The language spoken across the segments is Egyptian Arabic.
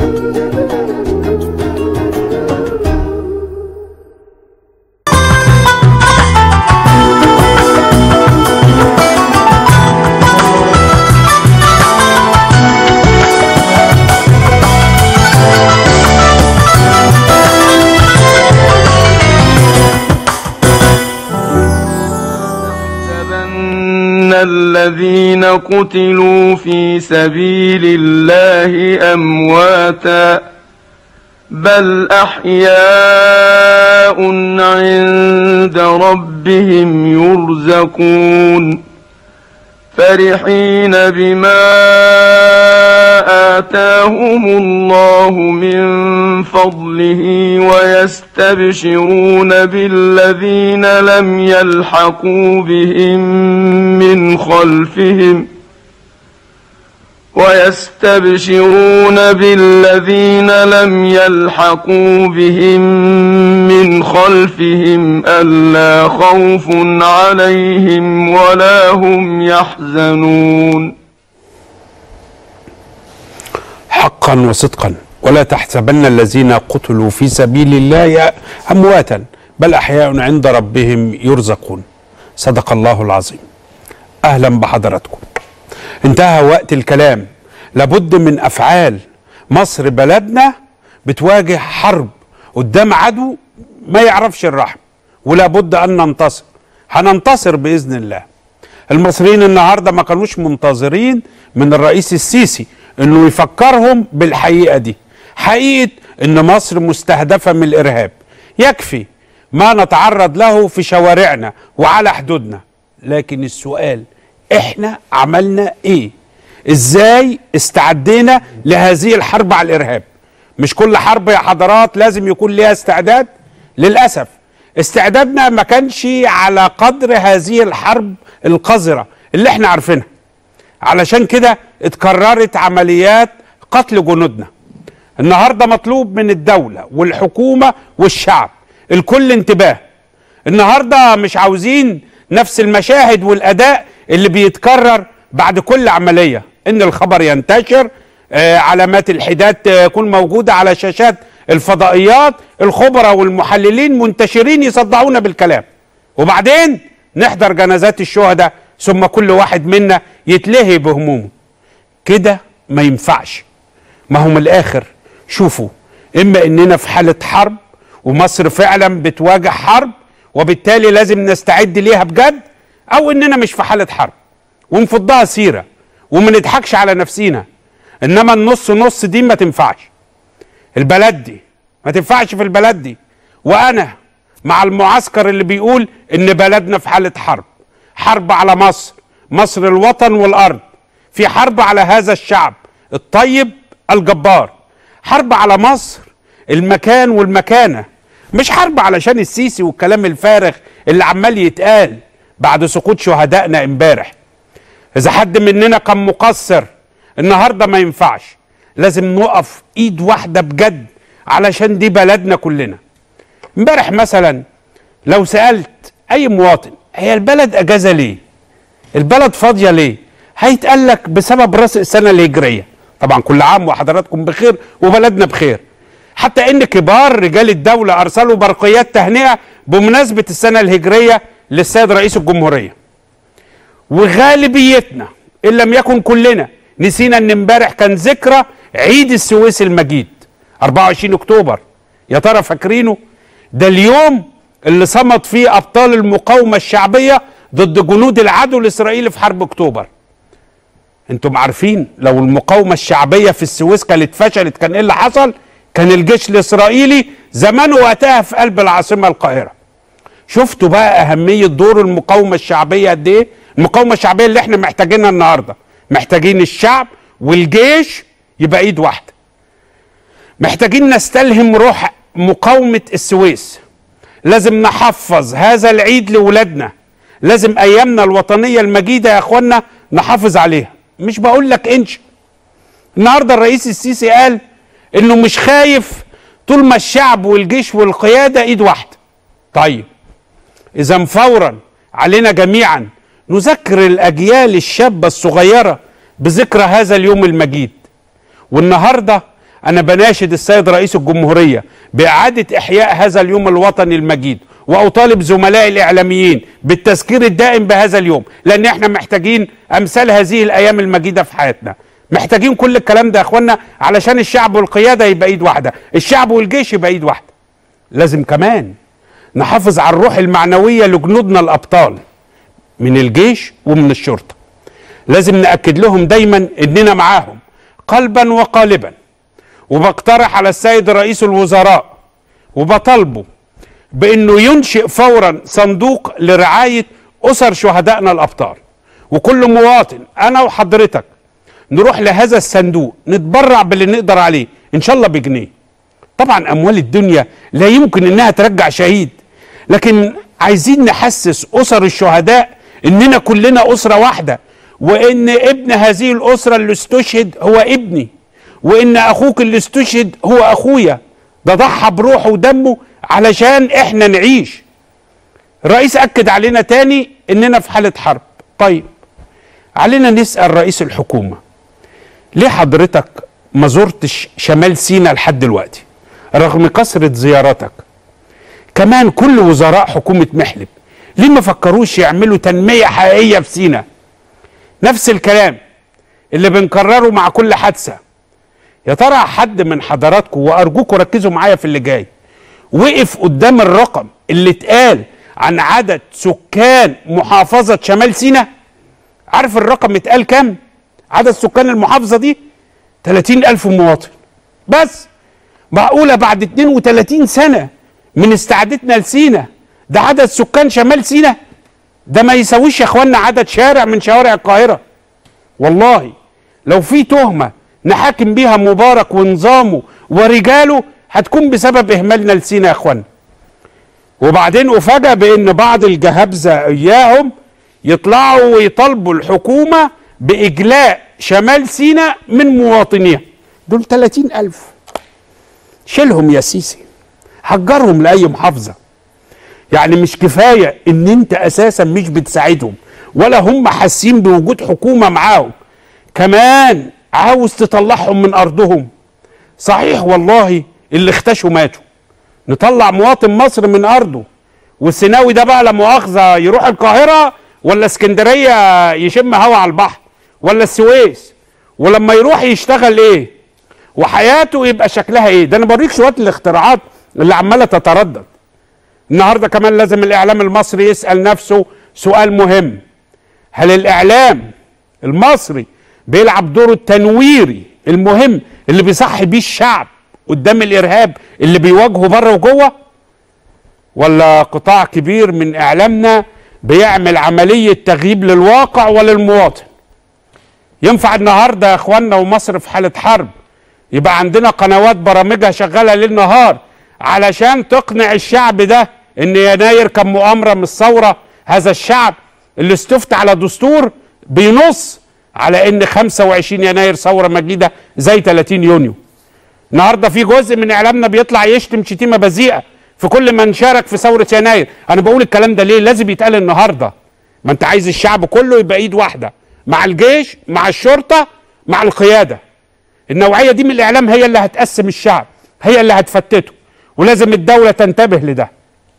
يحسبن الذين قتلوا في سبيل الله أمواتا بل أحياء عند ربهم يرزقون فرحين بما آتاهم الله من فضله ويستبشرون بالذين لم يلحقوا بهم من خلفهم ويستبشرون بالذين لم يلحقوا بهم من خلفهم ألا خوف عليهم ولا هم يحزنون حقا وصدقا ولا تحسبن الذين قتلوا في سبيل الله امواتا بل احياء عند ربهم يرزقون صدق الله العظيم اهلا بحضراتكم انتهى وقت الكلام لابد من افعال مصر بلدنا بتواجه حرب قدام عدو ما يعرفش الرحم ولا بد ان ننتصر هننتصر باذن الله المصريين النهارده ما كانوش منتظرين من الرئيس السيسي انه يفكرهم بالحقيقه دي حقيقه ان مصر مستهدفه من الارهاب يكفي ما نتعرض له في شوارعنا وعلى حدودنا لكن السؤال احنا عملنا ايه ازاي استعدينا لهذه الحرب على الارهاب مش كل حرب يا حضرات لازم يكون ليها استعداد للاسف استعدادنا ما كانش على قدر هذه الحرب القذره اللي احنا عارفينها علشان كده اتكررت عمليات قتل جنودنا النهارده مطلوب من الدوله والحكومه والشعب الكل انتباه النهارده مش عاوزين نفس المشاهد والاداء اللي بيتكرر بعد كل عمليه ان الخبر ينتشر آه علامات الحداد تكون موجوده على شاشات الفضائيات الخبراء والمحللين منتشرين يصدعونا بالكلام وبعدين نحضر جنازات الشهداء ثم كل واحد منا يتلهي بهمومه كده ما ينفعش ما هو من الاخر شوفوا اما اننا في حاله حرب ومصر فعلا بتواجه حرب وبالتالي لازم نستعد ليها بجد او اننا مش في حاله حرب ونفضها سيره وما نضحكش على نفسينا انما النص نص دي ما تنفعش البلد دي ما تنفعش في البلد دي وانا مع المعسكر اللي بيقول ان بلدنا في حاله حرب حرب على مصر مصر الوطن والارض في حرب على هذا الشعب الطيب الجبار حرب على مصر المكان والمكانه مش حرب علشان السيسي والكلام الفارغ اللي عمال يتقال بعد سقوط شهدائنا امبارح اذا حد مننا كان مقصر النهارده ما ينفعش لازم نقف ايد واحده بجد علشان دي بلدنا كلنا امبارح مثلا لو سالت اي مواطن هي البلد اجازه ليه البلد فاضيه ليه هيتقال لك بسبب راس السنه الهجريه طبعا كل عام وحضراتكم بخير وبلدنا بخير حتى ان كبار رجال الدوله ارسلوا برقيات تهنئه بمناسبه السنه الهجريه للسيد رئيس الجمهوريه وغالبيتنا ان لم يكن كلنا نسينا ان امبارح كان ذكرى عيد السويس المجيد 24 اكتوبر يا ترى فاكرينه ده اليوم اللي صمد فيه ابطال المقاومه الشعبيه ضد جنود العدو الاسرائيلي في حرب اكتوبر انتم عارفين لو المقاومه الشعبيه في السويس كانت فشلت كان ايه اللي حصل كان الجيش الاسرائيلي زمانه وقتها في قلب العاصمه القاهره شفتوا بقى اهميه دور المقاومه الشعبيه قد ايه المقاومه الشعبيه اللي احنا محتاجينها النهارده محتاجين الشعب والجيش يبقى ايد واحده محتاجين نستلهم روح مقاومه السويس لازم نحفظ هذا العيد لاولادنا لازم ايامنا الوطنيه المجيده يا اخوانا نحافظ عليها مش بقول لك انش النهارده الرئيس السيسي قال انه مش خايف طول ما الشعب والجيش والقياده ايد واحده طيب اذا فورا علينا جميعا نذكر الاجيال الشابه الصغيره بذكرى هذا اليوم المجيد والنهارده انا بناشد السيد رئيس الجمهوريه باعاده احياء هذا اليوم الوطني المجيد واطالب زملائي الاعلاميين بالتذكير الدائم بهذا اليوم لان احنا محتاجين امثال هذه الايام المجيده في حياتنا محتاجين كل الكلام ده يا اخوانا علشان الشعب والقياده يبقى ايد واحده الشعب والجيش يبقى ايد واحده لازم كمان نحافظ على الروح المعنويه لجنودنا الابطال من الجيش ومن الشرطه لازم ناكد لهم دايما اننا معاهم قلبا وقالبا وبقترح على السيد رئيس الوزراء وبطالبه بانه ينشئ فورا صندوق لرعايه اسر شهدائنا الابطال وكل مواطن انا وحضرتك نروح لهذا الصندوق نتبرع باللي نقدر عليه ان شاء الله بجنيه طبعا اموال الدنيا لا يمكن انها ترجع شهيد لكن عايزين نحسس اسر الشهداء اننا كلنا اسره واحده وان ابن هذه الاسره اللي استشهد هو ابني وان اخوك اللي استشهد هو اخويا ده ضحى بروحه ودمه علشان احنا نعيش الرئيس اكد علينا تاني اننا في حاله حرب طيب علينا نسال رئيس الحكومه ليه حضرتك ما زرتش شمال سيناء لحد دلوقتي رغم كثره زياراتك كمان كل وزراء حكومه محلب ليه ما فكروش يعملوا تنميه حقيقيه في سيناء نفس الكلام اللي بنكرره مع كل حادثه يا ترى حد من حضراتكم وارجوكم ركزوا معايا في اللي جاي وقف قدام الرقم اللي اتقال عن عدد سكان محافظة شمال سيناء عارف الرقم اتقال كام عدد سكان المحافظة دي 30 ألف مواطن بس معقولة بعد 32 سنة من استعادتنا لسينا ده عدد سكان شمال سيناء ده ما يساويش يا اخوانا عدد شارع من شوارع القاهرة والله لو في تهمة نحاكم بيها مبارك ونظامه ورجاله هتكون بسبب اهمالنا لسينا يا اخوانا وبعدين افاجئ بان بعض الجهابزه اياهم يطلعوا ويطالبوا الحكومه باجلاء شمال سيناء من مواطنيها دول 30 الف شيلهم يا سيسي حجرهم لاي محافظه يعني مش كفايه ان انت اساسا مش بتساعدهم ولا هم حاسين بوجود حكومه معاهم كمان عاوز تطلعهم من ارضهم صحيح والله اللي اختشوا ماتوا نطلع مواطن مصر من ارضه والسيناوي ده بقى لا مؤاخذه يروح القاهره ولا اسكندريه يشم هوا على البحر ولا السويس ولما يروح يشتغل ايه وحياته يبقى شكلها ايه ده انا بوريك شويه الاختراعات اللي عماله تتردد النهارده كمان لازم الاعلام المصري يسال نفسه سؤال مهم هل الاعلام المصري بيلعب دوره التنويري المهم اللي بيصحي بيه الشعب قدام الارهاب اللي بيواجهه بره وجوه ولا قطاع كبير من اعلامنا بيعمل عمليه تغييب للواقع وللمواطن ينفع النهارده يا اخوانا ومصر في حاله حرب يبقى عندنا قنوات برامجها شغاله ليل نهار علشان تقنع الشعب ده ان يناير كان مؤامره من الثوره هذا الشعب اللي استفتى على دستور بينص على ان 25 يناير ثوره مجيده زي 30 يونيو النهارده في جزء من اعلامنا بيطلع يشتم شتيمه بذيئه في كل من شارك في ثوره يناير انا بقول الكلام ده ليه لازم يتقال النهارده ما انت عايز الشعب كله يبقى ايد واحده مع الجيش مع الشرطه مع القياده النوعيه دي من الاعلام هي اللي هتقسم الشعب هي اللي هتفتته ولازم الدوله تنتبه لده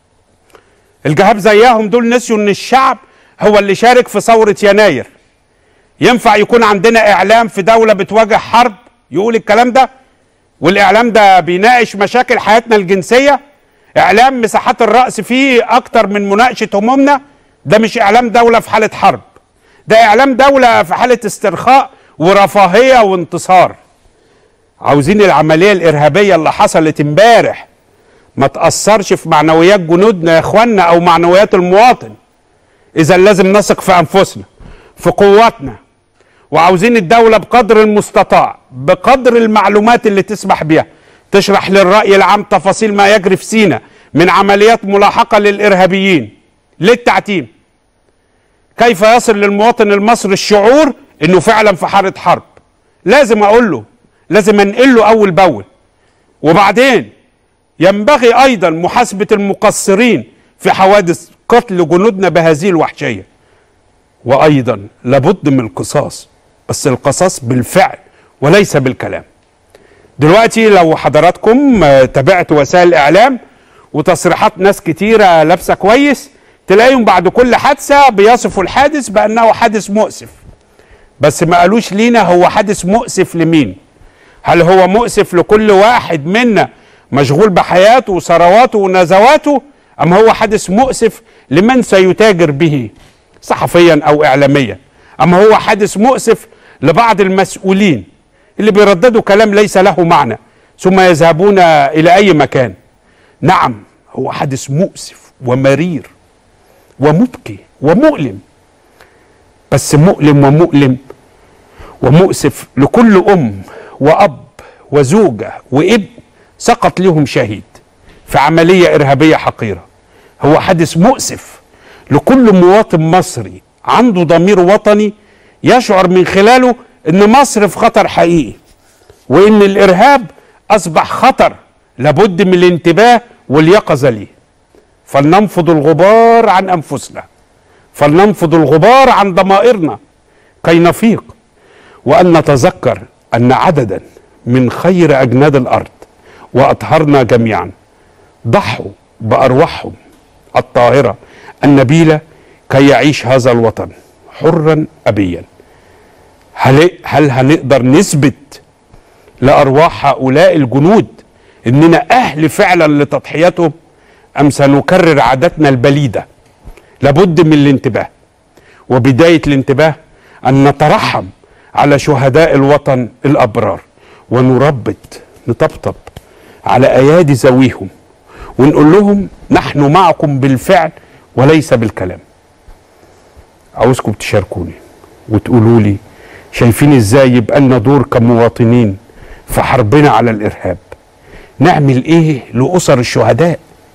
الجهاب زيهم دول نسيوا ان الشعب هو اللي شارك في ثوره يناير ينفع يكون عندنا اعلام في دوله بتواجه حرب يقول الكلام ده والاعلام ده بيناقش مشاكل حياتنا الجنسيه اعلام مساحات الراس فيه اكتر من مناقشه همومنا ده مش اعلام دوله في حاله حرب ده اعلام دوله في حاله استرخاء ورفاهيه وانتصار عاوزين العمليه الارهابيه اللي حصلت امبارح ما تاثرش في معنويات جنودنا يا اخوانا او معنويات المواطن اذا لازم نثق في انفسنا في قواتنا وعاوزين الدولة بقدر المستطاع بقدر المعلومات اللي تسمح بها تشرح للرأي العام تفاصيل ما يجري في سينا من عمليات ملاحقة للإرهابيين للتعتيم كيف يصل للمواطن المصري الشعور انه فعلا في حالة حرب لازم اقول له لازم انقل له اول باول وبعدين ينبغي ايضا محاسبة المقصرين في حوادث قتل جنودنا بهذه الوحشية وايضا لابد من القصاص بس القصاص بالفعل وليس بالكلام دلوقتي لو حضراتكم آه، تابعت وسائل الاعلام وتصريحات ناس كتيره لابسه كويس تلاقيهم بعد كل حادثه بيصفوا الحادث بانه حادث مؤسف بس ما قالوش لينا هو حادث مؤسف لمين هل هو مؤسف لكل واحد منا مشغول بحياته وثرواته ونزواته ام هو حادث مؤسف لمن سيتاجر به صحفيا او اعلاميا ام هو حادث مؤسف لبعض المسؤولين اللي بيرددوا كلام ليس له معنى ثم يذهبون الى اي مكان نعم هو حادث مؤسف ومرير ومبكي ومؤلم بس مؤلم ومؤلم ومؤسف لكل ام واب وزوجه وابن سقط لهم شهيد في عمليه ارهابيه حقيره هو حادث مؤسف لكل مواطن مصري عنده ضمير وطني يشعر من خلاله ان مصر في خطر حقيقي وان الارهاب اصبح خطر لابد من الانتباه واليقظه ليه فلننفض الغبار عن انفسنا فلننفض الغبار عن ضمائرنا كي نفيق وان نتذكر ان عددا من خير اجناد الارض واطهرنا جميعا ضحوا بارواحهم الطاهره النبيله كي يعيش هذا الوطن حرا ابيا هل هل هنقدر نثبت لارواح هؤلاء الجنود اننا اهل فعلا لتضحيتهم ام سنكرر عاداتنا البليده لابد من الانتباه وبدايه الانتباه ان نترحم على شهداء الوطن الابرار ونربط نطبطب على ايادي ذويهم ونقول لهم نحن معكم بالفعل وليس بالكلام عاوزكم تشاركوني وتقولوا لي شايفين ازاي يبقى لنا دور كمواطنين في حربنا على الارهاب نعمل ايه لاسر الشهداء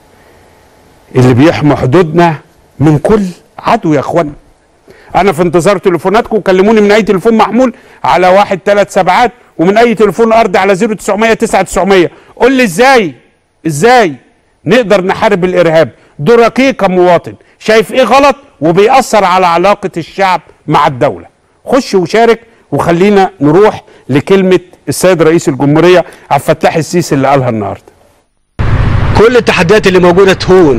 اللي بيحموا حدودنا من كل عدو يا اخوانا انا في انتظار تليفوناتكم كلموني من اي تليفون محمول على واحد ثلاث سبعات ومن اي تليفون ارضي على 0900 9900 قول لي ازاي ازاي نقدر نحارب الارهاب دورك ايه كمواطن شايف ايه غلط وبيأثر على علاقة الشعب مع الدولة خش وشارك وخلينا نروح لكلمة السيد رئيس الجمهورية عبد الفتاح السيسي اللي قالها النهارده كل التحديات اللي موجودة تهون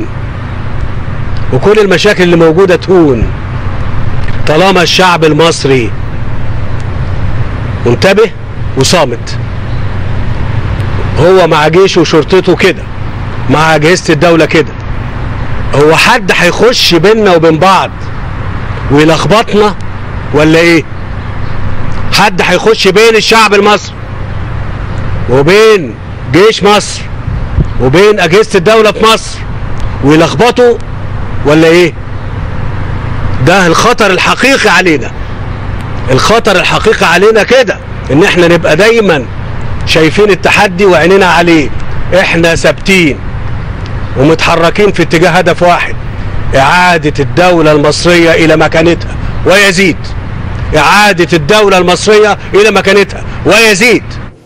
وكل المشاكل اللي موجودة تهون طالما الشعب المصري منتبه وصامت هو مع جيشه وشرطته كده مع أجهزة الدولة كده هو حد هيخش بيننا وبين بعض ويلخبطنا ولا ايه حد هيخش بين الشعب المصري وبين جيش مصر وبين اجهزه الدوله في مصر ويلخبطوا ولا ايه ده الخطر الحقيقي علينا الخطر الحقيقي علينا كده ان احنا نبقى دايما شايفين التحدي وعينينا عليه احنا ثابتين ومتحركين في اتجاه هدف واحد اعاده الدوله المصريه الى مكانتها ويزيد اعاده الدوله المصريه الى مكانتها ويزيد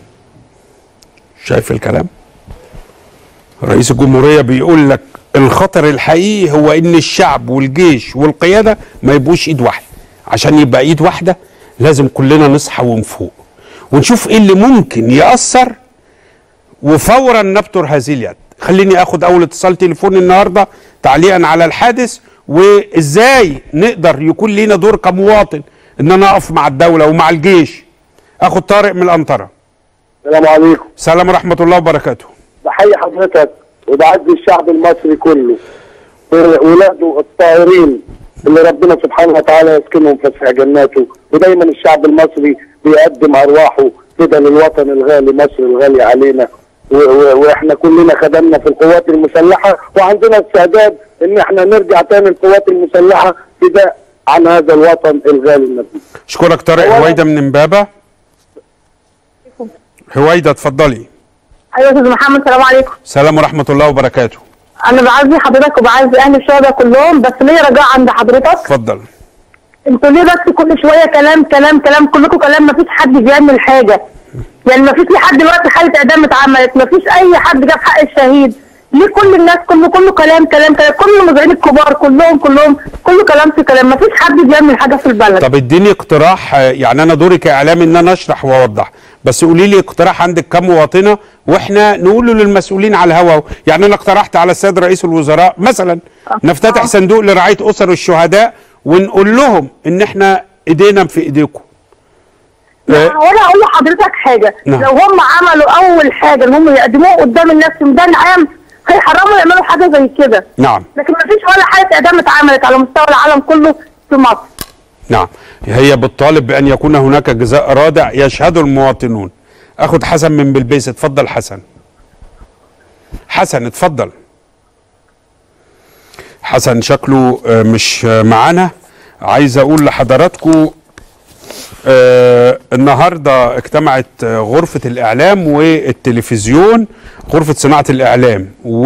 شايف الكلام رئيس الجمهورية بيقول لك الخطر الحقيقي هو ان الشعب والجيش والقيادة ما يبقوش ايد واحدة عشان يبقى ايد واحدة لازم كلنا نصحى ونفوق ونشوف ايه اللي ممكن يأثر وفورا نبتر هذه اليد خليني اخد اول اتصال تليفوني النهارده تعليقا على الحادث وازاي نقدر يكون لينا دور كمواطن ان انا اقف مع الدوله ومع الجيش اخد طارق من الانطره السلام عليكم سلام ورحمه الله وبركاته بحيي حضرتك وبعزي الشعب المصري كله ولاده الطاهرين اللي ربنا سبحانه وتعالى يسكنهم في فسح جناته ودايما الشعب المصري بيقدم ارواحه كده للوطن الغالي مصر الغالي علينا و- و- واحنا كلنا خدمنا في القوات المسلحه وعندنا استعداد ان احنا نرجع تاني القوات المسلحه فداء عن هذا الوطن الغالي النبيل اشكرك طارق أولاً- هويده من امبابه هويده اتفضلي ايوه يا استاذ محمد السلام عليكم سلام ورحمه الله وبركاته انا بعزي حضرتك وبعزي اهل الشهداء كلهم بس ليا رجاء عند حضرتك اتفضل انتوا ليه بس كل شويه كلام كلام كلام كلكم كلام مفيش حد بيعمل حاجه يعني مفيش لحد دلوقتي حاله اعدام اتعملت مفيش اي حد جاب حق الشهيد ليه كل الناس كله كله كلام كلام كلام كل المذيعين الكبار كلهم كلهم كله كلام في كلام مفيش حد بيعمل حاجه في البلد طب اديني اقتراح آه، يعني انا دوري كاعلامي ان انا اشرح واوضح بس قولي لي اقتراح عندك كم مواطنه واحنا نقوله للمسؤولين على الهوا يعني انا اقترحت على السيد رئيس الوزراء مثلا نفتتح صندوق لرعايه اسر الشهداء ونقول لهم ان احنا ايدينا في ايديكم آه، ولا اقول لحضرتك حاجه نعم. لو هم عملوا اول حاجه ان هم يقدموها قدام الناس في ميدان عام هيحرموا يعملوا حاجه زي كده نعم لكن ما فيش ولا حاله اعدام اتعملت على مستوى العالم كله في مصر نعم هي بتطالب بان يكون هناك جزاء رادع يشهده المواطنون اخد حسن من بلبيس اتفضل حسن حسن اتفضل حسن شكله آه، مش آه، معانا عايز اقول لحضراتكم آه النهارده اجتمعت آه، غرفة الإعلام والتلفزيون غرفة صناعة الإعلام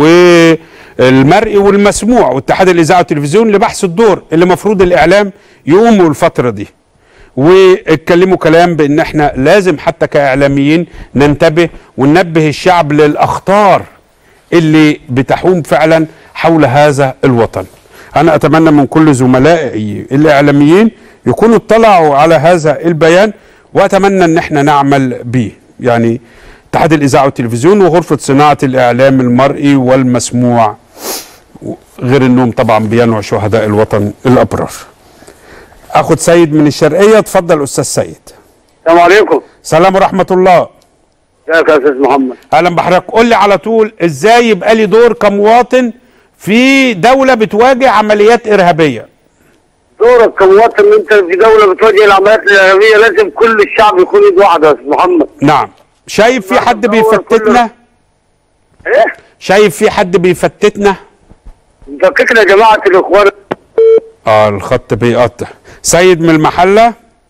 والمرئي والمسموع واتحاد الإذاعة والتلفزيون لبحث الدور اللي مفروض الإعلام يقوموا الفترة دي واتكلموا كلام بان احنا لازم حتى كاعلاميين ننتبه وننبه الشعب للاخطار اللي بتحوم فعلا حول هذا الوطن انا اتمنى من كل زملائي الاعلاميين يكونوا اطلعوا على هذا البيان واتمنى ان احنا نعمل به يعني اتحاد الاذاعه والتلفزيون وغرفه صناعه الاعلام المرئي والمسموع غير انهم طبعا بينعوا شهداء الوطن الابرار اخد سيد من الشرقيه اتفضل استاذ سيد السلام عليكم سلام ورحمه الله ازيك يا استاذ محمد اهلا بحضرتك قول لي على طول ازاي يبقى لي دور كمواطن في دوله بتواجه عمليات ارهابيه دورك كمواطن ان انت في دوله بتواجه العمليات الارهابيه لازم كل الشعب يكون ايد واحده يا استاذ محمد نعم شايف في حد بيفتتنا ايه شايف في حد بيفتتنا دقيقنا يا جماعه الاخوان اه الخط بيقطع سيد من المحله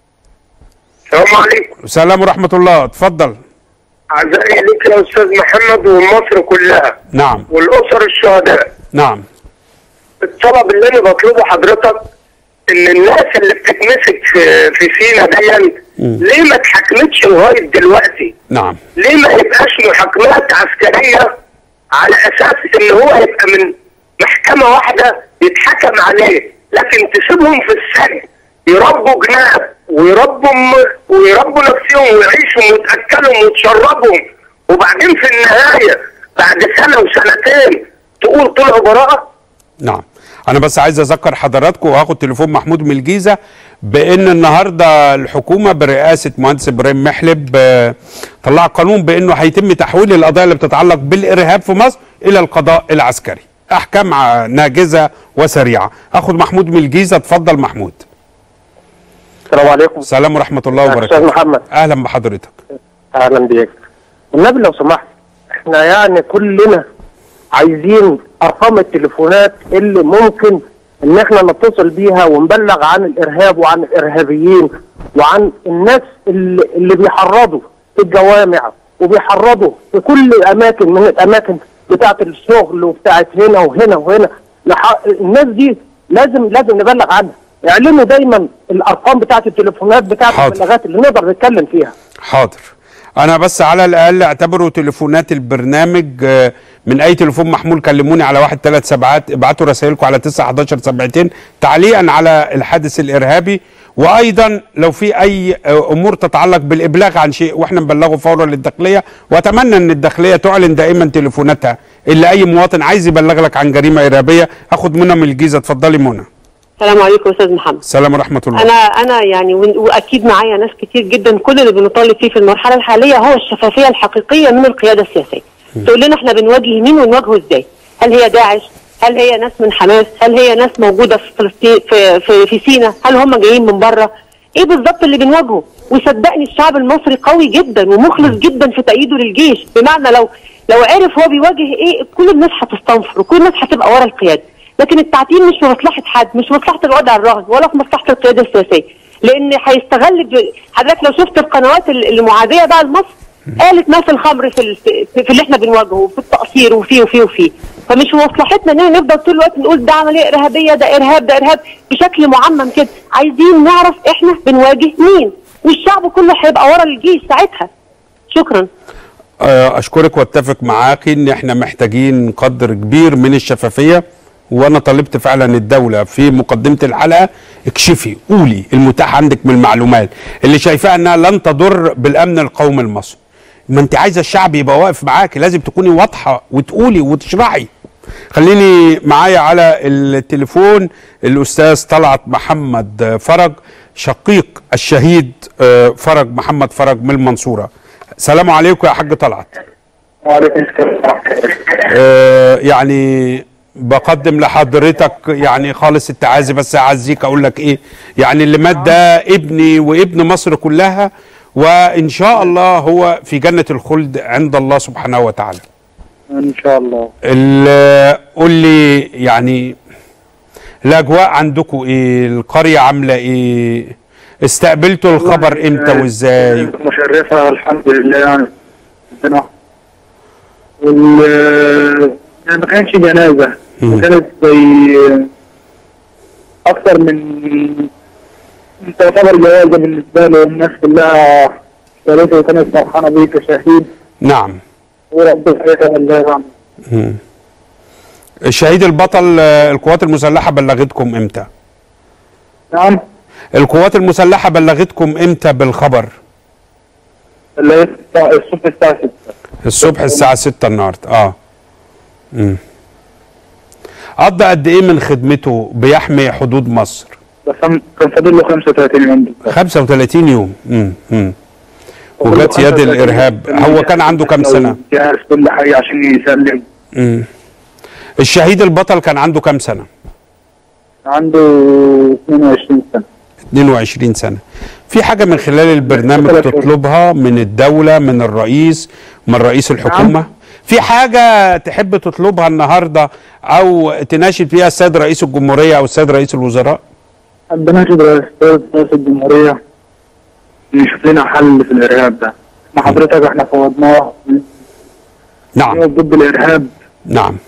السلام عليكم سلام ورحمه الله اتفضل اعزائي ليك يا استاذ محمد ومصر كلها نعم والاسر الشهداء نعم الطلب اللي انا بطلبه حضرتك ان الناس اللي بتتمسك في في سينا دي ليه ما اتحكمتش لغايه دلوقتي؟ نعم ليه ما يبقاش محاكمات عسكريه على اساس ان هو يبقى من محكمه واحده يتحكم عليه لكن تسيبهم في السجن يربوا جناب ويربوا م- ويربوا نفسهم ويعيشوا ويتاكلوا ويتشربوا وبعدين في النهايه بعد سنه وسنتين تقول طلعوا براءه نعم انا بس عايز اذكر حضراتكم وهاخد تليفون محمود من الجيزه بان النهارده الحكومه برئاسه مهندس ابراهيم محلب آه، طلع قانون بانه هيتم تحويل القضايا اللي بتتعلق بالارهاب في مصر الى القضاء العسكري احكام ع- ناجزه وسريعه اخد محمود من الجيزه اتفضل محمود السلام عليكم سلام ورحمه الله استاذ وبركاته محمد اهلا بحضرتك اهلا بيك النبي لو سمحت احنا يعني كلنا عايزين ارقام التليفونات اللي ممكن ان احنا نتصل بيها ونبلغ عن الارهاب وعن الارهابيين وعن الناس اللي, اللي بيحرضوا في الجوامع وبيحرضوا في كل الاماكن من الاماكن بتاعه الشغل وبتاعه هنا وهنا وهنا لح- الناس دي لازم لازم نبلغ عنها اعلنوا دايما الارقام بتاعه التليفونات بتاعه حاضر. البلاغات اللي نقدر نتكلم فيها حاضر انا بس على الاقل اعتبروا تليفونات البرنامج آه، من اي تليفون محمول كلموني على واحد ثلاث سبعات ابعتوا رسائلكم على 9 11 سبعتين تعليقا على الحادث الارهابي وايضا لو في اي آه، امور تتعلق بالابلاغ عن شيء واحنا نبلغه فورا للداخليه واتمنى ان الداخليه تعلن دائما تليفوناتها اللي اي مواطن عايز يبلغ لك عن جريمه ارهابيه اخد منى من الجيزه اتفضلي منى السلام عليكم استاذ محمد السلام ورحمه الله انا انا يعني ون- واكيد معايا ناس كتير جدا كل اللي بنطالب فيه في المرحله الحاليه هو الشفافيه الحقيقيه من القياده السياسيه تقول لنا احنا بنواجه مين ونواجهه ازاي هل هي داعش هل هي ناس من حماس هل هي ناس موجوده في فلسطين في في, في سينا هل هم جايين من بره ايه بالظبط اللي بنواجهه وصدقني الشعب المصري قوي جدا ومخلص جدا في تأييده للجيش بمعنى لو لو عرف هو بيواجه ايه كل الناس هتستنفر وكل الناس هتبقى ورا القياده لكن التعتيم مش في مصلحه حد مش في مصلحه الوضع الراهن ولا في مصلحه القياده السياسيه لان هيستغل ب- حضرتك لو شفت القنوات ال- المعاديه بقى لمصر قالت ما في الخمر في, ال- في, في اللي احنا بنواجهه وفي التقصير وفيه وفيه وفيه فمش في مصلحتنا ان إحنا نفضل طول الوقت نقول ده عمليه ارهابيه ده ارهاب ده ارهاب بشكل معمم كده عايزين نعرف احنا بنواجه مين والشعب كله هيبقى ورا الجيش ساعتها شكرا آه، اشكرك واتفق معاك ان احنا محتاجين قدر كبير من الشفافيه وانا طالبت فعلا الدوله في مقدمه الحلقه اكشفي قولي المتاح عندك من المعلومات اللي شايفاها انها لن تضر بالامن القومي المصري ما انت عايزه الشعب يبقى واقف معاك لازم تكوني واضحه وتقولي وتشرحي خليني معايا على التليفون الاستاذ طلعت محمد فرج شقيق الشهيد آه، فرج محمد فرج من المنصوره سلام عليكم يا حاج طلعت وعليكم السلام آه، يعني بقدم لحضرتك يعني خالص التعازي بس اعزيك اقول لك ايه يعني اللي مات ده ابني وابن مصر كلها وان شاء الله هو في جنه الخلد عند الله سبحانه وتعالى ان شاء الله ال- قول لي يعني الاجواء عندكم ايه القريه عامله ايه استقبلتوا الخبر امتى وازاي مشرفة الحمد لله يعني ربنا وال يعني ما كانش جنازة مم. كانت زي أكثر من تعتبر جوازة بالنسبة له والناس كلها شارته وكانت فرحانة بيه كشهيد نعم وربنا يتولاه يعني مم. الشهيد البطل آه، القوات المسلحه بلغتكم امتى نعم القوات المسلحه بلغتكم امتى بالخبر اللي هي الساعة- الصبح الساعة 6 الصبح الساعه 6 النهارده اه مم. قضى قد ايه من خدمته بيحمي حدود مصر بس كان كان فاضل له 35 يوم بالظبط 35 يوم مم. مم. وجت يد الارهاب هو كان عنده كام سنه جاهز كل حاجة عشان يسلم مم. الشهيد البطل كان عنده كام سنه عنده 22 سنة 22 سنه في حاجه من خلال البرنامج ثلاث شهور. تطلبها من الدوله من الرئيس من رئيس الحكومه في حاجه تحب تطلبها النهارده او تناشد فيها السيد رئيس الجمهوريه او السيد رئيس الوزراء عندنا رئيس رئيس الجمهورية يشوف لنا حل في الإرهاب ده مع حضرتك احنا فوضناه نعم نقف ضد الإرهاب نعم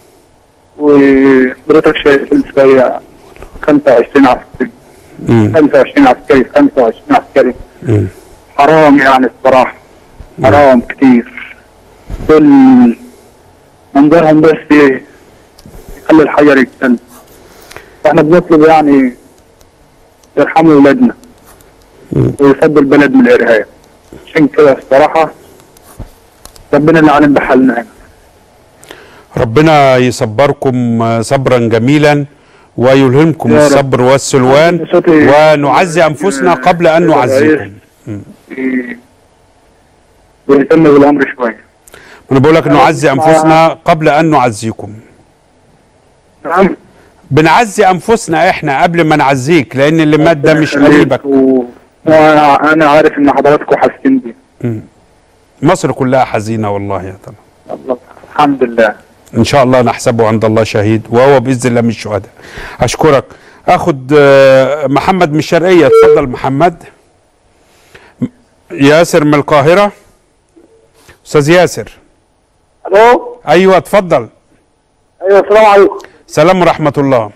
وحضرتك شايف الفريق 25 عسكري مم. 25 عسكري 25 عسكري مم. حرام يعني الصراحة حرام كتير دول منظرهم بس ايه يخلي الحجر يتسل احنا بنطلب يعني يرحموا ولادنا ويفضوا البلد من الارهاب عشان كده الصراحة ربنا اللي عالم بحالنا هنا ربنا يصبركم آه، صبرا جميلا ويلهمكم يا رب. الصبر والسلوان صوتي- ونعزي انفسنا قبل ان نعزيكم ي- ويهتم بالامر شوية انا بقول لك نعزي انفسنا قبل ان نعزيكم نعم بنعزي انفسنا احنا قبل ما نعزيك لان اللي مات ده مش قريبك و- وانا انا عارف ان حضراتكم حاسين بيه مصر كلها حزينه والله يا طلع الله- الحمد لله ان شاء الله نحسبه عند الله شهيد وهو باذن الله من الشهداء اشكرك اخد آه، محمد من الشرقيه اتفضل محمد م- ياسر من القاهره استاذ ياسر الو ايوه اتفضل ايوه السلام عليكم سلام ورحمه الله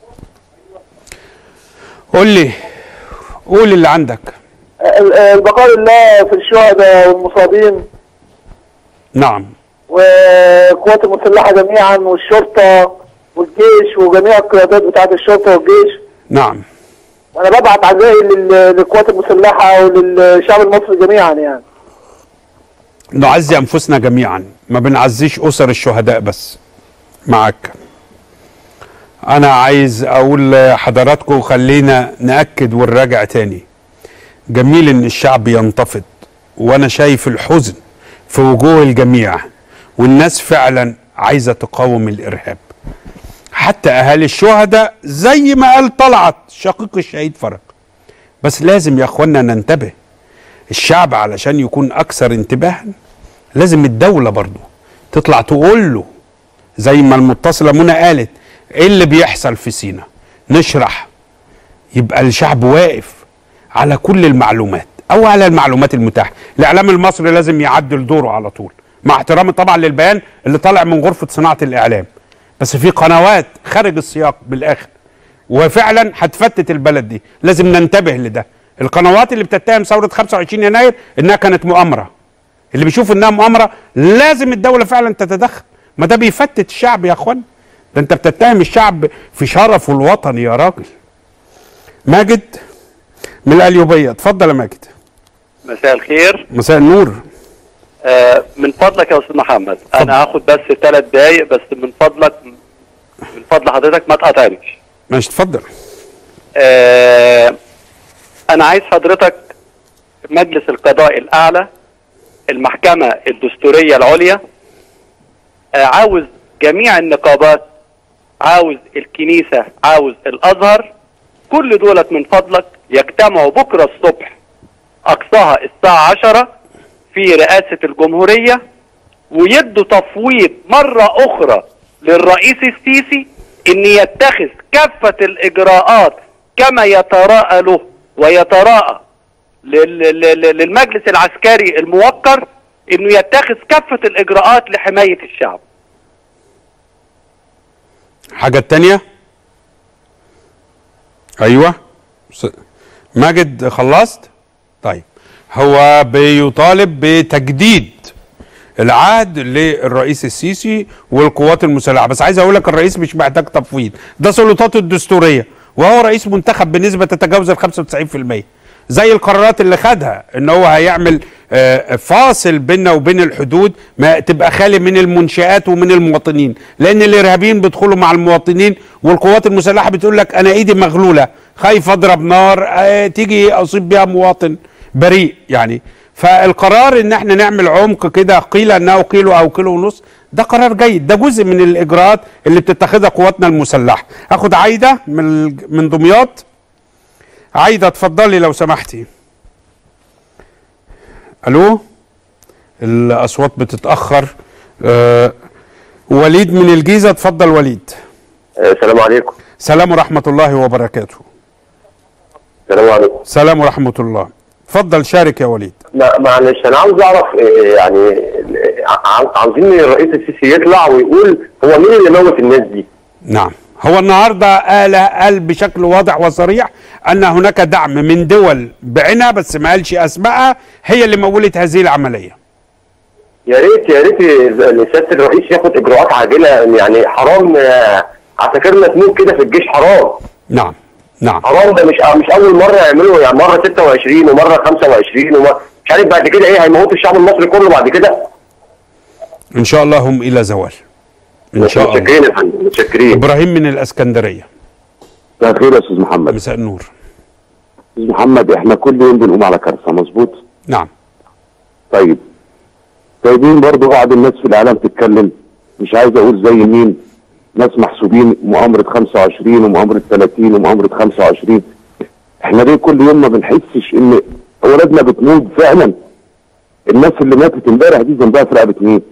قول لي قول اللي عندك البقاء لله في الشهداء والمصابين نعم والقوات المسلحه جميعا والشرطه والجيش وجميع القيادات بتاعه الشرطه والجيش نعم وانا ببعت عزائي لل- للقوات المسلحه وللشعب المصري جميعا يعني نعزي انفسنا جميعا ما بنعزيش اسر الشهداء بس معاك انا عايز اقول لحضراتكم خلينا ناكد ونراجع تاني جميل ان الشعب ينتفض وانا شايف الحزن في وجوه الجميع والناس فعلا عايزه تقاوم الارهاب حتى اهالي الشهداء زي ما قال طلعت شقيق الشهيد فرج بس لازم يا اخوانا ننتبه الشعب علشان يكون اكثر انتباها لازم الدوله برضه تطلع تقول له زي ما المتصله منى قالت ايه اللي بيحصل في سينا نشرح يبقى الشعب واقف على كل المعلومات او على المعلومات المتاحه الاعلام المصري لازم يعدل دوره على طول مع احترامي طبعا للبيان اللي طالع من غرفه صناعه الاعلام بس في قنوات خارج السياق بالاخر وفعلا هتفتت البلد دي لازم ننتبه لده القنوات اللي بتتهم ثوره 25 يناير انها كانت مؤامره اللي بيشوف انها مؤامره لازم الدوله فعلا تتدخل ما ده بيفتت الشعب يا اخوان ده انت بتتهم الشعب في شرفه الوطني يا راجل ماجد من القليوبيه اتفضل يا ماجد مساء الخير مساء النور آه من فضلك يا استاذ محمد انا هاخد بس ثلاث دقايق بس من فضلك من فضل حضرتك ما تقاطعنيش ماشي اتفضل آه انا عايز حضرتك مجلس القضاء الاعلى المحكمه الدستوريه العليا آه عاوز جميع النقابات عاوز الكنيسه عاوز الازهر كل دولت من فضلك يجتمعوا بكره الصبح اقصاها الساعه 10 في رئاسه الجمهوريه ويدوا تفويض مره اخرى للرئيس السيسي ان يتخذ كافه الاجراءات كما يتراءى له ويتراءى لل- لل- للمجلس العسكري الموقر انه يتخذ كافه الاجراءات لحمايه الشعب حاجة تانية ايوه س- ماجد خلصت طيب هو بيطالب بتجديد العهد للرئيس السيسي والقوات المسلحه بس عايز اقول لك الرئيس مش محتاج تفويض ده سلطاته الدستوريه وهو رئيس منتخب بنسبه تتجاوز ال 95% زي القرارات اللي خدها ان هو هيعمل آه، فاصل بيننا وبين الحدود ما تبقى خالي من المنشآت ومن المواطنين لان الارهابيين بيدخلوا مع المواطنين والقوات المسلحه بتقول لك انا ايدي مغلوله خايف اضرب نار آه، تيجي اصيب بيها مواطن بريء يعني فالقرار ان احنا نعمل عمق كده قيل انه كيلو او كيلو ونص ده قرار جيد ده جزء من الاجراءات اللي بتتخذها قواتنا المسلحه اخد عايده من الج- من دمياط عايده اتفضلي لو سمحتي الو الاصوات بتتاخر أه وليد من الجيزه اتفضل وليد السلام عليكم سلام ورحمه الله وبركاته السلام عليكم سلام ورحمه الله اتفضل شارك يا وليد ما- معلش انا عاوز اعرف إيه، يعني إيه، ع- عاوزين الرئيس السيسي يطلع ويقول هو مين اللي موت الناس دي؟ نعم هو النهارده قال قال بشكل واضح وصريح ان هناك دعم من دول بعينها بس ما قالش اسمائها هي اللي مولت هذه العمليه يا ريت يا ريت إن سياده الرئيس ياخد اجراءات عاجله يعني حرام آه، عساكرنا تموت كده في الجيش حرام نعم نعم حرام ده مش مش اول مره يعملوا يعني مره 26 ومره 25 ومره مش عارف بعد كده ايه هيموتوا الشعب المصري كله بعد كده ان شاء الله هم الى زوال ان شاء الله متشكرين يا فندم متشكرين ابراهيم من الاسكندريه مساء الخير يا استاذ محمد مساء النور استاذ محمد احنا كل يوم بنقوم على كارثه مظبوط نعم طيب طيبين برضو بعض الناس في الاعلام تتكلم مش عايز اقول زي مين ناس محسوبين مؤامره 25 ومؤامره 30 ومؤامره 25 احنا ليه كل يوم ما بنحسش ان اولادنا بتموت فعلا الناس اللي ماتت امبارح دي ذنبها في رقبه مين؟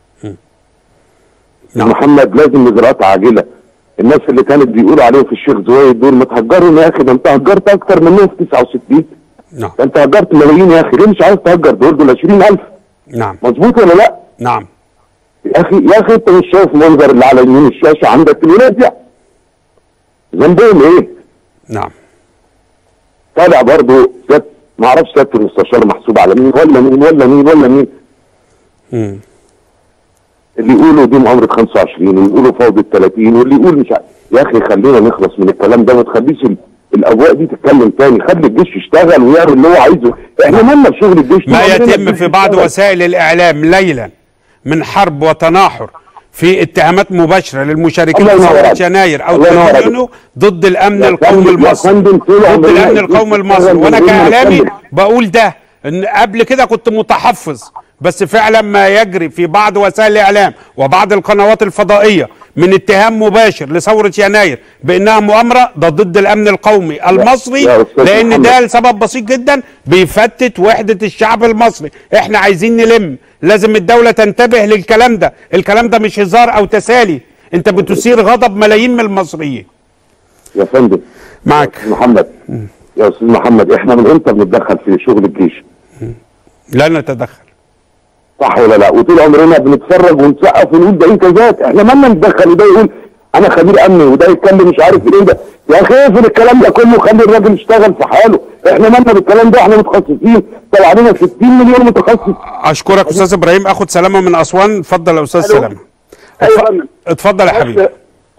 نعم. محمد لازم اجراءات عاجله الناس اللي كانت بيقولوا عليهم في الشيخ زويد دول ما تهجرهم يا اخي ده انت هجرت اكتر منهم في 69 نعم ده انت هجرت ملايين يا اخي ليه مش عايز تهجر دول دول 20000 نعم مظبوط ولا لا؟ نعم يا اخي يا اخي انت مش شايف منظر اللي على يمين الشاشه عندك الولاد دي ذنبهم ايه؟ نعم طالع برضه سيادة ما اعرفش سياده المستشار محسوب على مين ولا مين ولا مين ولا مين مم. اللي يقولوا دي مؤامره 25 ويقولوا فوضى 30 واللي يقول مش عارف يا اخي خلينا نخلص من الكلام ده ما تخليش ال- الاجواء دي تتكلم تاني خلي الجيش يشتغل ويعمل اللي هو عايزه احنا مالنا بشغل الجيش ما طول عمرنا يتم الجيش في بعض يشتغل. وسائل الاعلام ليلا من حرب وتناحر في اتهامات مباشره للمشاركين الله في ينور ثوره عليك. يناير او الله ينور عليك. تدينه ضد الامن يا القومي فندم- يا المصري فندم طول ضد عمرنا الامن الجيش القومي المصري يشتغل وانا من غير ما كاعلامي نتكلم. بقول ده ان قبل كده كنت متحفظ بس فعلا ما يجري في بعض وسائل الاعلام وبعض القنوات الفضائيه من اتهام مباشر لثوره يناير بانها مؤامره ده ضد الامن القومي المصري يا أستاذ لان محمد. ده لسبب بسيط جدا بيفتت وحده الشعب المصري احنا عايزين نلم لازم الدوله تنتبه للكلام ده الكلام ده مش هزار او تسالي انت بتثير غضب ملايين من المصريين يا فندم معك يا أستاذ محمد يا استاذ محمد احنا من امتى بنتدخل في شغل الجيش لا نتدخل صح ولا لا وطول عمرنا بنتفرج ونسقف ونقول ده انجازات احنا مالنا نتدخل وده يقول انا خبير امني وده يتكلم مش عارف ايه ده يا اخي اقفل الكلام ده كله خلي الراجل يشتغل في حاله احنا مالنا بالكلام ده احنا متخصصين طلع علينا 60 مليون متخصص اشكرك استاذ ابراهيم اخد سلامه من اسوان اتفضل يا استاذ ألو. سلامه ايوه اتف- فندم اتفضل يا حبيبي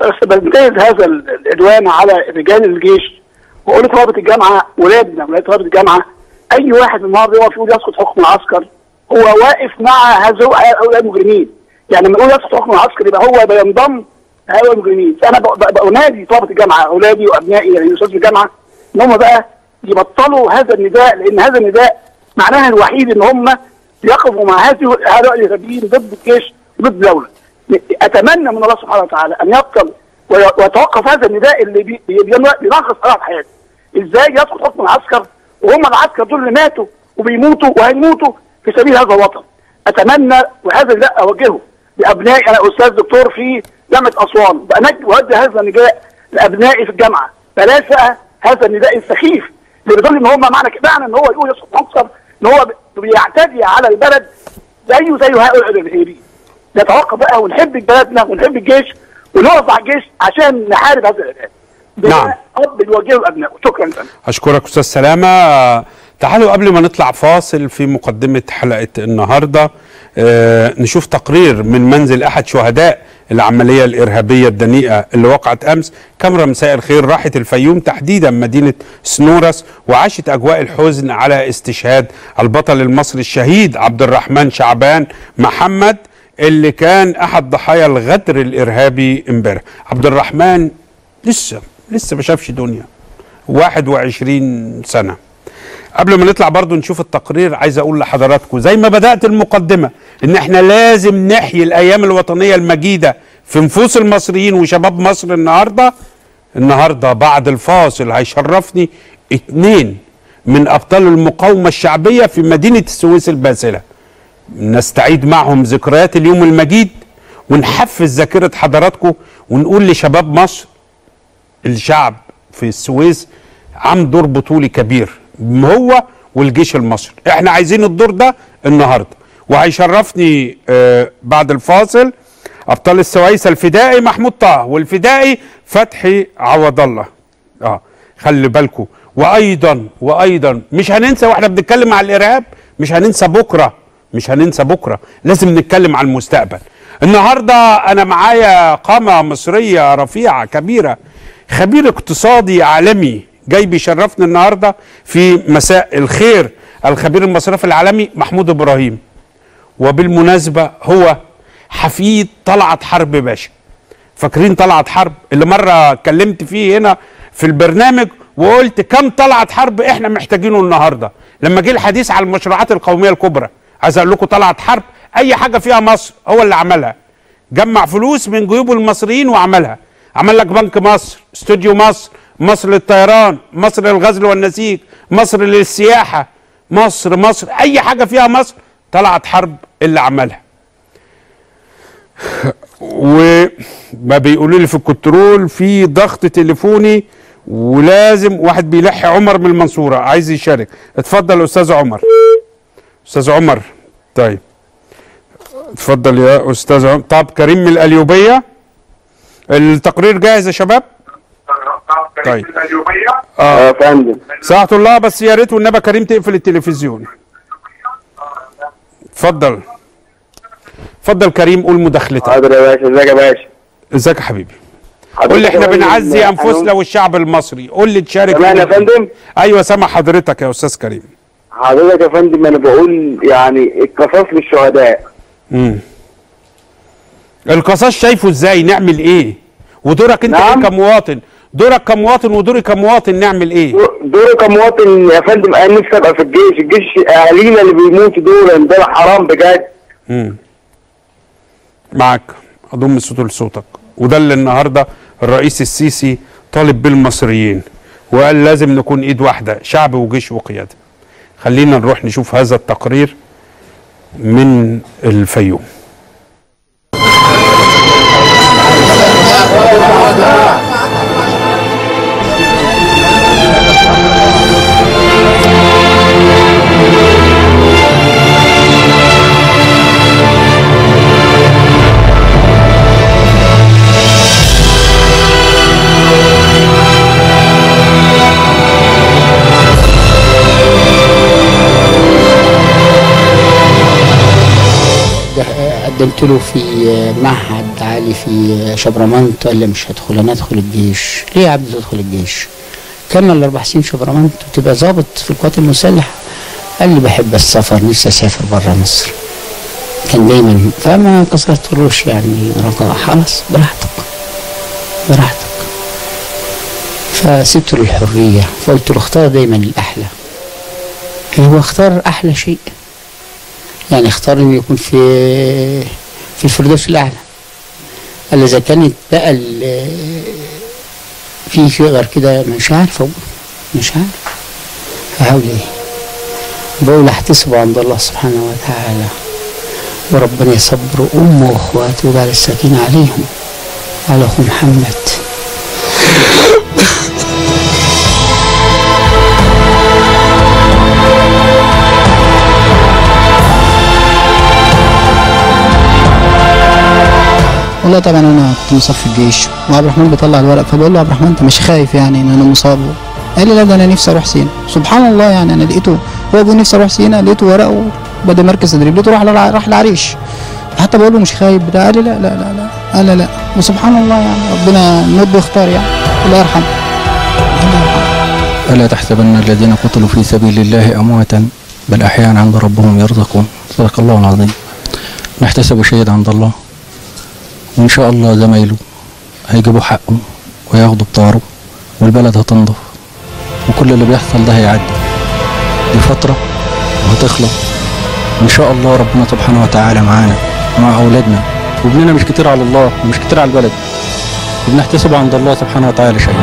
بس بنتهز هذا ال- العدوان على رجال الجيش واقول لطلبه الجامعه ولادنا ولاد طلبه الجامعه اي واحد النهارده يقف يقول يسقط حكم العسكر هو واقف مع هؤلاء المجرمين يعني لما يقول يسقط حكم العسكر يبقى هو بينضم لهؤلاء المجرمين فانا ب- ب- بنادي طلبه الجامعه اولادي وابنائي يعني استاذ الجامعه ان هم بقى يبطلوا هذا النداء لان هذا النداء معناها الوحيد ان هم يقفوا مع هذه هؤلاء الارهابيين ضد الجيش ضد الدوله اتمنى من الله سبحانه وتعالى ان يبطل وي- ويتوقف هذا النداء اللي بي- بي- بي- بينغص على حياته ازاي يسقط حكم العسكر وهم العسكر دول اللي ماتوا وبيموتوا وهيموتوا في سبيل هذا الوطن اتمنى وهذا لا اوجهه لابنائي انا استاذ دكتور في جامعه اسوان بأنج- بوجه هذا النداء لابنائي في الجامعه بلاش بقى هذا النداء السخيف اللي بيدل ان هم معنى كده معنى ان هو يقول يسقط مقصر ان هو بيعتدي على البلد زيه زي هؤلاء الارهابيين نتوقف بقى ونحب بلدنا ونحب الجيش ونقف مع الجيش عشان نحارب هذا الارهاب ده نعم. اب بيوجهه لابنائه شكرا لك أشكرك أستاذ سلامة تعالوا قبل ما نطلع فاصل في مقدمة حلقة النهاردة آه، نشوف تقرير من منزل أحد شهداء العملية الإرهابية الدنيئة اللي وقعت أمس كاميرا مساء الخير راحت الفيوم تحديدا مدينة سنورس وعاشت أجواء الحزن على استشهاد البطل المصري الشهيد عبد الرحمن شعبان محمد اللي كان أحد ضحايا الغدر الإرهابي امبارح عبد الرحمن لسه لسه ما شافش دنيا 21 سنة قبل ما نطلع برضو نشوف التقرير عايز اقول لحضراتكم زي ما بدأت المقدمة ان احنا لازم نحيي الايام الوطنية المجيدة في نفوس المصريين وشباب مصر النهاردة النهاردة بعد الفاصل هيشرفني اتنين من ابطال المقاومة الشعبية في مدينة السويس الباسلة نستعيد معهم ذكريات اليوم المجيد ونحفز ذاكرة حضراتكم ونقول لشباب مصر الشعب في السويس عم دور بطولي كبير هو والجيش المصري احنا عايزين الدور ده النهارده وهيشرفني آه بعد الفاصل ابطال السويس الفدائي محمود طه والفدائي فتحي عوض الله اه خلي بالكم وايضا وايضا مش هننسى واحنا بنتكلم على الارهاب مش هننسى بكره مش هننسى بكره لازم نتكلم على المستقبل النهارده انا معايا قامه مصريه رفيعه كبيره خبير اقتصادي عالمي جاي بيشرفنا النهارده في مساء الخير الخبير المصرفي العالمي محمود ابراهيم وبالمناسبه هو حفيد طلعت حرب باشا فاكرين طلعت حرب اللي مره اتكلمت فيه هنا في البرنامج وقلت كم طلعت حرب احنا محتاجينه النهارده لما جه الحديث على المشروعات القوميه الكبرى عايز اقول لكم طلعت حرب اي حاجه فيها مصر هو اللي عملها جمع فلوس من جيوب المصريين وعملها عمل لك بنك مصر استوديو مصر مصر للطيران مصر للغزل والنسيج مصر للسياحه مصر مصر اي حاجه فيها مصر طلعت حرب اللي عملها وما بيقولوا لي في الكنترول في ضغط تليفوني ولازم واحد بيلحي عمر من المنصوره عايز يشارك اتفضل يا استاذ عمر استاذ عمر طيب اتفضل يا استاذ عمر طب كريم من القليوبيه التقرير جاهز يا شباب طيب اه يا فندم ساعة الله بس يا ريت والنبي كريم تقفل التلفزيون اتفضل اتفضل كريم قول مداخلتك حاضر يا باشا ازيك يا باشا ازيك يا حبيبي حضرتك قول لي احنا يا فندم، بنعزي أنا- انفسنا والشعب المصري قول لي تشارك تمام يا مين؟ فندم ايوه سامع حضرتك يا استاذ كريم حضرتك يا فندم انا بقول يعني القصاص للشهداء امم القصاص شايفه ازاي نعمل ايه ودورك انت نعم. ايه كمواطن دورك كمواطن ودوري كمواطن نعمل ايه دوري كمواطن يا فندم انا نفسي ابقى في الجيش الجيش اهالينا اللي بيموتوا دول ده حرام بجد امم معاك اضم صوت لصوتك وده اللي النهارده الرئيس السيسي طالب بالمصريين وقال لازم نكون ايد واحده شعب وجيش وقياده خلينا نروح نشوف هذا التقرير من الفيوم ده قدمت له في معهد عالي في شبرمنت قال لي مش هدخل انا ادخل الجيش ليه يا عبد تدخل الجيش كمل اربع سنين شبرمنت وتبقى ضابط في القوات المسلحه قال لي بحب السفر نفسي اسافر بره مصر كان دايما فما كسرتلوش يعني رجاء خلاص براحتك براحتك فسبت له الحريه فقلت له اختار دايما الاحلى هو اختار احلى شيء يعني اختار انه يكون في في الفردوس الاعلى قال لي اذا كانت بقى ال- في شيء غير كده مش عارف أقول. مش عارف هحاول ايه بقول احتسب عند الله سبحانه وتعالى وربنا يصبر امه واخواته ويجعل السكينه عليهم على اخو محمد والله طبعا انا كنت مصاب في الجيش وعبد الرحمن بيطلع الورق فبقول له عبد الرحمن انت مش خايف يعني ان انا مصاب قال لي لا ده انا نفسي اروح سينا سبحان الله يعني انا لقيته هو بيقول نفسي اروح سينا لقيته ورقه بدأ مركز تدريب لقيته راح للع- راح العريش حتى بقول له مش خايف بتاع قال لي لا لا لا لا قال لا لا وسبحان الله يعني ربنا الموت بيختار يعني الله يرحمه ألا تحسبن الذين قتلوا في سبيل الله أمواتا بل أحياء عند ربهم يرزقون صدق الله العظيم نحتسب شهيد عند الله وإن شاء الله زمايله هيجيبوا حقه وياخدوا بطاره والبلد هتنضف وكل اللي بيحصل ده هيعدي دي فترة وهتخلص إن شاء الله ربنا سبحانه وتعالى معانا ومع أولادنا وابننا مش كتير على الله ومش كتير على البلد وبنحتسب عند الله سبحانه وتعالى شيء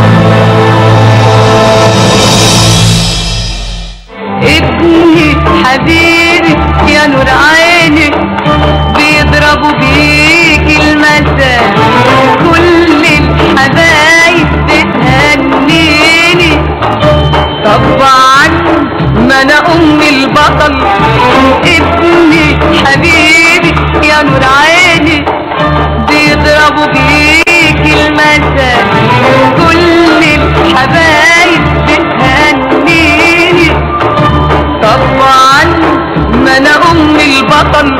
ابني حبيبي يا نور عيني بيضربوا بيك المثل كل الحبايب بتهنيني طبعا ما انا ام البطل ابني حبيبي يا نور عيني بيضربوا بيك المثل كل الحبايب بتهنيني طبعا ما انا ام البطل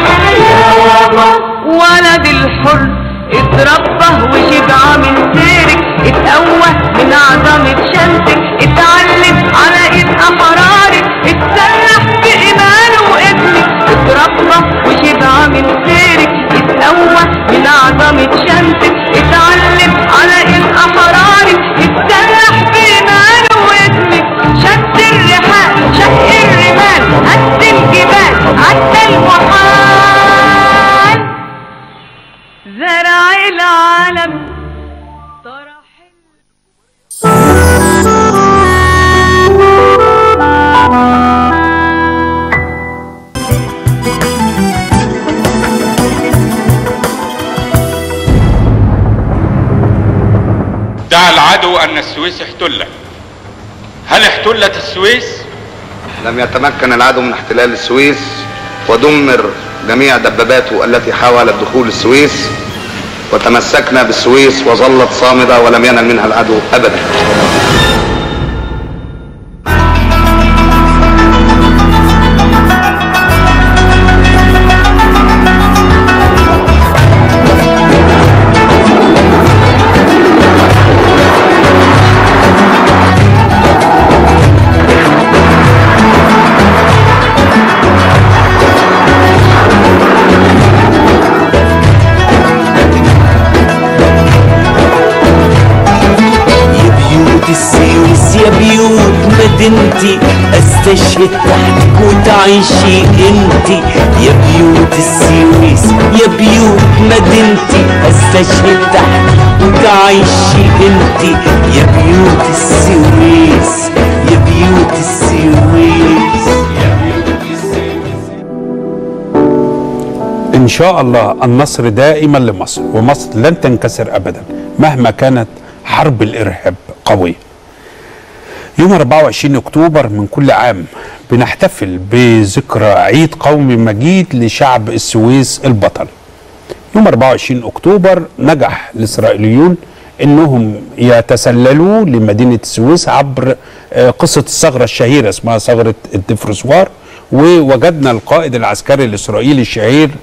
ولد الحر اتربى وشبع من سيرك اتقوى من عظمة شمسك اتعلم على ايد احرارك اتسلح بإيمانه واسمك اتربى وشبع من سيرك اتقوى من عظمة شمسك اتعلم على ايد احرارك اتسلح بإيمانه واسمك شد الرحال شق الرمال هد الجبال عدى المحال زرع العالم ادعى العدو أن السويس احتلت هل احتلت السويس؟ لم يتمكن العدو من احتلال السويس ودمر جميع دباباته التي حاولت دخول السويس وتمسكنا بالسويس وظلت صامدة ولم ينل منها العدو أبدا يا بيوت السويس يا بيوت مدينتي استشهد تحتك وتعيشي انتي يا بيوت السويس يا بيوت مدينتي استشهد تحتك وتعيشي انتي يا بيوت السويس يا بيوت السويس إن شاء الله النصر دائما لمصر ومصر لن تنكسر أبدا مهما كانت حرب الإرهاب قوية يوم 24 أكتوبر من كل عام بنحتفل بذكرى عيد قومي مجيد لشعب السويس البطل يوم 24 أكتوبر نجح الإسرائيليون انهم يتسللوا لمدينه السويس عبر آه، قصه الثغره الشهيره اسمها ثغره الدفرسوار ووجدنا القائد العسكري الاسرائيلي الشهير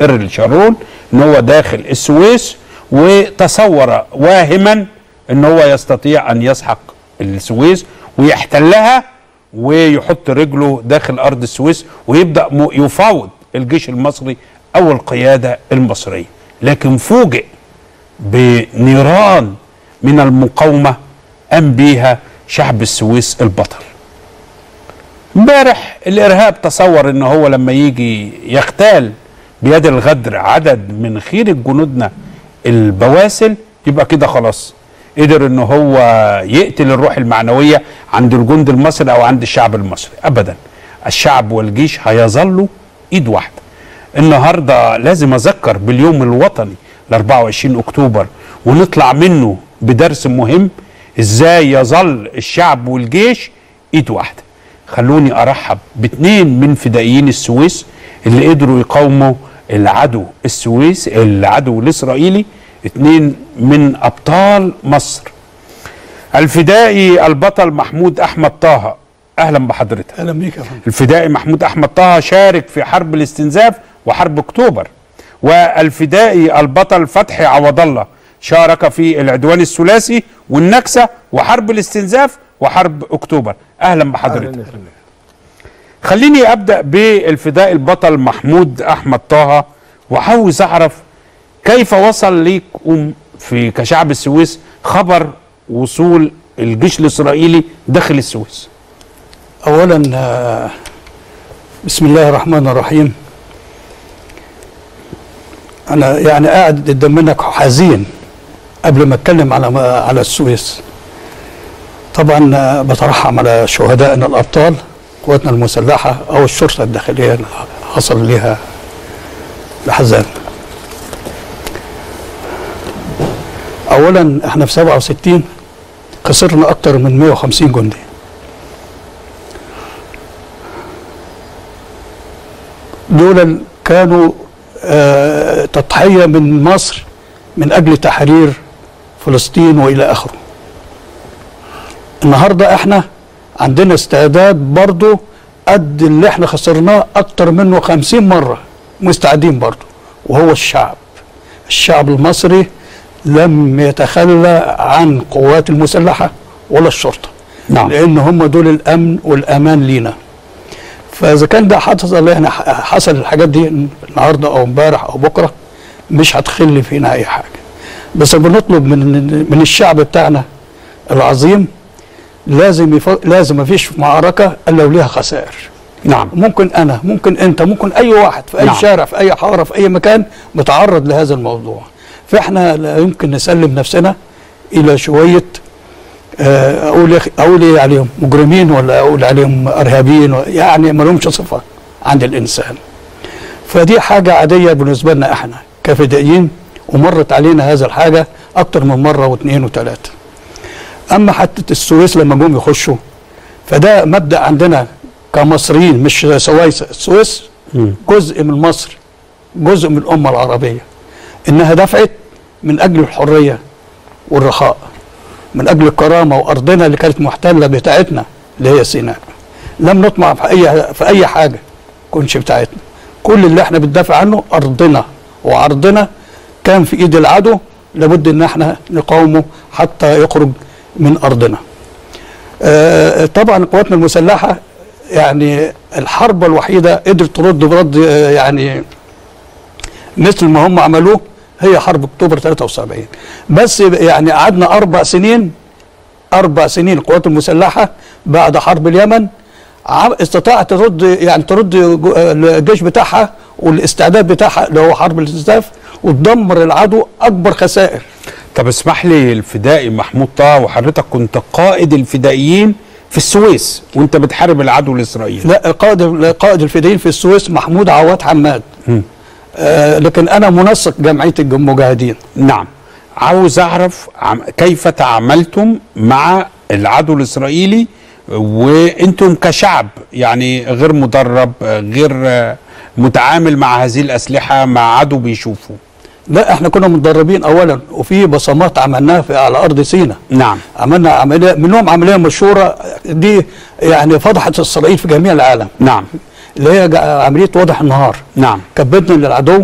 ايرل شارون ان هو داخل السويس وتصور واهما ان هو يستطيع ان يسحق السويس ويحتلها ويحط رجله داخل ارض السويس ويبدا م- يفاوض الجيش المصري او القياده المصريه لكن فوجئ بنيران من المقاومه قام بيها شعب السويس البطل امبارح الارهاب تصور ان هو لما يجي يغتال بيد الغدر عدد من خيرة جنودنا البواسل يبقى كده خلاص قدر ان هو يقتل الروح المعنويه عند الجند المصري او عند الشعب المصري ابدا الشعب والجيش هيظلوا ايد واحده النهارده لازم اذكر باليوم الوطني ل 24 اكتوبر ونطلع منه بدرس مهم ازاي يظل الشعب والجيش ايد واحده خلوني ارحب باتنين من فدائيين السويس اللي قدروا يقاوموا العدو السويس العدو الاسرائيلي اتنين من ابطال مصر الفدائي البطل محمود احمد طه اهلا بحضرتك اهلا بيك يا فندم الفدائي محمود احمد طه شارك في حرب الاستنزاف وحرب اكتوبر والفدائي البطل فتحي عوض الله شارك في العدوان الثلاثي والنكسه وحرب الاستنزاف وحرب اكتوبر اهلا بحضرتك خليني ابدا بالفدائي البطل محمود احمد طه وعاوز اعرف كيف وصل ليكم في كشعب السويس خبر وصول الجيش الاسرائيلي داخل السويس اولا آه، بسم الله الرحمن الرحيم انا يعني قاعد قدام منك حزين قبل ما اتكلم على على السويس طبعا آه، بترحم على شهدائنا الابطال قواتنا المسلحه او الشرطه الداخليه اللي حصل ليها الاحزان اولا احنا في 67 خسرنا اكتر من 150 جندي دول كانوا آه، تضحية من مصر من أجل تحرير فلسطين وإلى آخره النهاردة احنا عندنا استعداد برضو قد اللي احنا خسرناه أكتر منه خمسين مرة مستعدين برضو وهو الشعب الشعب المصري لم يتخلى عن قوات المسلحة ولا الشرطة نعم. لأن هم دول الأمن والأمان لينا فاذا كان ده حصل احنا حصل الحاجات دي النهارده او امبارح او بكره مش هتخلي فينا اي حاجه بس بنطلب من من الشعب بتاعنا العظيم لازم يف... لازم ما فيش معركه الا وليها خسائر نعم ممكن انا ممكن انت ممكن اي واحد في اي نعم. نعم. شارع في اي حاره في اي مكان متعرض لهذا الموضوع فاحنا لا يمكن نسلم نفسنا الى شويه آه، اقول يا أخي- اقول ايه عليهم مجرمين ولا اقول عليهم ارهابيين و- يعني ما لهمش صفه عند الانسان فدي حاجه عاديه بالنسبه لنا احنا كفدائيين ومرت علينا هذا الحاجه اكتر من مره واثنين وثلاثه اما حتى السويس لما جم يخشوا فده مبدا عندنا كمصريين مش سويس السويس جزء من مصر جزء من الامه العربيه انها دفعت من اجل الحريه والرخاء من اجل الكرامه وارضنا اللي كانت محتله بتاعتنا اللي هي سيناء لم نطمع في اي في اي حاجه كنش بتاعتنا كل اللي احنا بندافع عنه ارضنا وعرضنا كان في ايد العدو لابد ان احنا نقاومه حتى يخرج من ارضنا آه، طبعا قواتنا المسلحه يعني الحرب الوحيده قدرت ترد برد آه، يعني مثل ما هم عملوه هي حرب اكتوبر 73 بس يعني قعدنا اربع سنين اربع سنين القوات المسلحه بعد حرب اليمن عم- استطاعت ترد يعني ترد جو- الجيش بتاعها والاستعداد بتاعها اللي هو حرب الاستنزاف وتدمر العدو اكبر خسائر طب اسمح لي الفدائي محمود طه وحضرتك كنت قائد الفدائيين في السويس وانت بتحارب العدو الاسرائيلي لا قائد قائد الفدائيين في السويس محمود عواد حماد آه لكن انا منسق جمعيه المجاهدين نعم عاوز اعرف عم كيف تعاملتم مع العدو الاسرائيلي وانتم كشعب يعني غير مدرب غير آه، متعامل مع هذه الاسلحه مع عدو بيشوفه لا احنا كنا متدربين اولا وفي بصمات عملناها في على ارض سيناء نعم عملنا عمليه منهم عمليه مشهوره دي يعني فضحت اسرائيل في جميع العالم نعم اللي هي جا- عمليه واضح النهار نعم كبدنا للعدو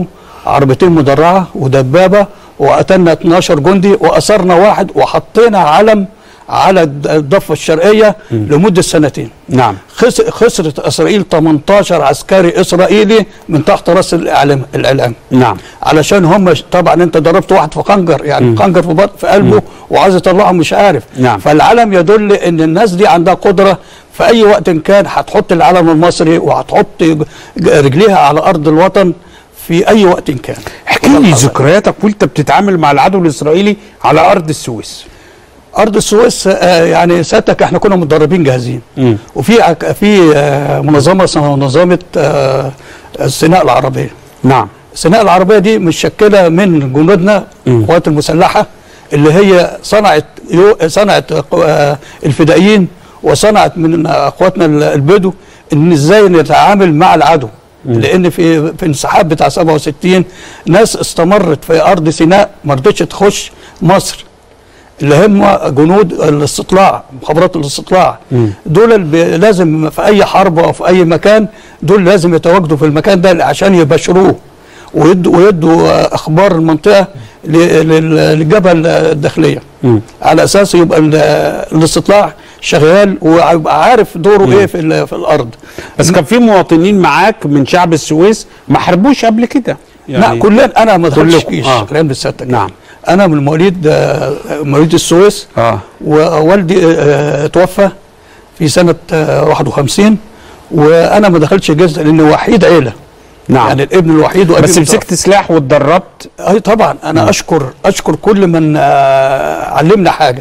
عربيتين مدرعه ودبابه وقتلنا 12 جندي واسرنا واحد وحطينا علم على الد- الضفه الشرقيه لمده سنتين نعم خس- خسرت اسرائيل 18 عسكري اسرائيلي من تحت راس الاعلام الاعلام نعم علشان هم طبعا انت ضربت واحد في خنجر يعني خنجر في بط في قلبه وعايز يطلعه مش عارف نعم. فالعلم يدل ان الناس دي عندها قدره في اي وقت كان هتحط العلم المصري وهتحط ج- رجليها على ارض الوطن في اي وقت كان احكي لي ذكرياتك وانت بتتعامل مع العدو الاسرائيلي على ارض السويس ارض السويس آه، يعني ساعتك احنا كنا متدربين جاهزين مم. وفي عك- في آه، منظمه اسمها منظمه آه، السيناء العربيه نعم السيناء العربيه دي متشكله من جنودنا القوات المسلحه اللي هي صنعت يو صنعت آه، الفدائيين وصنعت من اخواتنا ال- البدو ان ازاي نتعامل مع العدو لان في في انسحاب بتاع 67 ناس استمرت في ارض سيناء ما رضتش تخش مصر اللي هم جنود الاستطلاع مخابرات الاستطلاع دول الب- لازم في اي حرب او في اي مكان دول لازم يتواجدوا في المكان ده عشان يبشروه ويدوا ويدوا آه، اخبار المنطقه ل- لل- للجبهه الداخليه على اساس يبقى ال- الاستطلاع شغال ويبقى عارف دوره مم. ايه في ال- في الارض بس كان في مواطنين معاك من شعب السويس ما حاربوش قبل كده لا كلنا انا ما دخلتش كلكم. جيش آه. كلام لسيادتك نعم انا من مواليد آه، مواليد السويس اه ووالدي آه، توفى في سنه آه، 51 وانا ما دخلتش الجيش لاني وحيد عيله نعم يعني الابن الوحيد وأبي بس مسكت سلاح واتدربت اي طبعا انا اشكر اشكر كل من آه، علمنا حاجه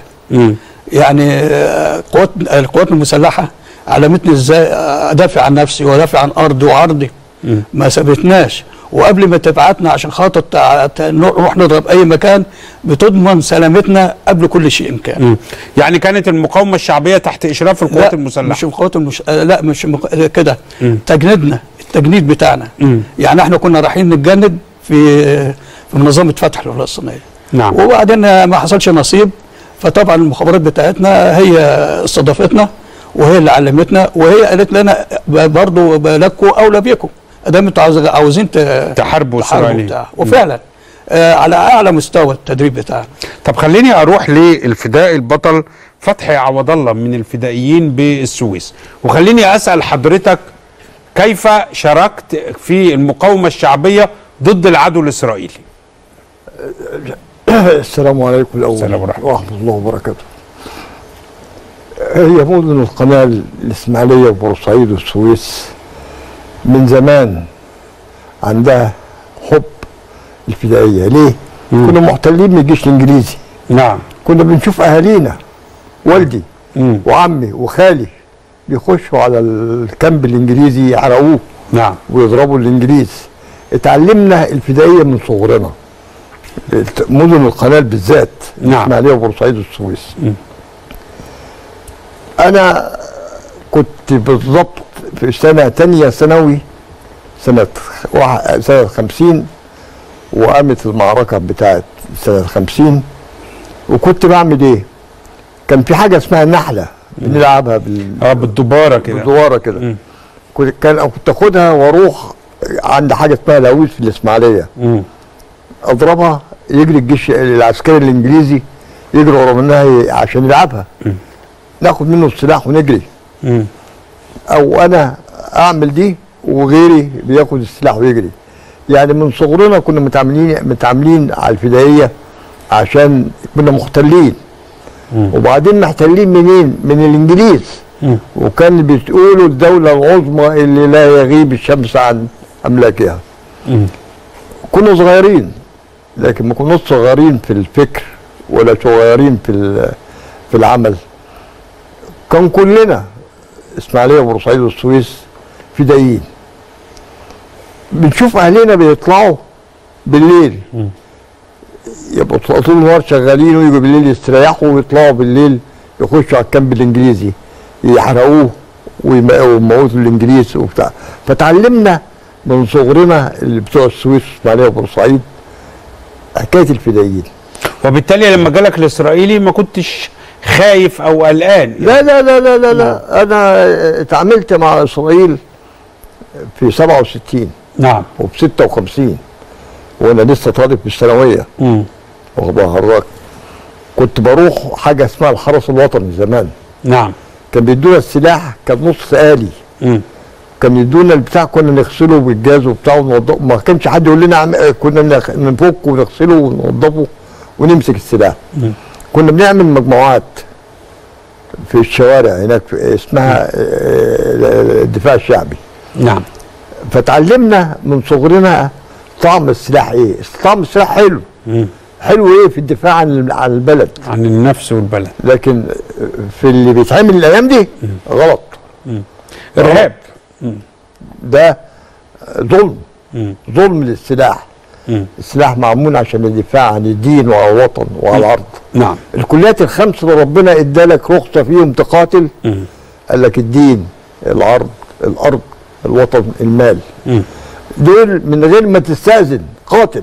يعني آه، قوات القوات المسلحه علمتني ازاي آه، ادافع عن نفسي وادافع عن ارضي وعرضي ما سابتناش وقبل ما تبعتنا عشان خاطر تع- ت- نروح نضرب اي مكان بتضمن سلامتنا قبل كل شيء كان مم. يعني كانت المقاومه الشعبيه تحت اشراف القوات لا، المسلحه مش القوات المش... آه، لا مش مق... آه، كده مم. تجنيدنا التجنيد بتاعنا مم. يعني احنا كنا رايحين نتجند في في منظمه فتح الفلسطينيه نعم وبعدين ما حصلش نصيب فطبعا المخابرات بتاعتنا هي استضافتنا وهي اللي علمتنا وهي قالت لنا برضه لكم اولى بيكم ادام انتوا عاوز- عاوزين ت- تحاربوا اسرائيل بتاع. وفعلا آه على اعلى مستوى التدريب بتاعنا طب خليني اروح للفدائي البطل فتحي عوض الله من الفدائيين بالسويس وخليني اسال حضرتك كيف شاركت في المقاومه الشعبيه ضد العدو الاسرائيلي السلام عليكم الأول السلام ورحمة ورحمة الله وبركاته هي مدن القناة الإسماعيلية وبورسعيد والسويس من زمان عندها حب الفدائية ليه؟ كنا محتلين من الجيش الإنجليزي نعم كنا بنشوف أهالينا والدي وعمي وخالي بيخشوا على الكامب الإنجليزي يحرقوه نعم ويضربوا الإنجليز اتعلمنا الفدائية من صغرنا مدن القناه بالذات نعم. الاسماعيليه وبورسعيد والسويس انا كنت بالضبط في سنه تانية ثانوي سنه واحد- سنه 50 وقامت المعركه بتاعت سنه 50 وكنت بعمل ايه؟ كان في حاجه اسمها نحله بنلعبها بال اه بالدباره كده بالدواره كده كنت كان كنت اخدها واروح عند حاجه اسمها لاويس في الاسماعيليه اضربها يجري الجيش العسكري الانجليزي يجري ورا منها ي- عشان يلعبها ناخد منه السلاح ونجري او انا اعمل دي وغيري بياخد السلاح ويجري يعني من صغرنا كنا متعاملين متعاملين على الفدائيه عشان كنا محتلين وبعدين محتلين منين؟ من الانجليز وكان بتقولوا الدوله العظمى اللي لا يغيب الشمس عن املاكها كنا صغيرين لكن ما كناش صغيرين في الفكر ولا صغيرين في ال- في العمل كان كلنا اسماعيليه وبورسعيد والسويس فدائيين بنشوف اهلنا بيطلعوا بالليل يبقوا طول طول النهار شغالين ويجوا بالليل يستريحوا ويطلعوا بالليل يخشوا على الكامب الانجليزي يحرقوه ويم- ويموتوا الانجليز وبتاع فتعلمنا من صغرنا اللي بتوع السويس والاسماعيليه وبورسعيد حكايه الفدائيين وبالتالي لما جالك الاسرائيلي ما كنتش خايف او قلقان لا لا لا لا لا, لا. انا اتعاملت مع اسرائيل في 67 نعم وفي 56 وانا لسه طالب في الثانويه واخد بال حضرتك كنت بروح حاجه اسمها الحرس الوطني زمان نعم كان بيدونا السلاح كان نص آلي كان يدونا البتاع كنا نغسله بالجاز وبتاع ونوضفه ما كانش حد يقول لنا عم... كنا نخ- نفكه ونغسله ونوضفه ونمسك السلاح كنا بنعمل مجموعات في الشوارع هناك في اسمها آه، الدفاع الشعبي نعم فتعلمنا من صغرنا طعم السلاح ايه طعم السلاح حلو حلو ايه في الدفاع عن عن البلد عن النفس والبلد لكن في اللي بيتعمل الايام دي غلط ارهاب ده ظلم ظلم للسلاح السلاح معمول عشان الدفاع عن الدين وعن الوطن وعن الارض نعم الكليات الخمس اللي ربنا ادالك رخصه فيهم تقاتل قال لك الدين العرض الارض الوطن المال دول من غير ما تستاذن قاتل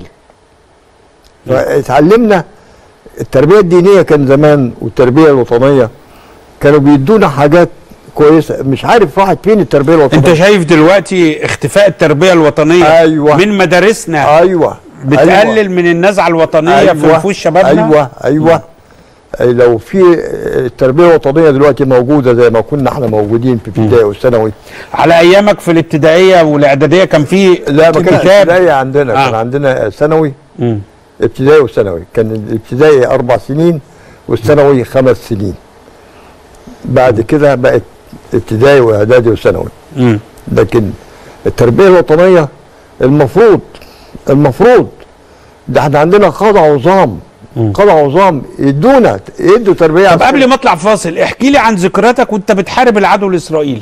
فاتعلمنا التربيه الدينيه كان زمان والتربيه الوطنيه كانوا بيدونا حاجات كويسه مش عارف راحت فين التربيه الوطنيه انت شايف دلوقتي اختفاء التربيه الوطنيه أيوة. من مدارسنا ايوه بتقلل أيوة. من النزعه الوطنيه في نفوس شبابنا ايوه ايوه أي لو في التربيه الوطنيه دلوقتي موجوده زي ما كنا احنا موجودين في ابتدائي والثانوي على ايامك في الابتدائيه والاعداديه كان في لا ما كانش كتاب. ابتدائي عندنا آه. كان عندنا ثانوي ابتدائي وثانوي كان الابتدائي اربع سنين والثانوي خمس سنين بعد كده بقت ابتدائي واعدادي وثانوي مم. لكن التربيه الوطنيه المفروض المفروض ده احنا عندنا قاده عظام قاده عظام يدونا يدوا تربيه طب قبل ما اطلع فاصل احكي لي عن ذكرياتك وانت بتحارب العدو الاسرائيلي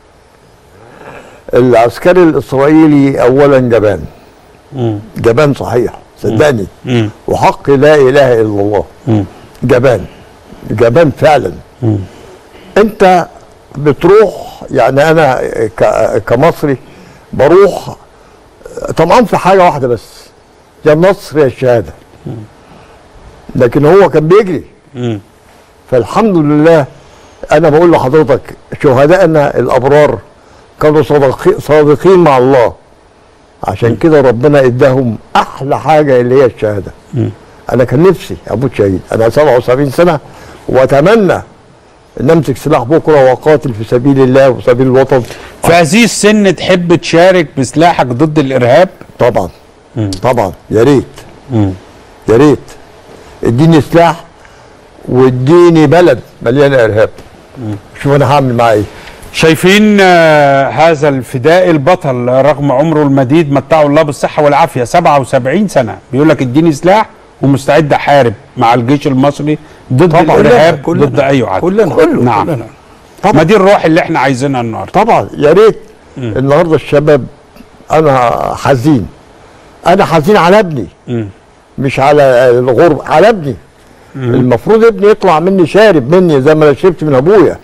العسكري الاسرائيلي اولا جبان جبان صحيح صدقني وحق لا اله الا الله جبان جبان فعلا انت بتروح يعني انا ك- كمصري بروح طمعان في حاجه واحده بس يا النصر يا الشهاده لكن هو كان بيجري فالحمد لله انا بقول لحضرتك شهدائنا الابرار كانوا صادقي- صادقين مع الله عشان كده ربنا اداهم احلى حاجه اللي هي الشهاده انا كان نفسي اموت شهيد انا 77 سنه واتمنى ان امسك سلاح بكره واقاتل في سبيل الله وسبيل الوطن في هذه السن تحب تشارك بسلاحك ضد الارهاب طبعا طبعا يا ريت يا ريت اديني سلاح واديني بلد مليانه ارهاب شوف انا هعمل معاه ايه شايفين آه، هذا الفدائي البطل رغم عمره المديد متعه الله بالصحة والعافية 77 سنة بيقول لك اديني سلاح ومستعد احارب مع الجيش المصري ضد طبعاً. الارهاب كلنا- ضد اي عدو كلنا- كله- نعم كلنا. ما دي الروح اللي احنا عايزينها النهارده طبعا يا ريت النهارده الشباب انا حزين انا حزين على ابني مش على الغرب على ابني المفروض ابني يطلع مني شارب مني زي ما انا شربت من ابويا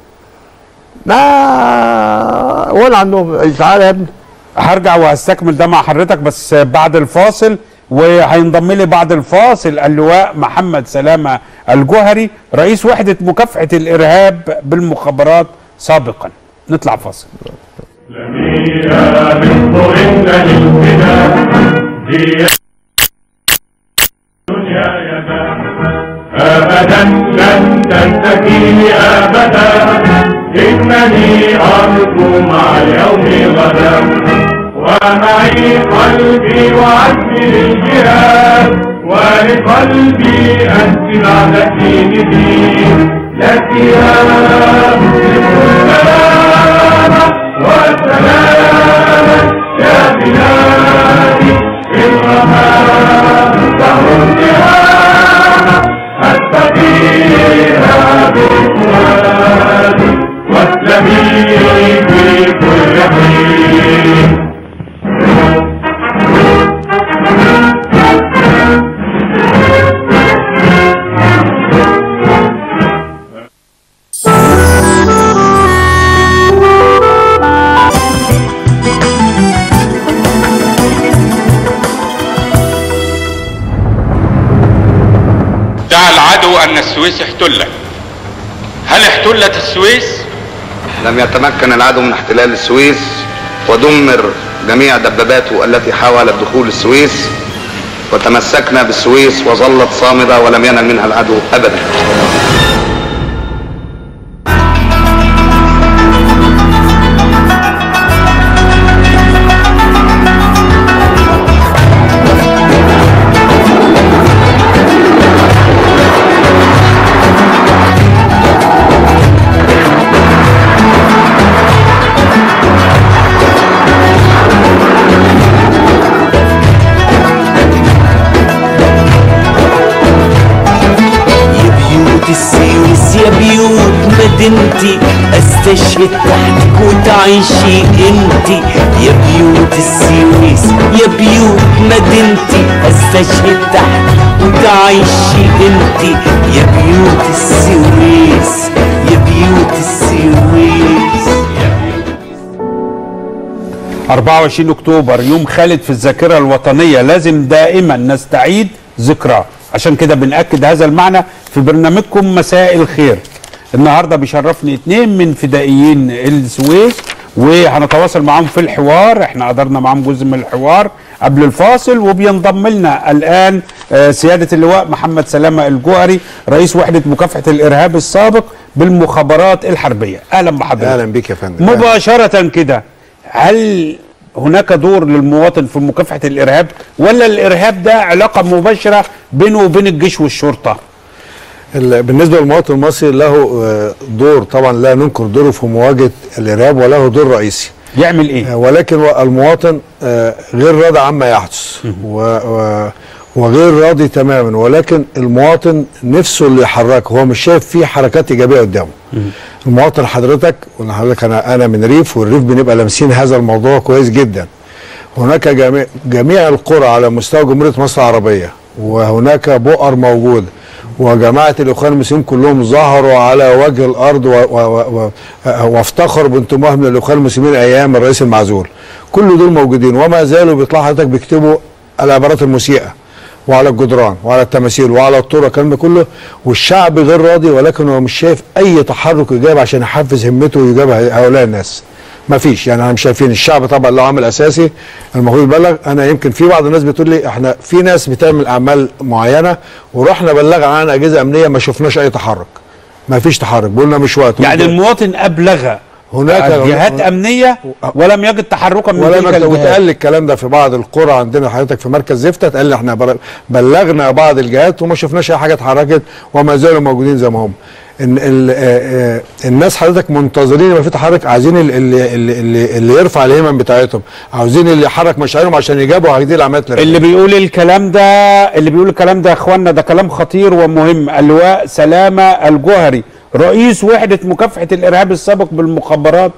ما ولا عندهم تعالى يا ابني هرجع وهستكمل ده مع حضرتك بس بعد الفاصل وهينضم لي بعد الفاصل اللواء محمد سلامة الجوهري رئيس وحدة مكافحة الإرهاب بالمخابرات سابقا نطلع فاصل أبدا لن تستكيني أبدا إنني أرجو مع اليوم غدا ومعي قلبي وعزمي للجهاد ولقلبي أنت بعد ديني لك يا مسلم السلام والسلام يا بلادي بالرحام دهر الجهاد أستقيها بإخواني واسلمي في كل حين ادعى العدو أن السويس احتلت هل احتلت السويس؟ لم يتمكن العدو من احتلال السويس ودمر جميع دباباته التي حاولت دخول السويس وتمسكنا بالسويس وظلت صامدة ولم ينل منها العدو أبدا يا بيوت السويس يا بيوت مدينتي استشهد تحتك وتعيشي انتي يا بيوت السويس يا بيوت مدينتي استشهد تحتك وتعيشي انتي يا بيوت السويس يا بيوت السويس 24 اكتوبر يوم خالد في الذاكره الوطنيه لازم دائما نستعيد ذكراه عشان كده بنأكد هذا المعنى في برنامجكم مساء الخير النهارده بيشرفني اتنين من فدائيين السويس وهنتواصل معاهم في الحوار احنا قدرنا معاهم جزء من الحوار قبل الفاصل وبينضم لنا الان آه، سياده اللواء محمد سلامه الجوهري رئيس وحده مكافحه الارهاب السابق بالمخابرات الحربيه اهلا بحضرتك اهلا بيك يا فندم مباشرة كده هل هناك دور للمواطن في مكافحة الإرهاب ولا الإرهاب ده علاقة مباشرة بينه وبين الجيش والشرطة ال- بالنسبه للمواطن المصري له آه، دور طبعا لا ننكر دوره في مواجهه الارهاب وله دور رئيسي يعمل ايه؟ ولكن المواطن آه، غير راضي عما يحدث و و وغير راضي تماما ولكن المواطن نفسه اللي يحركه هو مش شايف فيه حركات ايجابيه قدامه المواطن حضرتك قلنا حضرتك انا انا من ريف والريف بنبقى لامسين هذا الموضوع كويس جدا هناك جميع, جميع القرى على مستوى جمهوريه مصر العربيه وهناك بؤر موجوده وجماعه الاخوان المسلمين كلهم ظهروا على وجه الارض و و و و وافتخروا بانتمائهم للاخوان المسلمين ايام الرئيس المعزول كل دول موجودين وما زالوا بيطلعوا حضرتك بيكتبوا العبارات المسيئه وعلى الجدران وعلى التماثيل وعلى الطرق الكلام ده كله والشعب غير راضي ولكن هو مش شايف اي تحرك ايجابي عشان يحفز همته ويجاب هؤلاء الناس ما فيش يعني احنا مش شايفين الشعب طبعا له عامل اساسي المفروض يبلغ انا يمكن في بعض الناس بتقول لي احنا في ناس بتعمل اعمال معينه ورحنا بلغنا عن اجهزه امنيه ما شفناش اي تحرك ما فيش تحرك قلنا مش وقت يعني المواطن أبلغ هناك جهات أمنية ولم يجد تحركا من ولا تلك ما الجهات واتقال لي الكلام ده في بعض القرى عندنا حضرتك في مركز زفته اتقال لي احنا بر- بلغنا بعض الجهات وما شفناش اي حاجه اتحركت وما زالوا موجودين زي ما هم إن ال- آه، آه، الناس حضرتك منتظرين يبقى في تحرك عايزين ال- اللي, اللي, اللي, اللي يرفع الهمم بتاعتهم عاوزين اللي يحرك مشاعرهم عشان يجابوا هذه العمليات الإرهابية. اللي بيقول الكلام ده اللي بيقول الكلام ده يا اخوانا ده كلام خطير ومهم اللواء سلامة الجوهري رئيس وحدة مكافحة الإرهاب السابق بالمخابرات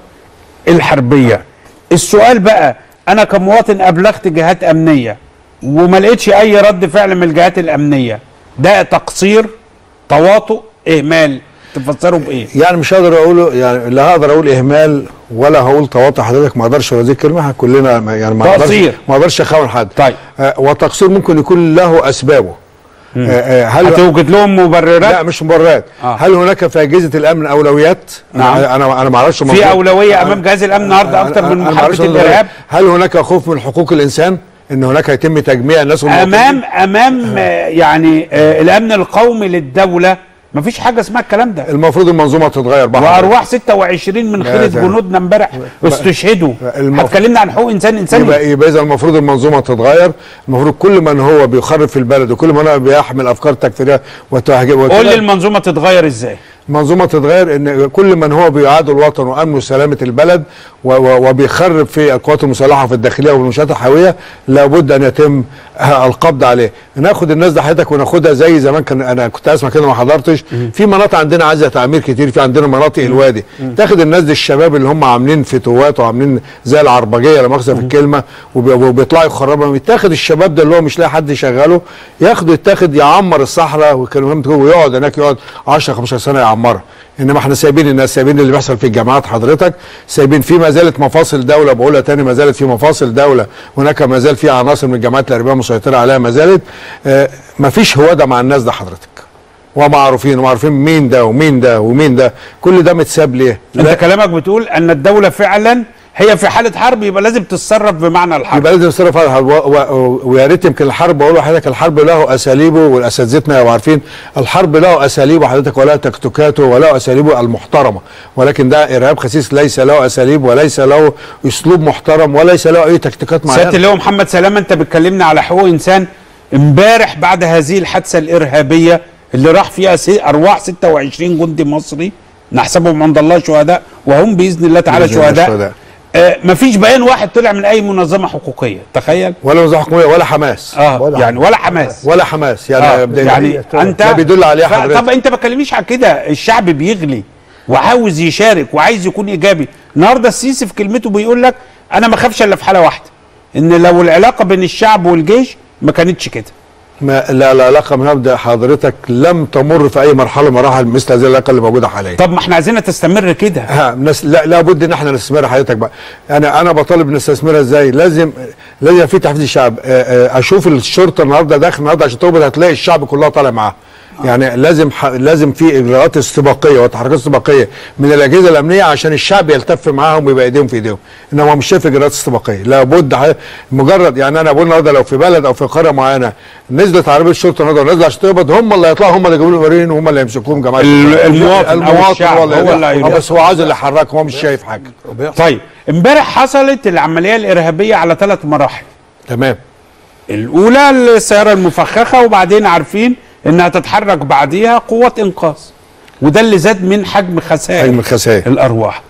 الحربية السؤال بقى أنا كمواطن أبلغت جهات أمنية وما لقيتش أي رد فعل من الجهات الأمنية ده تقصير تواطؤ إهمال تفسره بإيه؟ يعني مش هقدر اقوله يعني لا هقدر اقول اهمال ولا هقول تواطؤ حضرتك ما اقدرش اقول هذه الكلمه إحنا كلنا ما- يعني ما اقدرش تقصير. ما اقدرش اخون حد طيب آه وتقصير ممكن يكون له اسبابه آه آه هل هتوجد لهم مبررات؟ لا مش مبررات آه. هل هناك في اجهزه الامن اولويات؟ نعم. انا انا, أنا ما اعرفش في الموضوع. أولوية أمام جهاز الأمن النهاردة أكتر من أنا ما محاربة أعرفش الموضوع. الإرهاب هل هناك خوف من حقوق الانسان؟ ان هناك يتم تجميع الناس والمواطنين؟ امام امام آه، يعني آه، الامن القومي للدوله مفيش حاجه اسمها الكلام ده المفروض المنظومه تتغير بقى وارواح 26 من لا خيره تمام. جنودنا امبارح استشهدوا المف- هتكلمنا عن حقوق انسان انساني يبقى يبقى اذا المفروض المنظومه تتغير المفروض كل من هو بيخرب في البلد وكل من هو بيحمل افكار تكفيريه وتهجير قول لي المنظومه تتغير ازاي المنظومه تتغير ان كل من هو بيعاد الوطن وامن وسلامه البلد و- و- وبيخرب في القوات المسلحه في الداخليه والمنشات الحيويه لابد ان يتم آه، القبض عليه ناخد الناس ده حياتك وناخدها زي زمان كان انا كنت اسمع كده ما حضرتش في مناطق عندنا عايزه تعمير كتير في عندنا مناطق الوادي تاخد الناس دي الشباب اللي هم عاملين فتوات وعاملين زي العربجيه لا مؤاخذه في الكلمه وبي- وبيطلعوا يخربوا يتاخد الشباب ده اللي هو مش لاقي حد يشغله ياخده يتاخد يعمر الصحراء وكان ويقعد هناك يقعد 10 15 سنه يعمرها انما احنا سايبين الناس سايبين اللي بيحصل في الجامعات حضرتك سايبين في ما زالت مفاصل دوله بقولها تاني ما زالت في مفاصل دوله هناك ما زال في عناصر من الجامعات الارهابيه مسيطره عليها ما زالت آه ما فيش هواده مع الناس ده حضرتك ومعروفين ومعروفين مين ده ومين ده ومين ده كل ده متساب ليه انت كلامك بتقول ان الدوله فعلا هي في حاله حرب يبقى لازم تتصرف بمعنى الحرب يبقى لازم يصرف على الحرب و- و- ويا ريت يمكن الحرب بقول لحضرتك الحرب له اساليبه والاساتذتنا يبقوا عارفين الحرب له اساليبه حضرتك ولا تكتكاته ولا اساليبه المحترمه ولكن ده ارهاب خسيس ليس له اساليب وليس له اسلوب محترم وليس له اي تكتيكات سياده معينه اللواء محمد سلامه انت بتكلمنا على حقوق انسان امبارح بعد هذه الحادثه الارهابيه اللي راح فيها سي- ارواح 26 جندي مصري نحسبهم عند الله شهداء وهم باذن الله تعالى بإذن الله شهداء شهداء. آه مفيش بيان واحد طلع من اي منظمه حقوقيه تخيل ولا منظمه حكوميه ولا حماس اه ولا يعني ولا حماس ولا حماس يعني آه ده- يعني انت ده بيدل عليه ف- حضرتك طب انت ما تكلمنيش على كده الشعب بيغلي وعاوز يشارك وعايز يكون ايجابي النهارده السيسي في كلمته بيقول لك انا ما اخافش الا في حاله واحده ان لو العلاقه بين الشعب والجيش ما كانتش كده ما لا لا علاقه من مبدا حضرتك لم تمر في اي مرحله من مراحل مثل هذه العلاقه اللي موجوده حاليا طب ما احنا عايزينها تستمر كده ها نس لا لابد ان احنا نستثمرها حضرتك بقى انا انا بطالب نستثمرها ازاي لازم لازم في تحفيز الشعب آه، آه، اشوف الشرطه النهارده داخل النهارده عشان تقبض هتلاقي الشعب كلها طالع معاها يعني لازم ح... لازم في اجراءات استباقيه وتحركات استباقيه من الاجهزه الامنيه عشان الشعب يلتف معاهم ويبقى ايديهم في ايديهم انما هو مش شايف اجراءات استباقيه لابد ح... مجرد يعني انا بقول النهارده لو في بلد او في قريه معينه نزلت عربيه الشرطه النهارده ونزلت عشان تقبض هم اللي هيطلعوا هم اللي يجيبوا المرين وهم اللي يمسكوهم جماعه ال- الشرطة. المواطن أو المواطن الشعب هو اللي, هو اللي آه، هيروح. بس هو عايز اللي يحركه هو مش شايف حاجه طيب امبارح حصلت العمليه الارهابيه على ثلاث مراحل تمام الاولى السياره المفخخه وبعدين عارفين انها تتحرك بعديها قوه انقاذ وده اللي زاد من حجم خسائر حجم الخسائر الارواح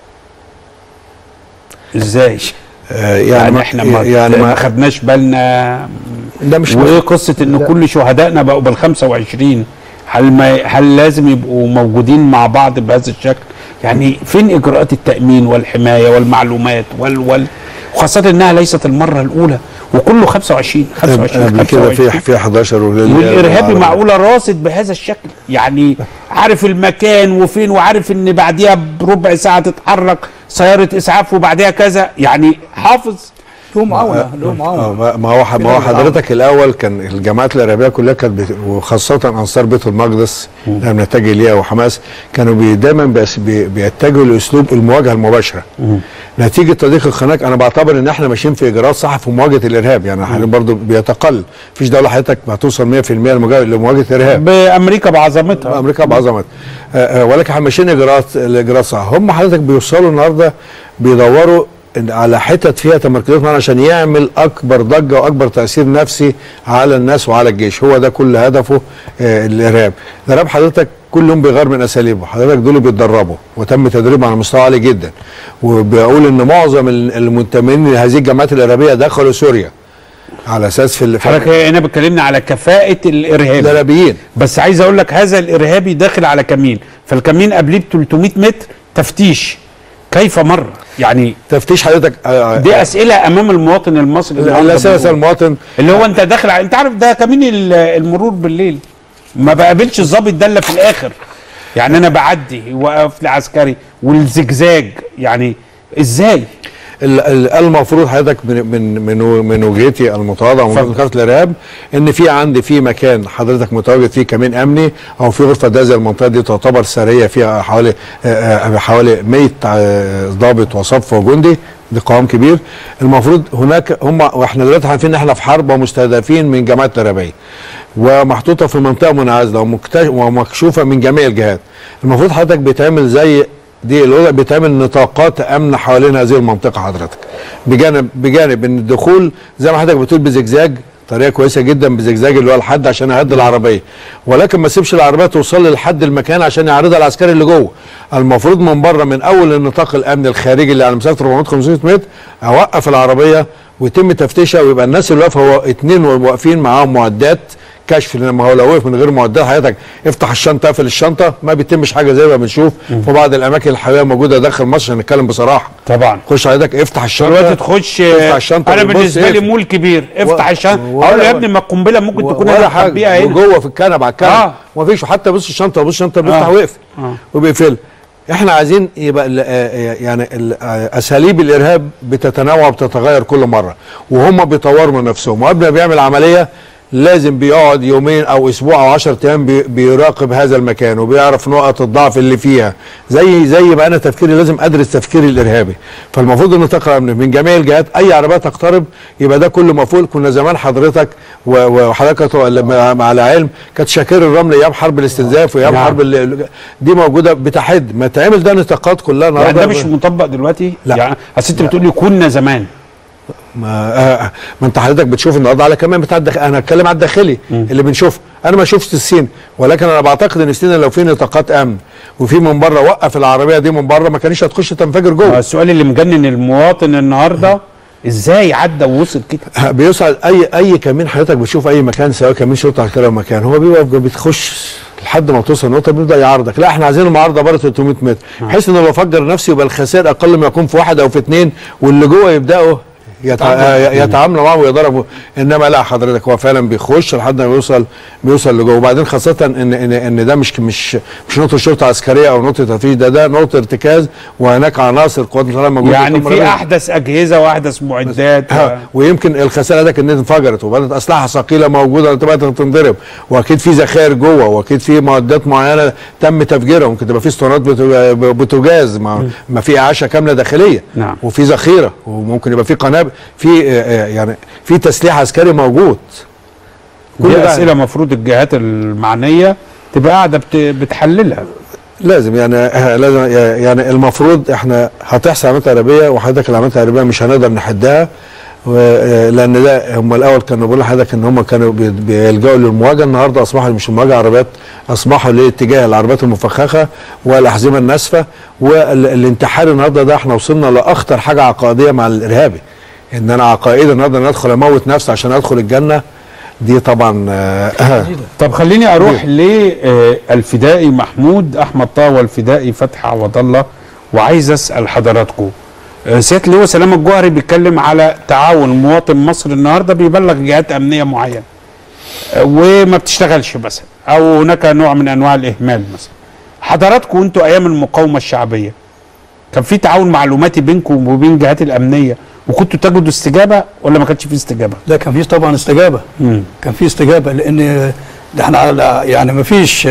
ازاي آه يعني, يعني يعني ما- احنا ما, يعني ما ما- خدناش بالنا ده مش وايه قصه ان لا. كل شهدائنا بقوا بال 25 هل ما هل لازم يبقوا موجودين مع بعض بهذا الشكل يعني فين اجراءات التامين والحمايه والمعلومات وال وال وخاصه انها ليست المره الاولى وكله 25 25 قبل كده 25. في في 11 وليل- والارهابي العربية. معقوله راصد بهذا الشكل يعني عارف المكان وفين وعارف ان بعديها بربع ساعه تتحرك سياره اسعاف وبعديها كذا يعني حافظ له معاونه له آه، معاونه ما ما هو ما هو حضرتك الاول كان الجماعات الارهابيه كلها كانت بت- وخاصه انصار بيت المقدس اللي بنتجه ليها وحماس كانوا بي دايما بس بي بيتجهوا لاسلوب المواجهه المباشره نتيجه تضييق الخناق انا بعتبر ان احنا ماشيين في اجراءات صح في مواجهه الارهاب يعني احنا برضه بيتقل مفيش دوله حضرتك هتوصل 100% لمواجهه لمواجهه الارهاب بامريكا بعظمتها امريكا بعظمتها آه، آه، ولكن احنا ماشيين اجراءات الاجراءات صح هم حضرتك بيوصلوا النهارده بيدوروا إن على حتت فيها تمركزات معينة عشان يعمل اكبر ضجه واكبر تاثير نفسي على الناس وعلى الجيش هو ده كل هدفه آه، الارهاب الارهاب حضرتك كل يوم بيغير من اساليبه حضرتك دول بيتدربوا وتم تدريبهم على مستوى عالي جدا وبقول ان معظم ال- المنتمين لهذه الجماعات الارهابيه دخلوا سوريا على اساس في ال- حضرتك هنا بتكلمنا على كفاءة الإرهابي الإرهابيين بس عايز أقول لك هذا الإرهابي داخل على كمين فالكمين قبليه ب 300 متر تفتيش كيف مر يعني تفتيش حضرتك دي أسئلة أمام المواطن المصري النهاردة الاساس بيقول. المواطن اللي هو أنت داخل على- أنت عارف ده كمين ال- المرور بالليل ما بقابلش الظابط ده إلا في الآخر يعني أنا بعدي واقف لي عسكري والزجزاج يعني إزاي؟ ال- ال- المفروض حضرتك من من من من وجهتي المتواضعه ومن اتفضل. مكافحه الارهاب ان في عندي في مكان حضرتك متواجد فيه كمين امني او في غرفه دازه المنطقه دي تعتبر سريه فيها حوالي آه، آه، حوالي 100 آه، ضابط وصف وجندي ده قوام كبير المفروض هناك هم واحنا دلوقتي عارفين ان احنا في حرب ومستهدفين من جماعات ارهابيه ومحطوطه في منطقه منعزله ومكتش- ومكشوفه من جميع الجهات المفروض حضرتك بيتعمل زي دي الوضع بيتعمل نطاقات امن حوالين هذه المنطقه حضرتك بجانب بجانب ان الدخول زي ما حضرتك بتقول بزجزاج طريقه كويسه جدا بزجزاج اللي هو الحد عشان يهدي العربيه ولكن ما سيبش العربيه توصل لي لحد المكان عشان يعرضها العسكري اللي جوه المفروض من بره من اول النطاق الامني الخارجي اللي على مسافه 400 500 متر اوقف العربيه ويتم تفتيشها ويبقى الناس اللي واقفه هو اتنين واقفين معاهم معدات كشف لما هو لو وقف من غير معدات حضرتك افتح الشنطه اقفل الشنطه ما بيتمش حاجه زي ما بنشوف في بعض الاماكن الحيويه موجوده داخل مصر عشان نتكلم بصراحه طبعا خش حضرتك افتح الشنطه دلوقتي تخش افتح الشنطه انا وبص بالنسبه لي اقفل. مول كبير افتح و- الشنطه ولا- اقول له يا ابني ما القنبله ممكن تكون ولا انا حاجه مخبيها هنا وجوه في الكنبه على الكنبه آه. آه. ومفيش وحتى بص الشنطه بص الشنطه بيفتح آه. ويقفل آه. وبيقفل احنا عايزين يبقى ال- آه، يعني ال- آه، اساليب الارهاب بتتنوع وبتتغير كل مره وهم بيطوروا من نفسهم وقبل ما بيعمل عمليه لازم بيقعد يومين او اسبوع او 10 ايام بي- بيراقب هذا المكان وبيعرف نقط الضعف اللي فيها زي زي ما انا تفكيري لازم ادرس تفكيري الارهابي فالمفروض ان تقرا من, من جميع الجهات اي عربيه تقترب يبقى ده كله مفعول كنا زمان حضرتك و- وحضرتك مع- مع العلم كانت شاكير الرمل ايام حرب الاستنزاف وايام نعم. حرب ال- دي موجوده بتحد ما تعمل ده نطاقات كلها يعني النهارده ده مش مطبق دلوقتي لا. يعني اصل انت بتقول لي كنا زمان ما آه ما انت حضرتك بتشوف النهارده على كمان بتاع الداخل انا هتكلم على الداخلي اللي بنشوفه انا ما شفتش الصين ولكن انا بعتقد ان الصين لو في نطاقات امن وفي من بره وقف العربيه دي من بره ما كانش هتخش تنفجر آه، جوه السؤال اللي مجنن المواطن النهارده ازاي عدى ووصل كده بيوصل اي اي كمين حضرتك بتشوف اي مكان سواء كمين شرطه او كده مكان هو بيبقى بتخش لحد ما توصل نقطه بيبدا يعارضك لا احنا عايزين المعارضه بره 300 متر بحيث ان لو فجر نفسه يبقى الخسائر اقل ما يكون في واحد او في اثنين واللي جوه يبداوا يتع... يتعاملوا معاه ويضربوا انما لا حضرتك هو فعلا بيخش لحد ما يوصل بيوصل لجوه وبعدين خاصه ان ان ان ده مش مش مش نقطه شرطه عسكريه او نقطه تنفيذ ده ده نقطه ارتكاز وهناك عناصر قوات مسلحه موجوده يعني كم في رجل. احدث اجهزه واحدث معدات ها، ويمكن الخسائر ده كانت انفجرت وبدات اسلحه ثقيله موجوده تبقى تنضرب واكيد في ذخائر جوه واكيد في معدات معينه تم تفجيرها ممكن تبقى في اسطوانات بوتو- بوتوجاز ما, ما في اعاشه كامله داخليه نعم. وفي ذخيره وممكن يبقى في قنابل في آه، آه، يعني في تسليح عسكري موجود كل كل دي ده- اسئله المفروض الجهات المعنيه تبقى قاعده بت- بتحللها لازم يعني آه، لازم يعني المفروض احنا هتحصل عمليات عربيه وحضرتك العمليات العربيه مش هنقدر نحدها و- آه، لان ده هم الاول كانوا بيقولوا لحضرتك ان هم كانوا بي- بيلجأوا للمواجهه النهارده اصبحوا مش المواجهه عربيات اصبحوا لاتجاه العربيات المفخخه والاحزمه الناسفه والانتحار النهارده ده احنا وصلنا لاخطر حاجه عقائديه مع الارهابي ان انا عقائدي النهارده ان ادخل اموت نفسي عشان ادخل الجنه دي طبعا آه، طب خليني اروح للفدائي محمود احمد طه والفدائي فتحي عوض الله وعايز اسال حضراتكم آه، سياده اللواء سلام الجوهري بيتكلم على تعاون مواطن مصري النهارده بيبلغ جهات امنيه معينه آه، وما بتشتغلش مثلا او هناك نوع من انواع الاهمال مثلا حضراتكم انتوا ايام المقاومه الشعبيه كان في تعاون معلوماتي بينكم وبين الجهات الامنيه وكنتوا تجدوا استجابه ولا ما كانش في استجابه؟ لا كان في طبعا استجابه مم. كان في استجابه لان ده احنا على يعني ما فيش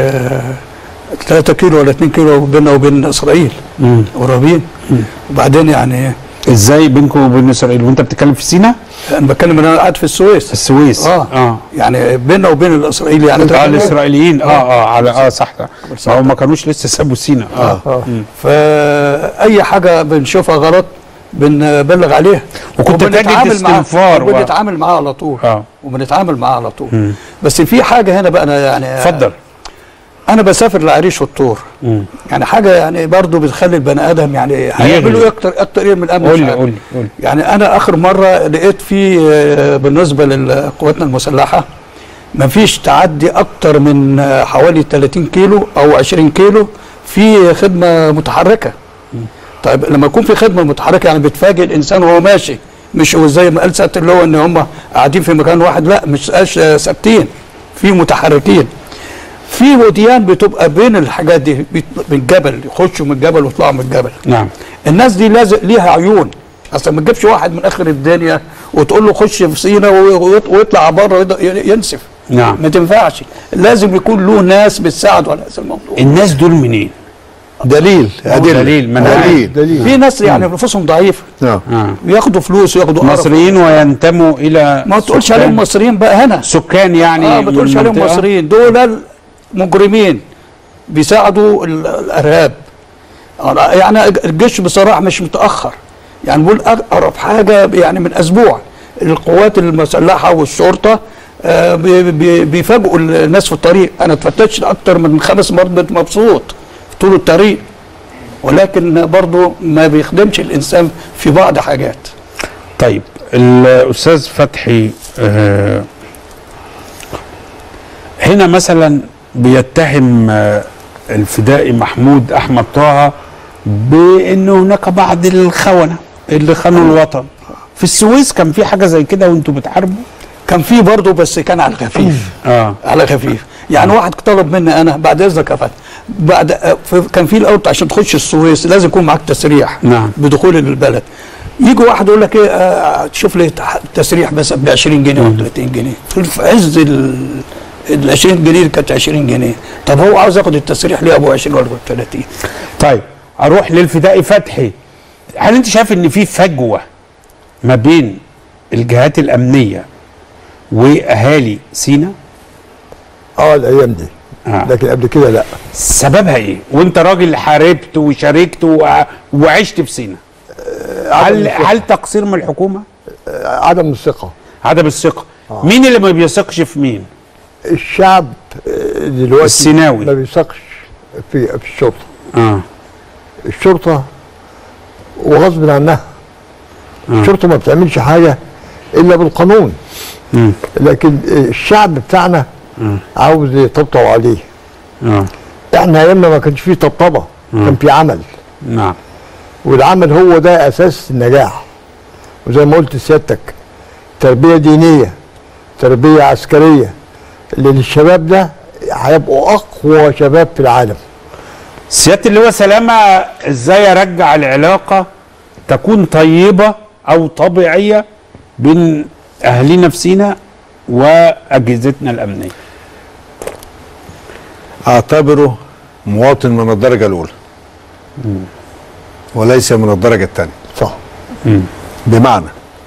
3 كيلو ولا 2 كيلو بيننا وبين اسرائيل مم. قريبين وبعدين يعني ازاي بينكم وبين اسرائيل وانت بتتكلم في سينا؟ انا بتكلم ان انا قاعد في السويس السويس اه, اه يعني بيننا وبين الاسرائيلي يعني اه الاسرائيليين اه اه على اه صح ما هم ما كانوش لسه سابوا سينا اه, اه مم. فاي حاجه بنشوفها غلط بنبلغ عليها وكنت تجد وبنتعامل معاه- استنفار و- وبنتعامل معاه على طول اه وبنتعامل معاه على طول مم. بس في حاجه هنا بقى انا يعني اتفضل انا بسافر العريش والطور مم. يعني حاجه يعني برضو بتخلي البني ادم يعني هيعملوا ايه اكتر اكتر ايه من الامن قول مش لي عارف. قول لي قول لي يعني انا اخر مره لقيت في آه، بالنسبه لقواتنا المسلحه ما فيش تعدي اكتر من آه، حوالي 30 كيلو او 20 كيلو في خدمه متحركه طيب لما يكون في خدمه متحركه يعني بتفاجئ الانسان وهو ماشي مش هو زي ما قال سياده اللواء ان هم قاعدين في مكان واحد لا مش قاش آه، ثابتين في متحركين في وديان بتبقى بين الحاجات دي بيت- من الجبل يخشوا من الجبل ويطلعوا من الجبل نعم الناس دي لازم ليها عيون اصل ما تجيبش واحد من اخر الدنيا وتقول له خش في سينا وي- ويطلع بره ويض- ينسف نعم ما تنفعش لازم يكون له ناس بتساعده على هذا الموضوع الناس دول منين؟ دليل أدلة. دليل، ما أنا دليل عارف. دليل في ناس يعني نفوسهم ضعيفه نعم آه. بياخدوا فلوس وياخدوا قرف. مصريين وينتموا الى ما تقولش سكان- عليهم مصريين بقى هنا سكان يعني اه ما تقولش من عليهم منطقة؟ مصريين دول مجرمين بيساعدوا ال- الارهاب آه، يعني الجيش بصراحه مش متاخر يعني بقول اقرب حاجه يعني من اسبوع القوات المسلحه والشرطه آه، بي- بي- بيفاجئوا الناس في الطريق انا اتفتشت اكتر من خمس مرات بقيت مبسوط طول الطريق ولكن برضه ما بيخدمش الانسان في بعض حاجات طيب الاستاذ فتحي آه هنا مثلا بيتهم آه الفدائي محمود احمد طه بان هناك بعض الخونه اللي خانوا الوطن في السويس كان في حاجه زي كده وانتوا بتحاربوا كان في برضه بس كان على الخفيف اه على خفيف يعني واحد طلب مني انا بعد اذنك يا فتحي بعد ف- كان في الاول عشان تخش السويس لازم يكون معاك تسريح نعم بدخول البلد يجي واحد يقول لك ايه آه تشوف لي تح- تسريح مثلا ب 20 جنيه او 30 جنيه في في عز ال ال 20 جنيه اللي كانت 20 جنيه طب هو عاوز ياخد التسريح ليه ابو 20 ولا ابو 30 طيب اروح للفدائي فتحي هل انت شايف ان في فجوه ما بين الجهات الامنيه واهالي سينا اه الايام دي آه. لكن قبل كده لا سببها ايه وانت راجل حاربت وشاركت و- وعشت في سينا هل الثقة. هل تقصير من الحكومه آه، عدم الثقه عدم الثقه مين اللي ما بيثقش في مين الشعب آه، دلوقتي السيناوي. ما بيثقش في في الشرطه اه الشرطه وغصب عنها الشرطه ما بتعملش حاجه الا بالقانون مم. لكن الشعب بتاعنا عاوز يطبطب عليه اه احنا ايامنا ما كانش فيه طبطبه كان في عمل نعم والعمل هو ده اساس النجاح وزي ما قلت سيادتك تربيه دينيه تربيه عسكريه اللي الشباب ده هيبقوا اقوى شباب في العالم سياده اللواء سلامه ازاي ارجع العلاقه تكون طيبه او طبيعيه بين اهالينا في سينا واجهزتنا الامنيه اعتبره مواطن من الدرجه الاولى وليس من الدرجه الثانيه صح بمعنى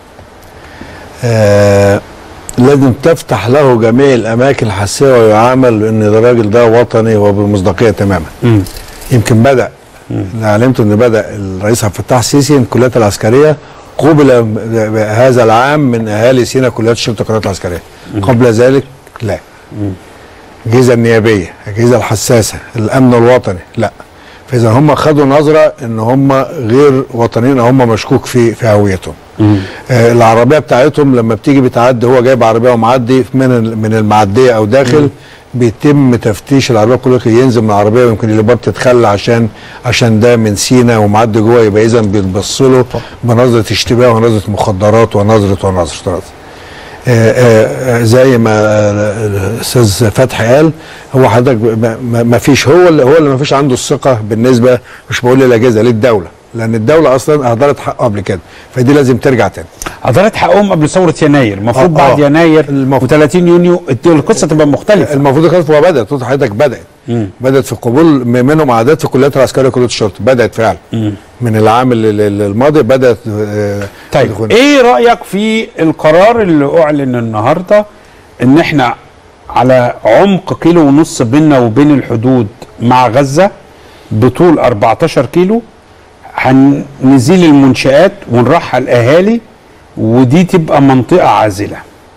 آه لازم تفتح له جميع الاماكن الحساسه ويعامل ان ده الراجل ده وطني وبمصداقيه تماما يمكن بدا اللي علمته ان بدا الرئيس عبد الفتاح السيسي إن الكليات العسكريه قبل ب- هذا العام من اهالي سينا كليات الشرطه والقنوات العسكريه قبل ذلك لا الأجهزة النيابية الأجهزة الحساسة الأمن الوطني لا فإذا هم خدوا نظرة إن هم غير وطنيين أو هم مشكوك في في هويتهم آه العربية بتاعتهم لما بتيجي بتعدي هو جايب عربية ومعدي من ال- من المعدية أو داخل بيتم تفتيش العربية كله ينزل من العربية ويمكن الإبواب تتخلى عشان عشان ده من سينا ومعدي جوه يبقى إذا بيتبص له بنظرة اشتباه ونظرة مخدرات ونظرة ونظرة ونظرة آه، آه، آه، زي ما آه، الاستاذ فتحي قال هو حضرتك ما- ما ما فيش هو اللي هو اللي ما فيش عنده الثقه بالنسبه مش بقول للاجهزه للدوله لان الدوله اصلا اهدرت حقه قبل كده فدي لازم ترجع تاني حضرت حقهم قبل ثوره يناير المفروض آه، بعد آه. يناير و30 يونيو الت- القصه تبقى مختلفه المفروض كانت هو بدات صوت حضرتك بدات بدات في قبول م- منهم اعداد في الكليات العسكريه وكليه الشرطه بدات فعلا من العام ال- ال- الماضي بدات آه، طيب تدخل. ايه رايك في القرار اللي اعلن النهارده ان احنا على عمق كيلو ونص بيننا وبين الحدود مع غزه بطول 14 كيلو هنزيل المنشآت ونرحل اهالي ودي تبقى منطقه عازله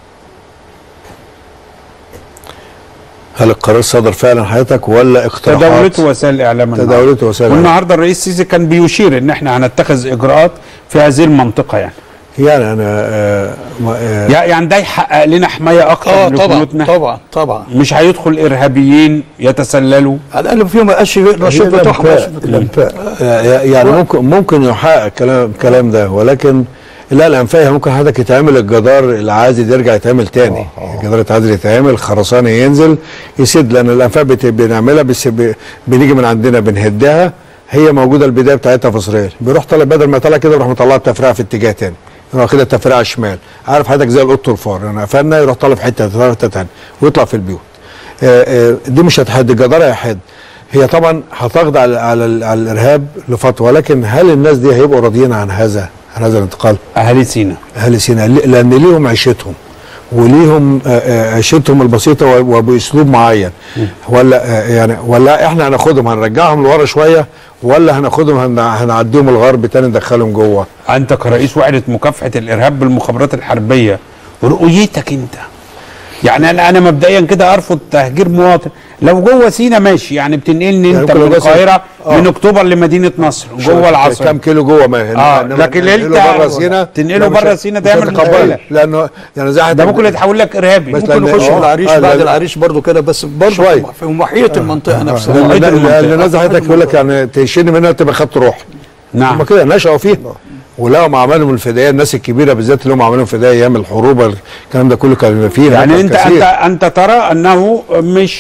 هل القرار صدر فعلا حضرتك ولا اقتراحات تداولته وسائل الاعلام النهاردة. تداولته وسائل الإعلام. والنهارده الرئيس السيسي كان بيشير ان احنا هنتخذ اجراءات في هذه المنطقه يعني يعني انا آه ما- آه يع- يعني ده يحقق لنا حمايه اكتر اه من طبعا بيوتنا طبعا طبعا مش هيدخل ارهابيين يتسللوا على الاقل فيهم ما يبقاش الرشيد هي بتاعهم الأنفاق. بس. الانفاق آه، يعني ممكن ممكن يحقق الكلام الكلام ده ولكن لا الانفاق هي ممكن حضرتك يتعمل الجدار العازل يرجع يتعمل تاني الجدار العازل يتعمل خرساني ينزل يسد لان الانفاق بت- بنعملها بس ب- بنيجي من عندنا بنهدها هي موجوده البدايه بتاعتها في اسرائيل بيروح طالع بدل ما يطلع كده يروح مطلع التفريعه في اتجاه تاني يروح كده التفريعه شمال عارف حضرتك زي القط والفار يعني قفلنا يروح طالع في حته يطلع في حته تانيه ويطلع في البيوت آه، آه، دي مش هتحد الجدار هيحد هي طبعا هتخضع على على, على الارهاب لفتره ولكن هل الناس دي هيبقوا راضيين عن هذا عن هذا الانتقال؟ اهالي سينا اهالي سينا ليه- لان ليهم عيشتهم وليهم آه، آه، عيشتهم البسيطه و- وباسلوب معين ولا آه، يعني ولا احنا هناخدهم هنرجعهم لورا شويه ولا هناخدهم هن- هنعديهم الغرب تاني ندخلهم جوه انت كرئيس وحده مكافحه الارهاب بالمخابرات الحربيه رؤيتك انت يعني انا انا مبدئيا كده ارفض تهجير مواطن لو جوه سينا ماشي يعني بتنقلني يعني انت ممكن من لو بس- القاهره آه. من اكتوبر لمدينه نصر جوه كام العاصمه كيلو جوه ما اه إنما لكن ننقله انت بره سينا تنقله لا، مش بره هت- سينا مش ده يعمل هتقبله. مشكله لانه يعني زي ده ممكن يتحول لك ارهابي بس ممكن لأن- نخش آه، العريش آه، بعد لأن- العريش برضو كده بس برضو شوية. في محيط المنطقه نفسها لان محيط لأن- المنطقة. لأن الناس حضرتك يقول لك يعني تشيل منها تبقى خدت روح نعم هم كده نشأوا فيها ولهم اعمالهم الفدائيه الناس الكبيره بالذات اللي هم عملهم فدائيه ايام الحروب الكلام ده كله كان فيه يعني هناك انت كثير. انت انت ترى انه مش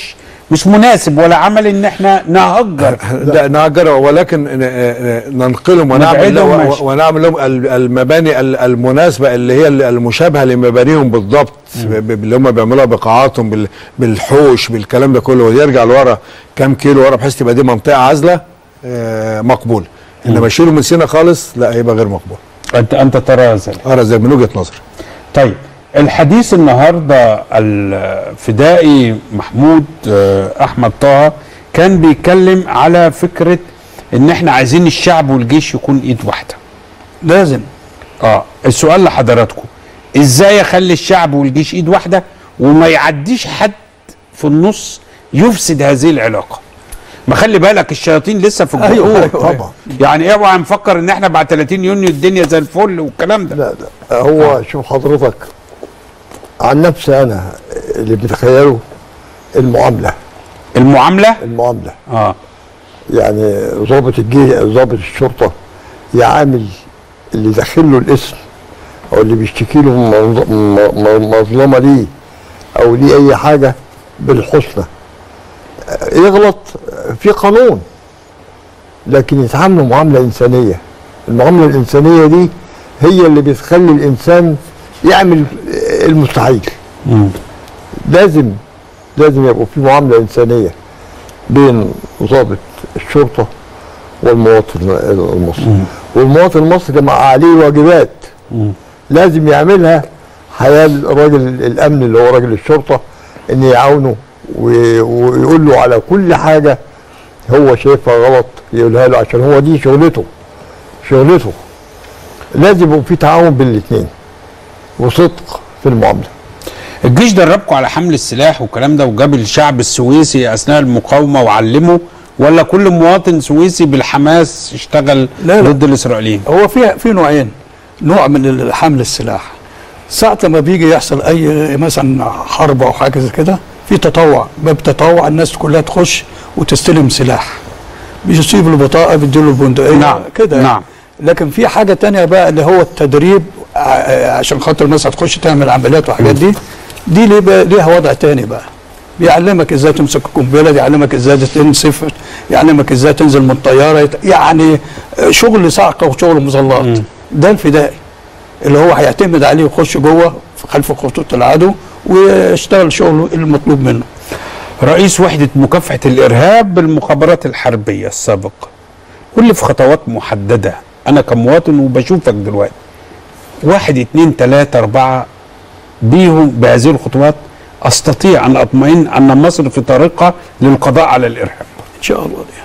مش مناسب ولا عمل ان احنا نهجر لا نهجر ولكن ن- ن- ننقلهم ونعمل نبعدهم لهم ماشي. ونعمل لهم ال- المباني ال- المناسبه اللي هي ال- المشابهه لمبانيهم بالضبط ب- ب- اللي هم بيعملوها بقاعاتهم بال- بالحوش بالكلام ده كله ويرجع لورا كام كيلو ورا بحيث تبقى دي منطقه عازله آه، مقبوله انما يشيلوا من سينا خالص لا هيبقى غير مقبول انت انت ترى ذلك ارى ذلك من وجهه نظري طيب الحديث النهارده الفدائي محمود آه، احمد طه كان بيتكلم على فكره ان احنا عايزين الشعب والجيش يكون ايد واحده لازم اه السؤال لحضراتكم ازاي اخلي الشعب والجيش ايد واحده وما يعديش حد في النص يفسد هذه العلاقه ما خلي بالك الشياطين لسه في أيوة، الجحور أيوة، طبعا. يعني اوعى نفكر ان احنا بعد 30 يونيو الدنيا زي الفل والكلام ده لا لا هو شوف حضرتك عن نفسي انا اللي بتخيله المعامله المعامله المعامله اه يعني ضابط الجيش ضابط الشرطه يعامل اللي داخل له الاسم او اللي بيشتكي له منظ- م- م- مظلمه ليه او ليه اي حاجه بالحسنى يغلط في قانون لكن يتعاملوا معامله انسانيه المعامله الانسانيه دي هي اللي بتخلي الانسان يعمل المستحيل لازم لازم يبقى في معامله انسانيه بين ضابط الشرطه والمواطن المصري والمواطن المصري كما عليه واجبات لازم يعملها حياه الراجل الامن اللي هو راجل الشرطه ان يعاونه و- ويقول له على كل حاجه هو شايفها غلط يقولها له عشان هو دي شغلته شغلته لازم يبقى في تعاون بين الاثنين وصدق في المعامله الجيش دربكم على حمل السلاح والكلام ده وجاب الشعب السويسي اثناء المقاومه وعلمه ولا كل مواطن سويسي بالحماس اشتغل لا لا. ضد الاسرائيليين هو في في نوعين نوع من حمل السلاح ساعة ما بيجي يحصل أي مثلا حرب أو حاجة زي كده في تطوع باب تطوع الناس كلها تخش وتستلم سلاح بيسيب له بطاقة بيديله البندقية نعم، كده نعم. لكن في حاجة تانية بقى اللي هو التدريب ع- عشان خاطر الناس هتخش تعمل عمليات وحاجات دي دي ليه بقى ليها وضع تاني بقى بيعلمك ازاي تمسك القنبله يعلمك ازاي تنسف يعلمك ازاي تنزل من الطياره يت- يعني شغل صعقه وشغل مظلات ده الفدائي اللي هو هيعتمد عليه ويخش جوه في خلف خطوط العدو ويشتغل شغله المطلوب منه رئيس وحده مكافحه الارهاب بالمخابرات الحربيه السابق قول لي في خطوات محدده انا كمواطن وبشوفك دلوقتي واحد اتنين تلاته اربعه بيهم بهذه الخطوات استطيع ان اطمئن ان مصر في طريقها للقضاء على الارهاب ان شاء الله دي.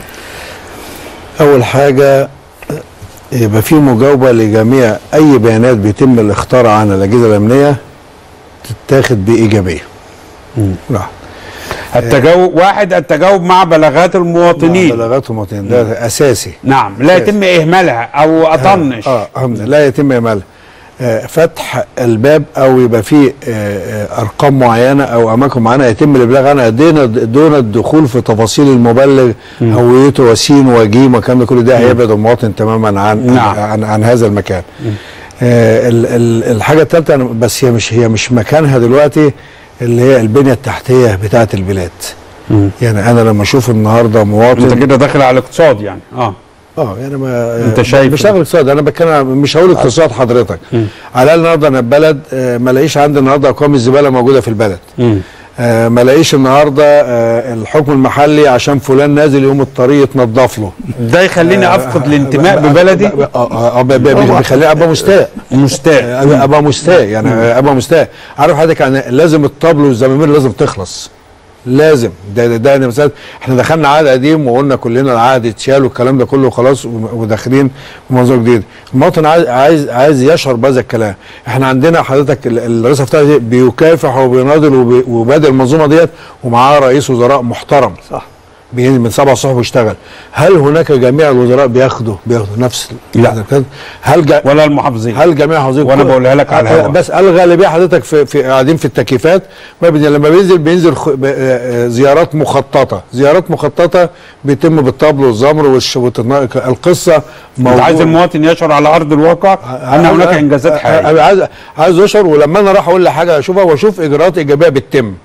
اول حاجه يبقى في مجاوبه لجميع اي بيانات بيتم الاختراع عنها الاجهزه الامنيه تتاخد بايجابيه نعم التجاوب واحد التجاوب مع بلاغات المواطنين بلاغات المواطنين ده اساسي نعم لا يتم اهمالها او اطنش اه آه، لا يتم اهمالها آه، فتح الباب او يبقى فيه آه، آه، ارقام معينه او اماكن معينه يتم الابلاغ عنها دون دون الدخول في تفاصيل المبلغ هويته وسين وجيم والكلام ده كله ده هيبعد المواطن تماما عن نعم. عن, عن, عن هذا المكان. آه ال ال الحاجه الثالثه أنا- بس هي مش هي مش مكانها دلوقتي اللي هي البنيه التحتيه بتاعه البلاد. يعني انا لما اشوف النهارده مواطن انت كده داخل على الاقتصاد يعني اه اه يعني ما انت شايف مش هقول اقتصاد انا بتكلم مش هقول اقتصاد حضرتك على الاقل النهارده انا بلد آه، ما الاقيش عندي النهارده اقوام الزباله موجوده في البلد آه، ما الاقيش النهارده آه، الحكم المحلي عشان فلان نازل يوم الطريق يتنضف له ده يخليني آه، افقد آه، الانتماء آه، ببلدي اه اه آه، ب- ب- بيخليني ابقى مستاء مستاء آه، ابقى مستاء يعني آه، ابقى مستاء عارف حضرتك يعني لازم الطبل والزمامير لازم تخلص لازم ده ده, ده أنا مثلا احنا دخلنا عهد قديم وقلنا كلنا العهد اتشال والكلام ده كله خلاص و- وداخلين في منظور جديد المواطن عايز عايز عايز يشعر بهذا الكلام احنا عندنا حضرتك ال- الرئيس بتاعي دي بيكافح وبيناضل وبي- وبادئ المنظومه ديت ومعاه رئيس وزراء محترم صح بينزل من سبع الصبح ويشتغل هل هناك جميع الوزراء بياخدوا بياخدوا نفس لا هل جا ولا المحافظين هل جميع المحافظين وانا كل- بقولها لك على آه، الهواء بس الغالبيه حضرتك في, في قاعدين في التكييفات ما بين لما بينزل بينزل خ... ب... آه، آه، زيارات مخططه زيارات مخططه بيتم بالطبل والزمر والش... والتنا... القصه انت موضوع عايز المواطن يشعر على ارض الواقع ان هناك انجازات حقيقيه حقيقيه عايز عايز اشعر ولما انا راح اقول لحاجه اشوفها واشوف اجراءات ايجابيه بتتم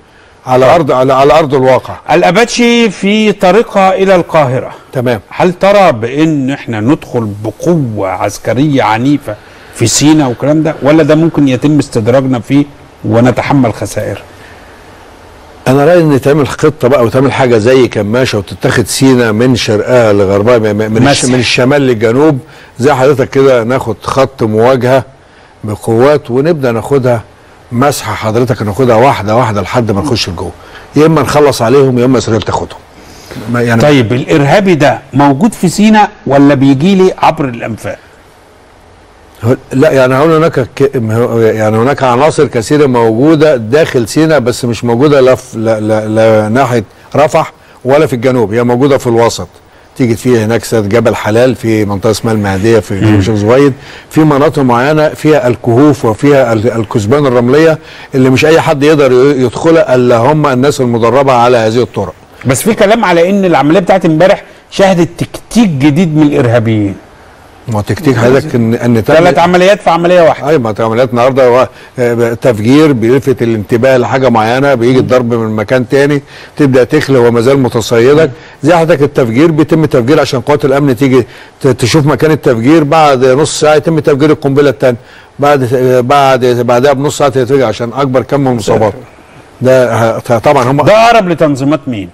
على ارض على, على ارض الواقع الاباتشي في طريقها الى القاهره تمام هل ترى بان احنا ندخل بقوه عسكريه عنيفه في سينا والكلام ده ولا ده ممكن يتم استدراجنا فيه ونتحمل خسائر انا رايي ان تعمل خطه بقى وتعمل حاجه زي كماشه وتتاخد سينا من شرقها لغربها من, من, الش- مسح. من الشمال للجنوب زي حضرتك كده ناخد خط مواجهه بقوات ونبدا ناخدها مسحه حضرتك ناخدها واحده واحده لحد ما نخش لجوه يا اما نخلص عليهم يا اما اسرائيل تاخدهم ما يعني طيب الارهابي ده موجود في سينا ولا بيجي لي عبر الانفاق هو- لا يعني هنا هناك ك- يعني هناك عناصر كثيره موجوده داخل سيناء بس مش موجوده لا, في لا, لا, لا ناحيه رفح ولا في الجنوب هي موجوده في الوسط تيجي فيه هناك سد جبل حلال في منطقه اسمها المهديه في جنوب الشيخ زويد في مناطق معينه فيها الكهوف وفيها ال- الكثبان الرمليه اللي مش اي حد يقدر ي- يدخلها الا هم الناس المدربه على هذه الطرق بس في كلام على ان العمليه بتاعت امبارح شهدت تكتيك جديد من الارهابيين ما هو تكتيك حضرتك ان ان تم- ثلاث عمليات في عمليه واحده ايوه ما هو عمليات النهارده هو آه، تفجير بيلفت الانتباه لحاجه معينه بيجي الضرب من مكان تاني تبدا تخلى وما زال متصيدك زي حضرتك التفجير بيتم تفجير عشان قوات الامن تيجي ت- تشوف مكان التفجير بعد نص ساعه يتم تفجير القنبله الثانيه بعد آه، بعد بعدها بنص ساعه تتفجر عشان اكبر كم من المصابات ده ه- طبعا هم ده اقرب لتنظيمات مين؟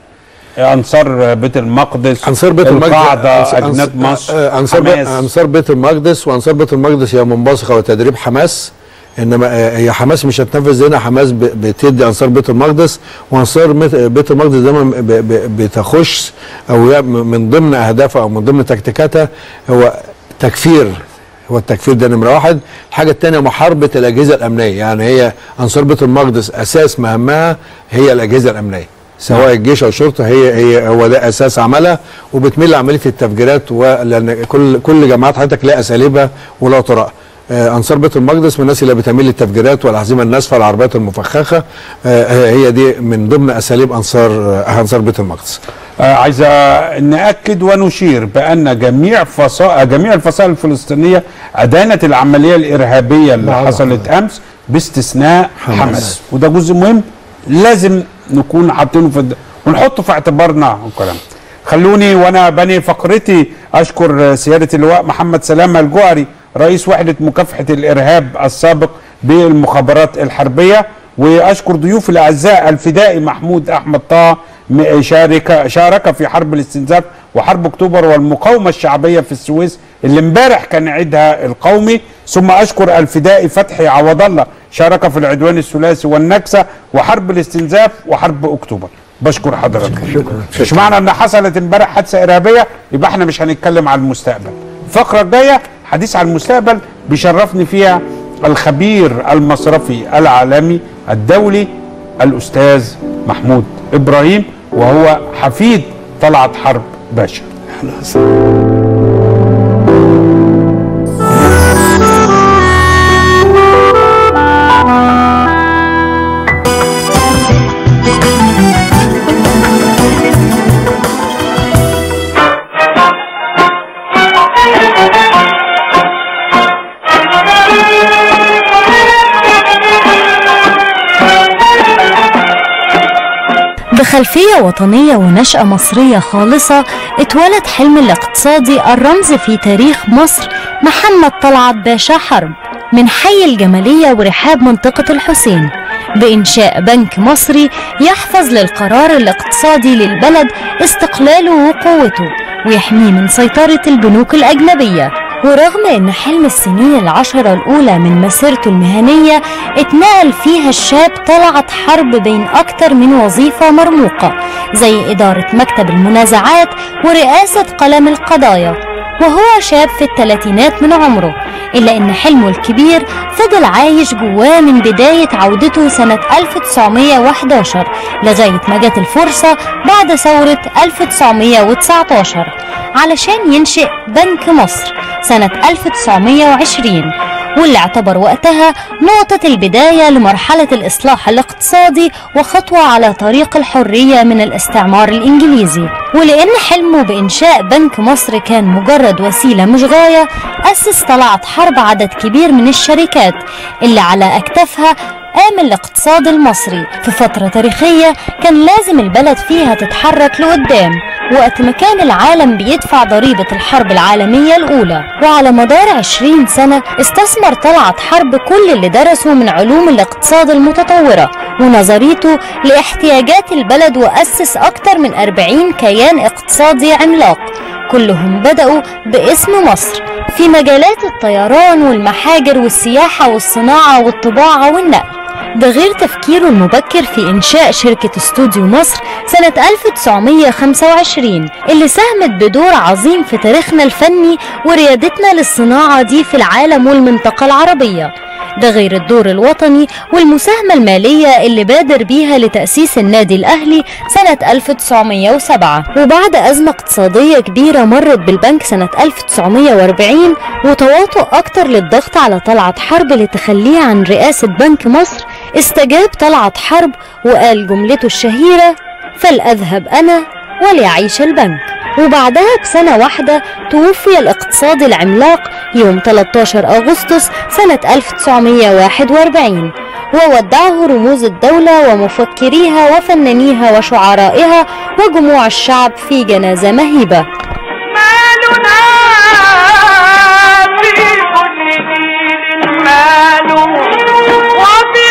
انصار بيت المقدس انصار بيت المقدس القاعده أنص- اجناد أنص- مصر آه، انصار بيت حماس. انصار بيت المقدس وانصار بيت المقدس هي منبثقه وتدريب حماس انما آه، هي حماس مش هتنفذ هنا حماس ب- بتدي انصار بيت المقدس وانصار مت- بيت المقدس دايما ب- ب- بتخش او هي م- من ضمن اهدافها او من ضمن تكتيكاتها هو تكفير هو التكفير ده نمره واحد الحاجه الثانيه محاربه الاجهزه الامنيه يعني هي انصار بيت المقدس اساس مهمها هي الاجهزه الامنيه سواء الجيش او الشرطه هي هي هو ده اساس عملها وبتميل لعمليه التفجيرات ولان كل كل جماعات حضرتك لها اساليبها ولها طرقها آه، انصار بيت المقدس من الناس اللي بتميل للتفجيرات والاحزمه الناسفه العربيات المفخخه آه، هي دي من ضمن اساليب انصار آه، انصار بيت المقدس آه عايز ناكد ونشير بان جميع فصائل جميع الفصائل الفلسطينيه ادانت العمليه الارهابيه اللي حصلت امس باستثناء حماس, حماس. وده جزء مهم لازم نكون حاطينه في الد... ونحطه في اعتبارنا والكلام خلوني وانا بني فقرتي اشكر سياده اللواء محمد سلامه الجوهري رئيس وحده مكافحه الارهاب السابق بالمخابرات الحربيه واشكر ضيوف الاعزاء الفدائي محمود احمد طه م- شارك شارك في حرب الاستنزاف وحرب اكتوبر والمقاومه الشعبيه في السويس اللي امبارح كان عيدها القومي ثم اشكر الفدائي فتحي عوض الله شارك في العدوان الثلاثي والنكسه وحرب الاستنزاف وحرب اكتوبر بشكر حضرتك شكرا مش معنى ان حصلت امبارح حادثه ارهابيه يبقى احنا مش هنتكلم عن المستقبل الفقره الجايه حديث عن المستقبل بيشرفني فيها الخبير المصرفي العالمي الدولي الاستاذ محمود ابراهيم وهو حفيد طلعت حرب باشا بخلفية وطنية ونشأة مصرية خالصة اتولد حلم الاقتصادي الرمز في تاريخ مصر محمد طلعت باشا حرب من حي الجمالية ورحاب منطقة الحسين بإنشاء بنك مصري يحفظ للقرار الاقتصادي للبلد استقلاله وقوته ويحميه من سيطرة البنوك الأجنبية ورغم ان حلم السنين العشرة الاولى من مسيرته المهنية اتنقل فيها الشاب طلعت حرب بين اكتر من وظيفة مرموقة زي ادارة مكتب المنازعات ورئاسة قلم القضايا وهو شاب في الثلاثينات من عمره إلا إن حلمه الكبير فضل عايش جواه من بداية عودته سنة 1911 لغاية ما جت الفرصة بعد ثورة 1919 علشان ينشئ بنك مصر سنة 1920 واللي اعتبر وقتها نقطة البداية لمرحلة الإصلاح الاقتصادي وخطوة على طريق الحرية من الاستعمار الإنجليزي ولأن حلمه بإنشاء بنك مصر كان مجرد وسيلة مش غاية أسس طلعت حرب عدد كبير من الشركات اللي على أكتافها قام الاقتصاد المصري في فترة تاريخية كان لازم البلد فيها تتحرك لقدام وقت ما كان العالم بيدفع ضريبة الحرب العالمية الأولى وعلى مدار 20 سنة استثمر طلعت حرب كل اللي درسوا من علوم الاقتصاد المتطورة ونظريته لاحتياجات البلد وأسس أكتر من 40 كيان اقتصادي عملاق كلهم بدأوا باسم مصر في مجالات الطيران والمحاجر والسياحة والصناعة والطباعة والنقل ده غير تفكيره المبكر في إنشاء شركة استوديو مصر سنة 1925 اللي ساهمت بدور عظيم في تاريخنا الفني وريادتنا للصناعة دي في العالم والمنطقة العربية ده غير الدور الوطني والمساهمة المالية اللي بادر بيها لتأسيس النادي الأهلي سنة 1907 وبعد أزمة اقتصادية كبيرة مرت بالبنك سنة 1940 وتواطؤ أكتر للضغط على طلعت حرب لتخليه عن رئاسة بنك مصر استجاب طلعت حرب وقال جملته الشهيرة فلأذهب أنا وليعيش البنك وبعدها بسنة واحدة توفي الاقتصادي العملاق يوم 13 أغسطس سنة 1941 وودعه رموز الدولة ومفكريها وفنانيها وشعرائها وجموع الشعب في جنازة مهيبة المال وفي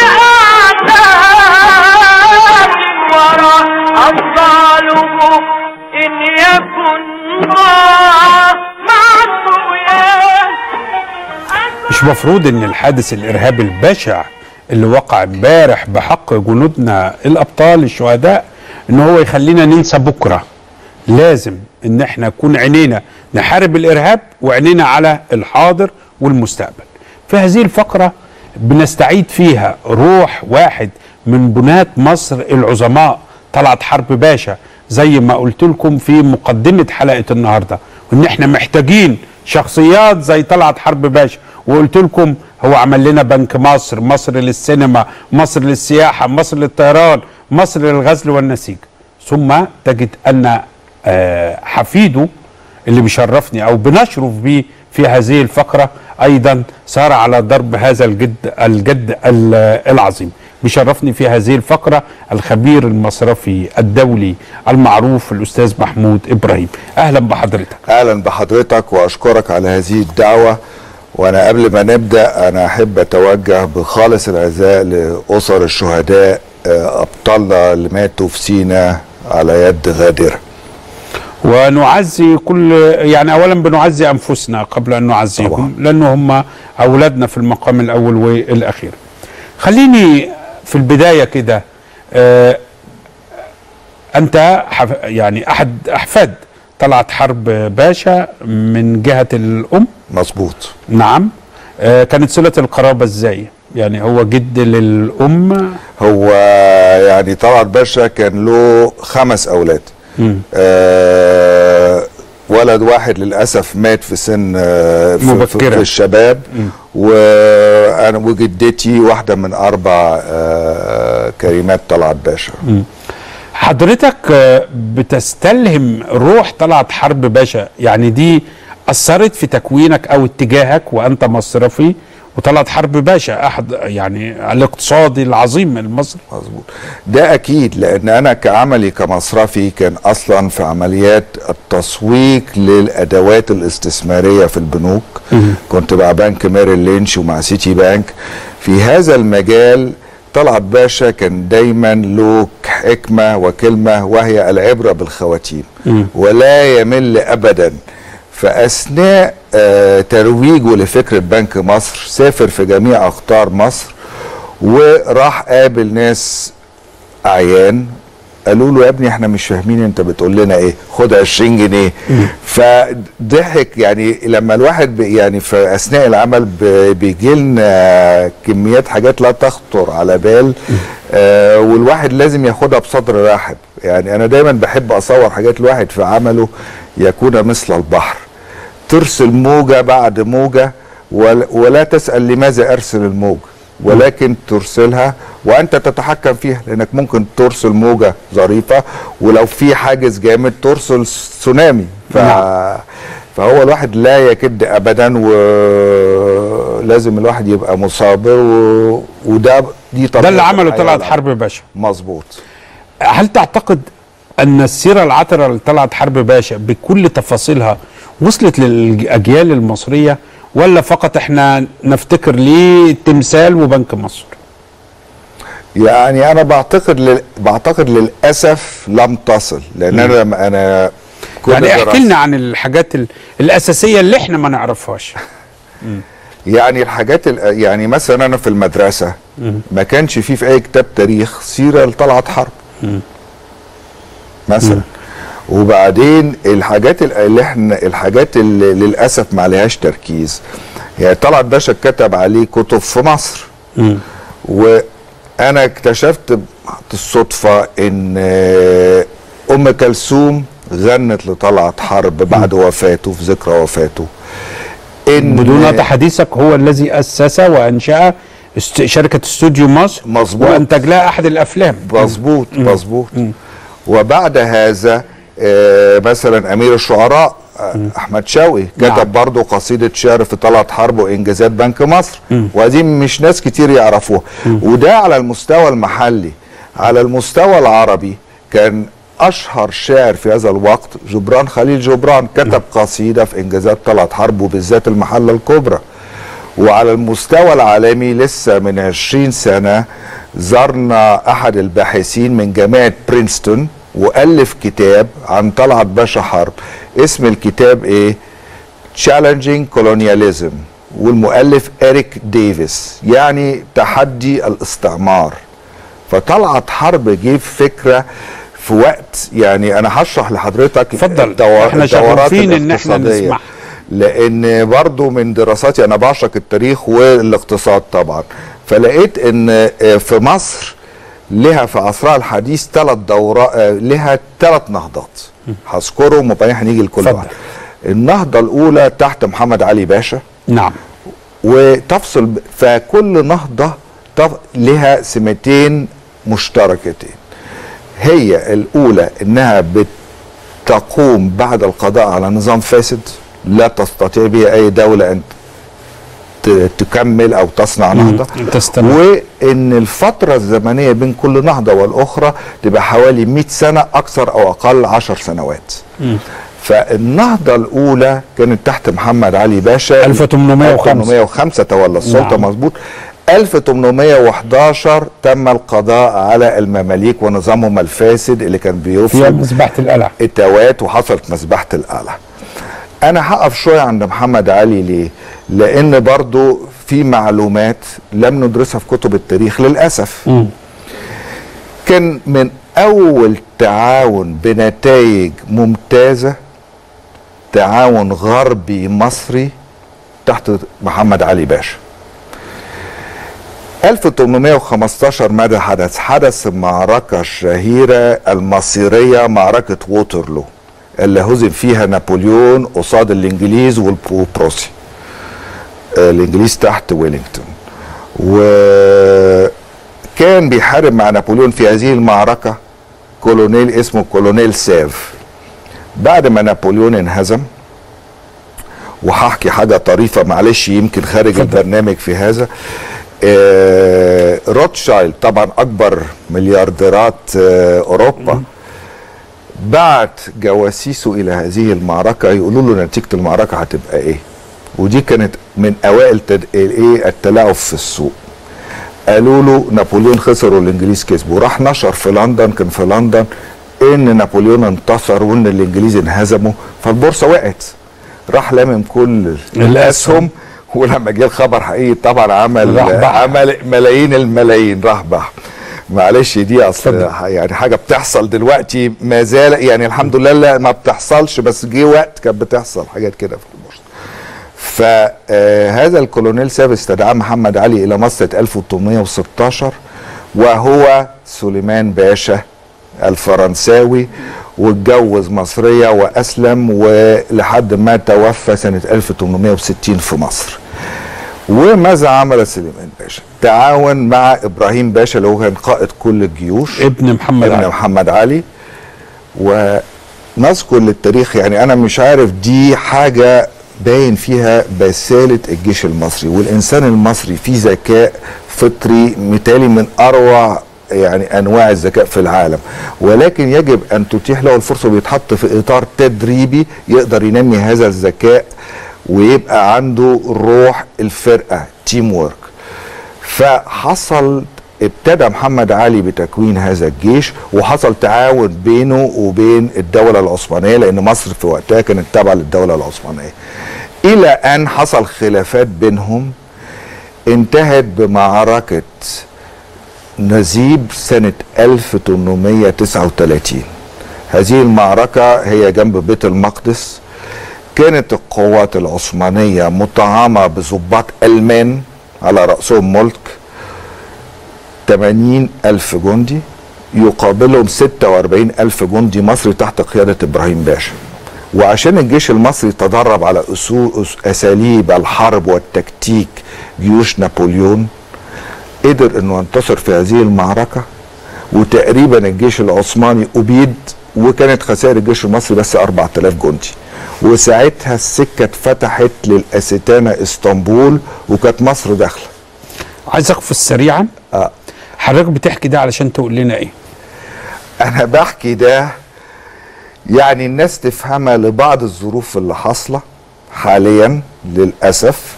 أعداد وراء الظالم إن يكن الله مع الطغيان مش مفروض ان الحادث الارهابي البشع اللي وقع امبارح بحق جنودنا الابطال الشهداء ان هو يخلينا ننسى بكره لازم ان احنا نكون عينينا نحارب الارهاب وعينينا على الحاضر والمستقبل في هذه الفقره بنستعيد فيها روح واحد من بنات مصر العظماء طلعت حرب باشا زي ما قلت لكم في مقدمه حلقه النهارده وان احنا محتاجين شخصيات زي طلعت حرب باشا وقلت لكم هو عمل لنا بنك مصر مصر للسينما مصر للسياحه مصر للطيران مصر للغزل والنسيج ثم تجد ان آه، حفيده اللي بيشرفني او بنشرف بيه في هذه الفقره ايضا سار على ضرب هذا الجد الجد ال- العظيم بيشرفني في هذه الفقره الخبير المصرفي الدولي المعروف الاستاذ محمود ابراهيم اهلا بحضرتك اهلا بحضرتك واشكرك على هذه الدعوه وانا قبل ما نبدا انا احب اتوجه بخالص العزاء لاسر الشهداء آه، ابطالنا اللي ماتوا في سينا على يد غادره ونعزي كل يعني اولا بنعزي انفسنا قبل ان نعزيهم لانه هم اولادنا في المقام الاول والاخير خليني في البدايه كده آه انت حف يعني احد احفاد طلعت حرب باشا من جهه الام مظبوط نعم آه كانت صله القرابه ازاي يعني هو جد للام هو يعني طلعت باشا كان له خمس اولاد مم. آه ولد واحد للاسف مات في سن آه في, في, مبكرة. في الشباب مم. وانا وجدتي واحده من اربع آه كريمات طلعت باشا مم. حضرتك آه، بتستلهم روح طلعت حرب باشا يعني دي اثرت في تكوينك او اتجاهك وانت مصرفي وطلعت حرب باشا احد يعني الاقتصادي العظيم المصري مظبوط ده اكيد لان انا كعملي كمصرفي كان اصلا في عمليات التسويق للادوات الاستثماريه في البنوك كنت مع بنك ميريل لينش ومع سيتي بانك في هذا المجال طلعت باشا كان دايما له حكمه وكلمه وهي العبره بالخواتيم ولا يمل ابدا فاثناء آه ترويجه لفكره بنك مصر سافر في جميع اقطار مصر وراح قابل ناس اعيان قالوا له يا ابني احنا مش فاهمين انت بتقول لنا ايه خد 20 جنيه فضحك يعني لما الواحد بي- يعني في اثناء العمل بيجي لنا كميات حاجات لا تخطر على بال آه والواحد لازم ياخدها بصدر رحب يعني انا دايما بحب اصور حاجات الواحد في عمله يكون مثل البحر ترسل موجة بعد موجة ول- ولا تسأل لماذا أرسل الموجة ولكن ترسلها وأنت تتحكم فيها لأنك ممكن ترسل موجة ظريفة ولو في حاجز جامد ترسل تسونامي ف... فهو الواحد لا يكد أبدا ولازم الواحد يبقى مصابر و... وده دي ده اللي طبيعة عمله الحياة طلعت العامة. حرب باشا مظبوط هل تعتقد ان السيره العطره لطلعت حرب باشا بكل تفاصيلها وصلت للاجيال المصريه ولا فقط احنا نفتكر ليه تمثال وبنك مصر يعني انا بعتقد لل... بعتقد للاسف لم تصل لان انا لما انا كل يعني احكي دراستي- لنا عن الحاجات ال- الاساسيه اللي احنا ما نعرفهاش يعني الحاجات ال... يعني مثلا انا في المدرسه ما كانش فيه في اي كتاب تاريخ سيره لطلعت حرب مثلا وبعدين الحاجات ال- اللي احنا الحاجات اللي للاسف ما عليهاش تركيز يعني طلعت باشا كتب عليه كتب في مصر وانا اكتشفت بالصدفه ان آه، ام كلثوم غنت لطلعت حرب بعد وفاته في ذكرى وفاته ان بدون قطع حديثك هو الذي اسس وانشا است- شركه استوديو مصر مظبوط. وانتج لها احد الافلام مظبوط مظبوط وبعد هذا آه، مثلا امير الشعراء آه، احمد شوقي كتب نعم. برضه قصيده شعر في طلعت حرب وانجازات بنك مصر ودي مش ناس كتير يعرفوها وده على المستوى المحلي على المستوى العربي كان اشهر شاعر في هذا الوقت جبران خليل جبران كتب قصيده في انجازات طلعت حرب وبالذات المحله الكبرى وعلى المستوى العالمي لسه من 20 سنة زارنا أحد الباحثين من جامعة برينستون وألف كتاب عن طلعت باشا حرب اسم الكتاب إيه؟ Challenging Colonialism والمؤلف إريك ديفيس يعني تحدي الاستعمار فطلعت حرب جه فكرة في وقت يعني أنا هشرح لحضرتك اتفضل. الدور- احنا الدورات شغوفين إن احنا الاقتصادية. نسمع. لان برضو من دراساتي انا بعشق التاريخ والاقتصاد طبعا فلقيت ان في مصر لها في عصرها الحديث ثلاث دورات لها ثلاث نهضات هذكرهم وبعدين هنيجي لكل واحد النهضه الاولى تحت محمد علي باشا نعم وتفصل ب- فكل نهضه تف- لها سمتين مشتركتين هي الاولى انها بتقوم بعد القضاء على نظام فاسد لا تستطيع به اي دوله ان ت- تكمل او تصنع نهضه تستمر. وان الفتره الزمنيه بين كل نهضه والاخرى تبقى حوالي 100 سنه اكثر او اقل 10 سنوات فالنهضه الاولى كانت تحت محمد علي باشا 1805. 1805 تولى السلطه نعم. مظبوط 1811 تم القضاء على المماليك ونظامهم الفاسد اللي كان فيها بيفرض مذبحه القلعه اتوات وحصلت مذبحه القلعه انا هقف شويه عند محمد علي ليه لان برضو في معلومات لم ندرسها في كتب التاريخ للاسف كان من اول تعاون بنتائج ممتازه تعاون غربي مصري تحت محمد علي باشا 1815 ماذا حدث؟ حدث المعركة الشهيرة المصيرية معركة ووترلو اللي هزم فيها نابليون قصاد الإنجليز والبروسي الإنجليز تحت ويلينغتون وكان بيحارب مع نابليون في هذه المعركة كولونيل اسمه كولونيل سيف بعد ما نابليون انهزم وهحكي حاجه طريفه معلش يمكن خارج البرنامج في هذا آه روتشايلد طبعا اكبر مليارديرات آه اوروبا بعت جواسيسه الى هذه المعركه يقولوا له نتيجه المعركه هتبقى ايه ودي كانت من اوائل تد... ايه التلاعب في السوق قالوا له نابليون خسر والانجليز كسبوا راح نشر في لندن كان في لندن ان نابليون انتصر وان الانجليز انهزموا فالبورصه وقعت راح لامم كل الاسهم ولما جه الخبر حقيقي طبعا عمل راح بح. عمل ملايين الملايين راح بح معلش دي اصل يعني حاجه بتحصل دلوقتي ما زال يعني الحمد لله لا ما بتحصلش بس جه وقت كانت بتحصل حاجات كده في البورصه فهذا الكولونيل ساب استدعاء محمد علي الى مصر 1816 وهو سليمان باشا الفرنساوي واتجوز مصرية وأسلم ولحد ما توفى سنة 1860 في مصر وماذا عمل سليمان باشا تعاون مع إبراهيم باشا اللي هو كان قائد كل الجيوش ابن محمد ابن علي. محمد علي ونذكر للتاريخ يعني أنا مش عارف دي حاجة باين فيها بسالة الجيش المصري والإنسان المصري فيه ذكاء فطري مثالي من أروع يعني أنواع الذكاء في العالم ولكن يجب أن تتيح له الفرصة ويتحط في إطار تدريبي يقدر ينمي هذا الذكاء ويبقى عنده روح الفرقة تيم وورك فحصل ابتدى محمد علي بتكوين هذا الجيش وحصل تعاون بينه وبين الدولة العثمانية لأن مصر في وقتها كانت تابعة للدولة العثمانية إلى أن حصل خلافات بينهم انتهت بمعركة نزيب سنة 1839 هذه المعركة هي جنب بيت المقدس كانت القوات العثمانية مطعمة بضباط ألمان على رأسهم ملك 80 ألف جندي يقابلهم 46 ألف جندي مصري تحت قيادة إبراهيم باشا وعشان الجيش المصري تدرب على أسو- أس- أساليب الحرب والتكتيك جيوش نابليون قدر انه ينتصر في هذه المعركة وتقريبا الجيش العثماني أبيد وكانت خسائر الجيش المصري بس 4000 جندي وساعتها السكة اتفتحت للأستانة اسطنبول وكانت مصر داخلة عايز اقفز سريعا اه حضرتك بتحكي ده علشان تقول لنا ايه انا بحكي ده يعني الناس تفهمها لبعض الظروف اللي حاصله حاليا للاسف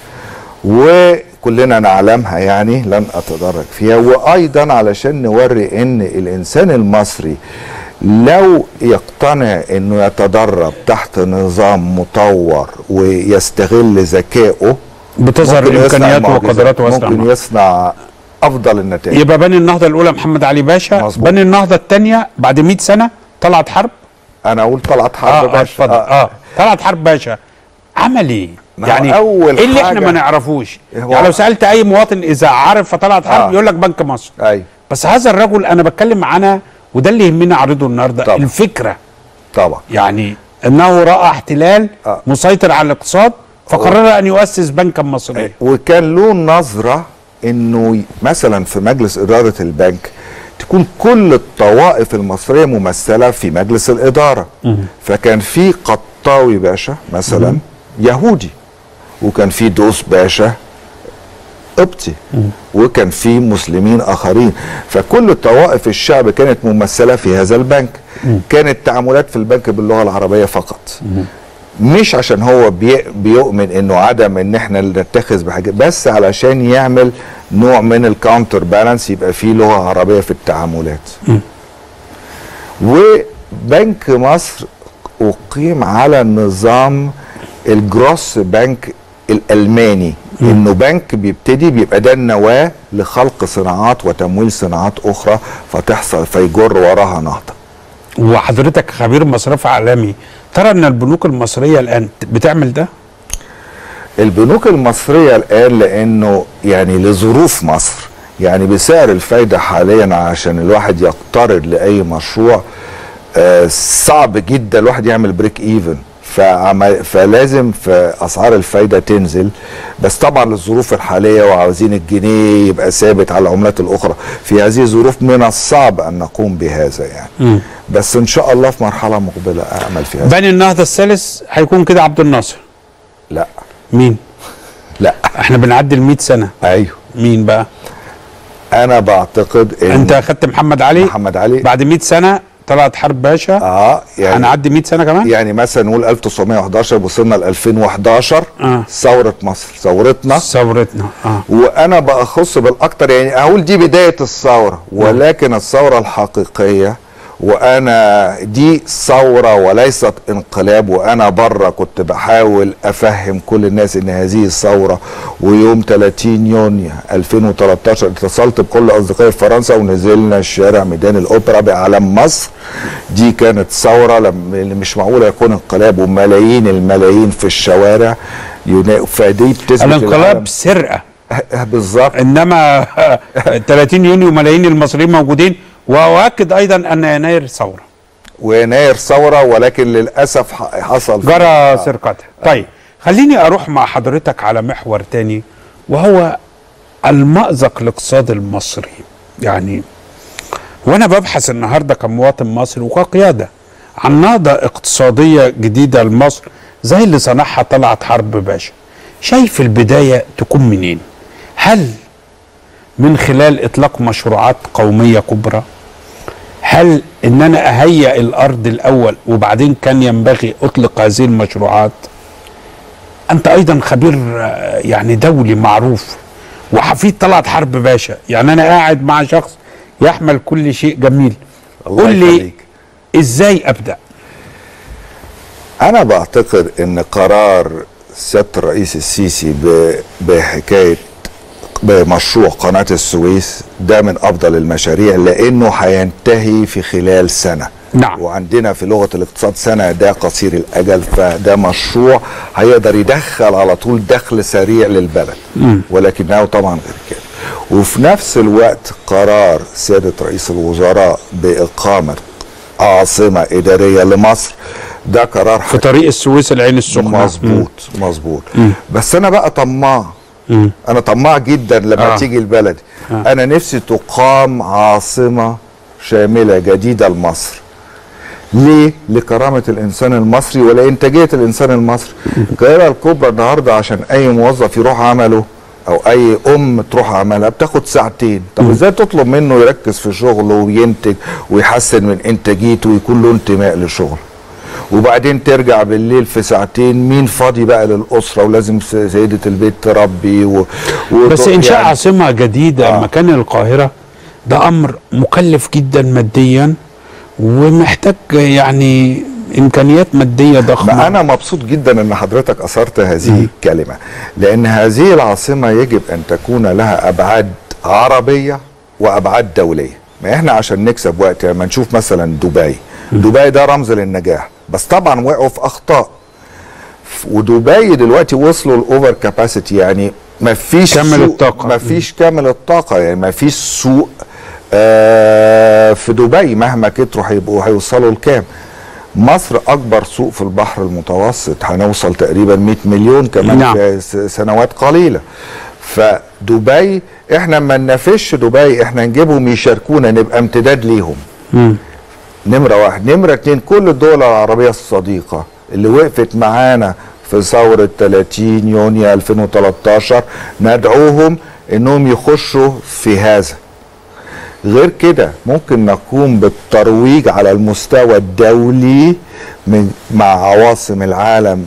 وكلنا نعلمها يعني لن اتدرج فيها وايضا علشان نوري ان الانسان المصري لو يقتنع انه يتدرب تحت نظام مطور ويستغل ذكائه بتظهر ممكن يصنع إمكانياته المعجزات. وقدراته وأسرع ممكن معه. يصنع افضل النتائج يبقى بني النهضه الاولى محمد علي باشا مظبوط. بني النهضه الثانيه بعد 100 سنه طلعت حرب انا اقول طلعت حرب آه آه باشا اتفضل اه, آه. طلعت حرب باشا عمل ايه؟ ما هو يعني أول ايه اللي احنا حاجة- ما نعرفوش؟ هو- يعني لو سالت اي مواطن اذا عارف فطلعت حرب آه. يقول لك بنك مصر ايوه بس هذا الرجل انا بتكلم عنها وده اللي يهمني اعرضه النهارده طبعا. الفكره طبعا يعني انه راى احتلال آه. مسيطر على الاقتصاد فقرر ان يؤسس بنكا مصريا وكان له نظرة انه ي- مثلا في مجلس ادارة البنك تكون كل الطوائف المصرية ممثلة في مجلس الادارة فكان في قطاوي باشا مثلا يهودي وكان في دوس باشا قبطي وكان في مسلمين اخرين فكل طوائف الشعب كانت ممثله في هذا البنك كانت تعاملات في البنك باللغه العربيه فقط مش عشان هو بي بيؤمن انه عدم ان احنا اللي نتخذ بحاجه بس علشان يعمل نوع من الكاونتر بالانس يبقى فيه لغه عربيه في التعاملات وبنك مصر اقيم على نظام الجروس بنك الالماني انه بنك بيبتدي بيبقى ده النواه لخلق صناعات وتمويل صناعات اخرى فتحصل فيجر وراها نهضه وحضرتك خبير مصرفي عالمي ترى ان البنوك المصريه الان بتعمل ده؟ البنوك المصريه الان لانه يعني لظروف مصر يعني بسعر الفايده حاليا عشان الواحد يقترض لاي مشروع آه صعب جدا الواحد يعمل بريك ايفن فعمل فلازم في اسعار الفايده تنزل بس طبعا للظروف الحاليه وعاوزين الجنيه يبقى ثابت على العملات الاخرى في هذه الظروف من الصعب ان نقوم بهذا يعني مم. بس ان شاء الله في مرحله مقبله اعمل فيها بني النهضه الثالث هيكون كده عبد الناصر لا مين؟ لا احنا بنعدي ال 100 سنه ايوه مين بقى؟ انا بعتقد ان انت اخدت محمد علي محمد علي بعد 100 سنه طلعت حرب باشا اه يعني هنعدي 100 سنه كمان؟ يعني مثلا نقول 1911 وصلنا ل 2011 آه. ثوره مصر ثورتنا ثورتنا اه وانا باخص بالاكتر يعني اقول دي بدايه الثوره ولكن الثوره الحقيقيه وانا دي ثوره وليست انقلاب وانا بره كنت بحاول افهم كل الناس ان هذه الثوره ويوم 30 يونيو 2013 اتصلت بكل اصدقائي في فرنسا ونزلنا الشارع ميدان الاوبرا باعلام مصر دي كانت ثوره لم- اللي مش معقوله يكون انقلاب وملايين الملايين في الشوارع ينا- فدي بتثبت الانقلاب العالم- سرقه بالظبط انما 30 يونيو ملايين المصريين موجودين واؤكد ايضا ان يناير ثوره ويناير ثوره ولكن للاسف ح- حصل جرى سرقتها طيب خليني اروح مع حضرتك على محور تاني وهو المأزق الاقتصادي المصري يعني وانا ببحث النهارده كمواطن مصري وكقياده عن نهضه اقتصاديه جديده لمصر زي اللي صنعها طلعت حرب باشا شايف البدايه تكون منين هل من خلال اطلاق مشروعات قوميه كبرى هل ان انا اهيئ الارض الاول وبعدين كان ينبغي اطلق هذه المشروعات انت ايضا خبير آه، يعني دولي معروف وحفيد طلعت حرب باشا يعني انا قاعد مع شخص يحمل كل شيء جميل قول لي ازاي ابدا انا بعتقد ان قرار سياده الرئيس السيسي ب- بحكايه بمشروع قناه السويس ده من افضل المشاريع لانه هينتهي في خلال سنه نعم وعندنا في لغه الاقتصاد سنه ده قصير الاجل فده مشروع هيقدر يدخل على طول دخل سريع للبلد مم. ولكنه طبعا غير كده وفي نفس الوقت قرار سياده رئيس الوزراء باقامه عاصمه اداريه لمصر ده قرار في طريق السويس العين السخنه مظبوط مظبوط مم. بس انا بقى طماع مم. انا طماع جدا لما آه. آه. تيجي البلد آه. آه. انا نفسي تقام عاصمه شامله جديده لمصر ليه؟ لكرامة الإنسان المصري ولإنتاجية الإنسان المصري. القاهرة الكبرى النهاردة عشان أي موظف يروح عمله أو أي أم تروح عملها بتاخد ساعتين، طب إزاي تطلب منه يركز في شغله وينتج ويحسن من إنتاجيته ويكون له انتماء لشغله. وبعدين ترجع بالليل في ساعتين مين فاضي بقى للأسرة ولازم س- سيدة البيت تربي و... و... بس انشاء يعني- عاصمه جديده آه. مكان القاهره ده امر مكلف جدا ماديا ومحتاج يعني امكانيات ماديه ضخمه ما انا مبسوط جدا ان حضرتك اثرت هذه الكلمه لان هذه العاصمه يجب ان تكون لها ابعاد عربيه وابعاد دوليه ما احنا عشان نكسب وقت لما نشوف مثلا دبي دبي ده رمز للنجاح بس طبعا وقعوا في اخطاء ف- ودبي دلوقتي وصلوا الاوفر كاباسيتي يعني ما فيش كامل سوق الطاقة. ما فيش كامل الطاقه يعني ما فيش سوق آه في دبي مهما كتروا هيبقوا هيوصلوا لكام مصر اكبر سوق في البحر المتوسط هنوصل تقريبا 100 مليون كمان نعم. في س- سنوات قليله فدبي احنا ما ننافسش دبي احنا نجيبهم يشاركونا نبقى امتداد ليهم مم. نمرة واحد نمرة اتنين كل الدول العربية الصديقة اللي وقفت معانا في ثورة 30 يونيو 2013 ندعوهم انهم يخشوا في هذا غير كده ممكن نقوم بالترويج على المستوى الدولي من مع عواصم العالم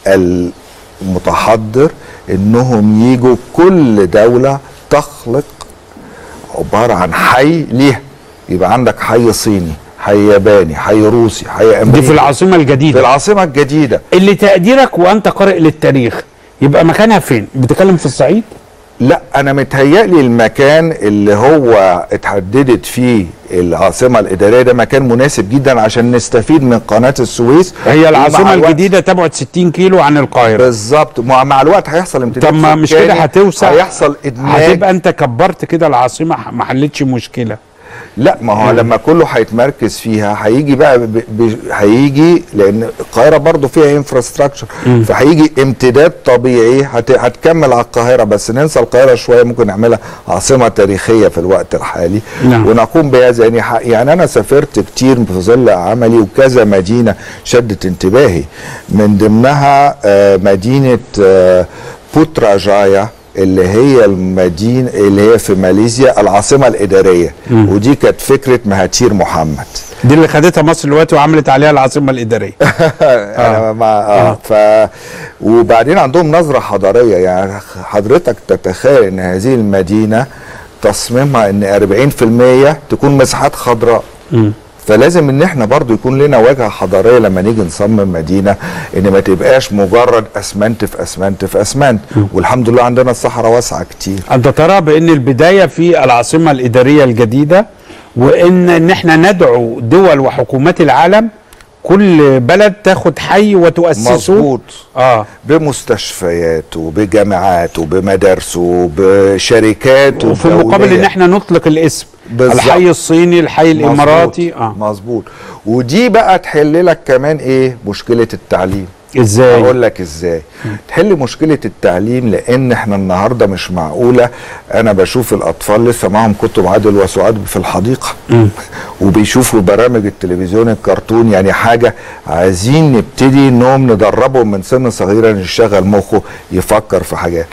المتحضر انهم يجوا كل دولة تخلق عبارة عن حي ليها يبقى عندك حي صيني حي ياباني حي روسي حي امريكي دي في العاصمه الجديده في العاصمة الجديدة اللي تقديرك وانت قارئ للتاريخ يبقى مكانها فين بتتكلم في الصعيد لا انا متهيألي المكان اللي هو اتحددت فيه العاصمة الإدارية ده مكان مناسب جدا عشان نستفيد من قناة السويس هي العاصمه ومع الوقت- الجديده تبعد 60 كيلو عن القاهره بالظبط مع, مع الوقت هيحصل امتداد طب ما مش سكاني، كده هتوسع هيحصل ادماج هتبقى انت كبرت كده العاصمه ما حلتش مشكله لا ما هو لما كله هيتمركز فيها هيجي بقى ب... ب... هيجي لان القاهره برضو فيها انفراستراكشر فهيجي امتداد طبيعي هت... هتكمل على القاهره بس ننسى القاهره شويه ممكن نعملها عاصمه تاريخيه في الوقت الحالي نعم. ونقوم بهذا يعني ح... يعني انا سافرت كتير في ظل عملي وكذا مدينه شدت انتباهي من ضمنها آه مدينه آه بوتراجايا اللي هي المدينه اللي هي في ماليزيا العاصمه الاداريه مم. ودي كانت فكره مهاتير محمد دي اللي خدتها مصر دلوقتي وعملت عليها العاصمه الاداريه انا مع اه ف وبعدين عندهم نظره حضاريه يعني حضرتك تتخيل ان هذه المدينه تصميمها ان 40% تكون مساحات خضراء مم. فلازم ان احنا برضو يكون لنا واجهه حضاريه لما نيجي نصمم مدينه ان ما تبقاش مجرد اسمنت في اسمنت في اسمنت والحمد لله عندنا الصحراء واسعه كتير انت ترى بان البدايه في العاصمه الاداريه الجديده وان ان احنا ندعو دول وحكومات العالم كل بلد تاخد حي وتؤسسه مظبوط اه بمستشفياته بجامعاته بمدارسه بشركاته وفي المقابل الدولية. ان احنا نطلق الاسم بالظبط. الحي الصيني الحي الاماراتي اه مظبوط ودي بقى تحل لك كمان ايه مشكله التعليم ازاي اقول لك ازاي تحل مشكله التعليم لان احنا النهارده مش معقوله انا بشوف الاطفال لسه معاهم كتب عادل وسعاد في الحديقه وبيشوفوا برامج التلفزيون الكرتون يعني حاجه عايزين نبتدي انهم ندربهم من سن صغيره ان يشغل مخه يفكر في حاجات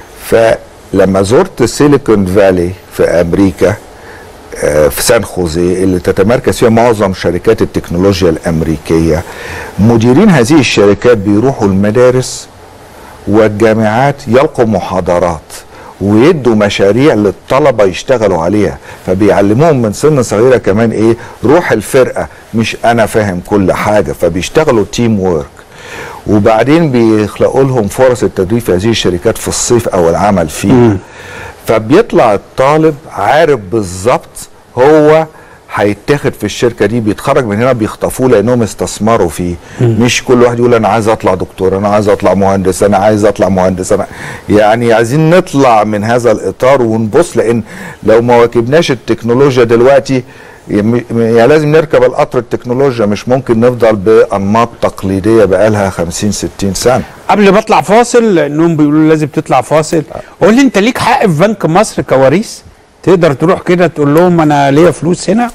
فلما زرت سيليكون فالي في امريكا آه، في سان خوزي اللي تتمركز فيها معظم شركات التكنولوجيا الامريكيه مديرين هذه الشركات بيروحوا المدارس والجامعات يلقوا محاضرات ويدوا مشاريع للطلبه يشتغلوا عليها فبيعلموهم من سن صغيره كمان ايه روح الفرقه مش انا فاهم كل حاجه فبيشتغلوا تيم وورك وبعدين بيخلقوا لهم فرص التدريب في هذه الشركات في الصيف او العمل فيه فبيطلع الطالب عارف بالظبط هو هيتاخد في الشركه دي بيتخرج من هنا بيخطفوه لانهم استثمروا فيه مش كل واحد يقول انا عايز اطلع دكتور انا عايز اطلع مهندس انا عايز اطلع مهندس انا يعني عايزين نطلع من هذا الاطار ونبص لان لو ما واكبناش التكنولوجيا دلوقتي يم- يعني لازم نركب القطر التكنولوجيا مش ممكن نفضل بانماط تقليديه بقالها 50 60 سنه قبل ما اطلع فاصل لانهم بيقولوا لي لازم تطلع فاصل قول لي انت ليك حق في بنك مصر كواريس تقدر تروح كده تقول لهم انا ليا فلوس هنا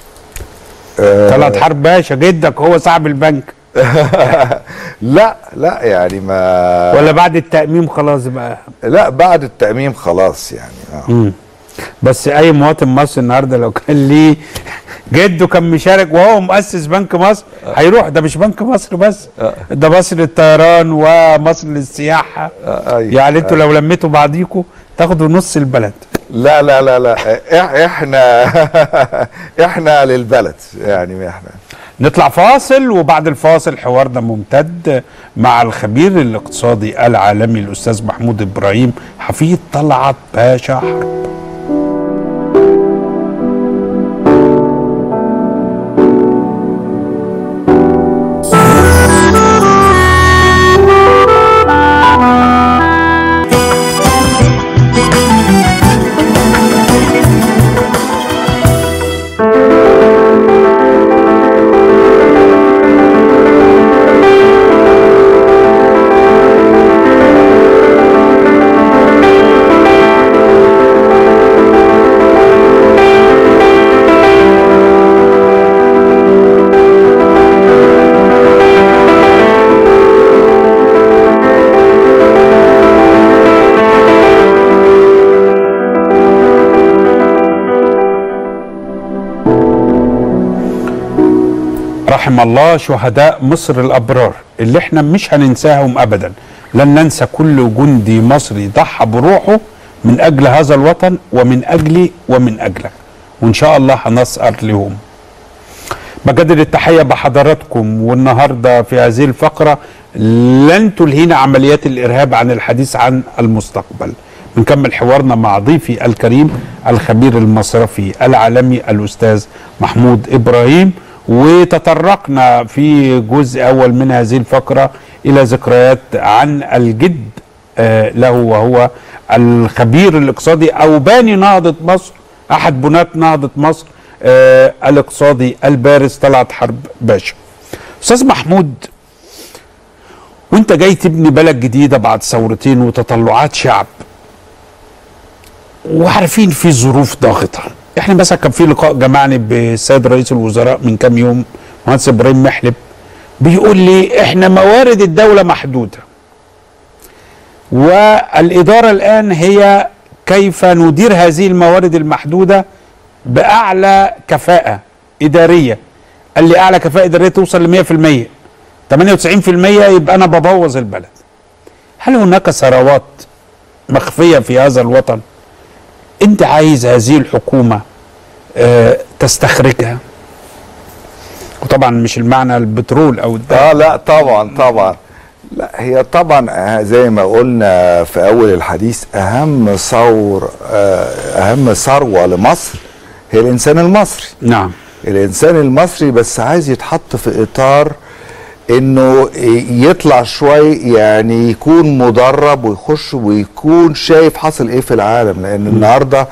طلعت حرب باشا جدك هو صاحب البنك لا لا يعني ما ولا بعد التأميم خلاص بقى لا بعد التأميم خلاص يعني آه. مم. بس اي مواطن مصري النهارده لو كان ليه جده كان مشارك وهو مؤسس بنك مصر هيروح ده مش بنك مصر بس ده مصر للطيران ومصر للسياحه يعني انتوا لو لميتوا بعضيكوا تاخدوا نص البلد لا لا لا لا إح- احنا احنا للبلد يعني احنا نطلع فاصل وبعد الفاصل حوارنا ممتد مع الخبير الاقتصادي العالمي الاستاذ محمود ابراهيم حفيد طلعت باشا حرب رحم الله شهداء مصر الابرار اللي احنا مش هننساهم ابدا لن ننسى كل جندي مصري ضحى بروحه من اجل هذا الوطن ومن اجلي ومن اجلك وان شاء الله هنسأل لهم بجدد التحية بحضراتكم والنهاردة في هذه الفقرة لن تلهينا عمليات الإرهاب عن الحديث عن المستقبل بنكمل حوارنا مع ضيفي الكريم الخبير المصرفي العالمي الأستاذ محمود إبراهيم وتطرقنا في جزء أول من هذه الفقرة إلى ذكريات عن الجد آه، له وهو الخبير الاقتصادي أو باني نهضة مصر أحد بناة نهضة مصر آه الاقتصادي البارز طلعت حرب باشا استاذ محمود وانت جاي تبني بلد جديده بعد ثورتين وتطلعات شعب وعارفين في ظروف ضاغطه احنا مثلا كان في لقاء جمعني بالسيد رئيس الوزراء من كام يوم مهندس ابراهيم محلب بيقول لي احنا موارد الدوله محدوده والاداره الان هي كيف ندير هذه الموارد المحدوده باعلى كفاءه اداريه قال لي اعلى كفاءه اداريه توصل ل 100% 98% يبقى انا ببوظ البلد هل هناك ثروات مخفيه في هذا الوطن انت عايز هذه الحكومه آه تستخرجها وطبعا مش المعنى البترول او الدم اه لا طبعا طبعا لا هي طبعا آه، زي ما قلنا في اول الحديث اهم ثور آه، اهم ثروه لمصر هي الانسان المصري نعم الانسان المصري بس عايز يتحط في اطار انه يطلع شوي يعني يكون مدرب ويخش ويكون شايف حاصل ايه في العالم لان النهارده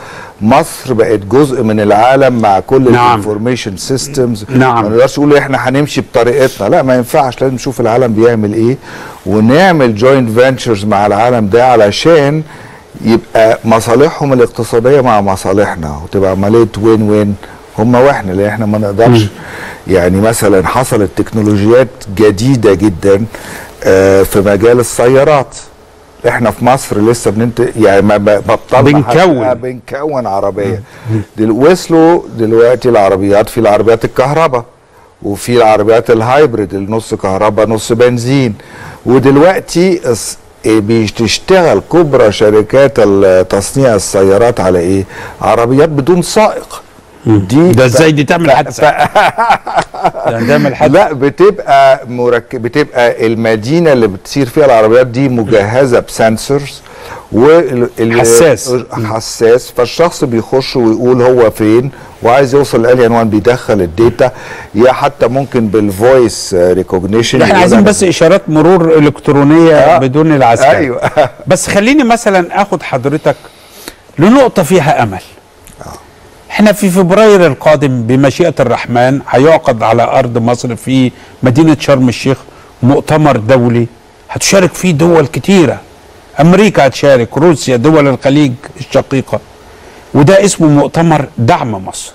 مصر بقت جزء من العالم مع كل نعم. الانفورميشن سيستمز نعم. ما نقدرش نقول احنا هنمشي بطريقتنا لا ما ينفعش لازم نشوف العالم بيعمل ايه ونعمل جوينت فينتشرز مع العالم ده علشان يبقى مصالحهم الاقتصاديه مع مصالحنا وتبقى عمليه وين وين هم واحنا لان احنا ما نقدرش يعني مثلا حصلت تكنولوجيات جديده جدا آه، في مجال السيارات احنا في مصر لسه بننت يعني ما ما بطلنا بنكون. حتى بنكون عربيه دل... وصلوا دلوقتي العربيات في العربيات الكهرباء وفي العربيات الهايبريد النص كهرباء نص بنزين ودلوقتي الس- إيه بتشتغل كبرى شركات ال- تصنيع السيارات على ايه عربيات بدون سائق دي ده ازاي دي تعمل حادثه يعني تعمل حادثه لا بتبقى مركب بتبقى المدينه اللي بتسير فيها العربيات دي مجهزه بسنسورز وال... ال- حساس. حساس فالشخص بيخش ويقول هو فين وعايز يوصل لاليان وان بيدخل الداتا يا حتى ممكن بالفويس ريكوجنيشن احنا عايزين بس اشارات مرور الكترونيه آه. بدون العسكري أيوة. بس خليني مثلا اخد حضرتك لنقطه فيها امل احنا في فبراير القادم بمشيئه الرحمن هيعقد على ارض مصر في مدينه شرم الشيخ مؤتمر دولي هتشارك فيه دول كتيره امريكا هتشارك روسيا دول الخليج الشقيقه وده اسمه مؤتمر دعم مصر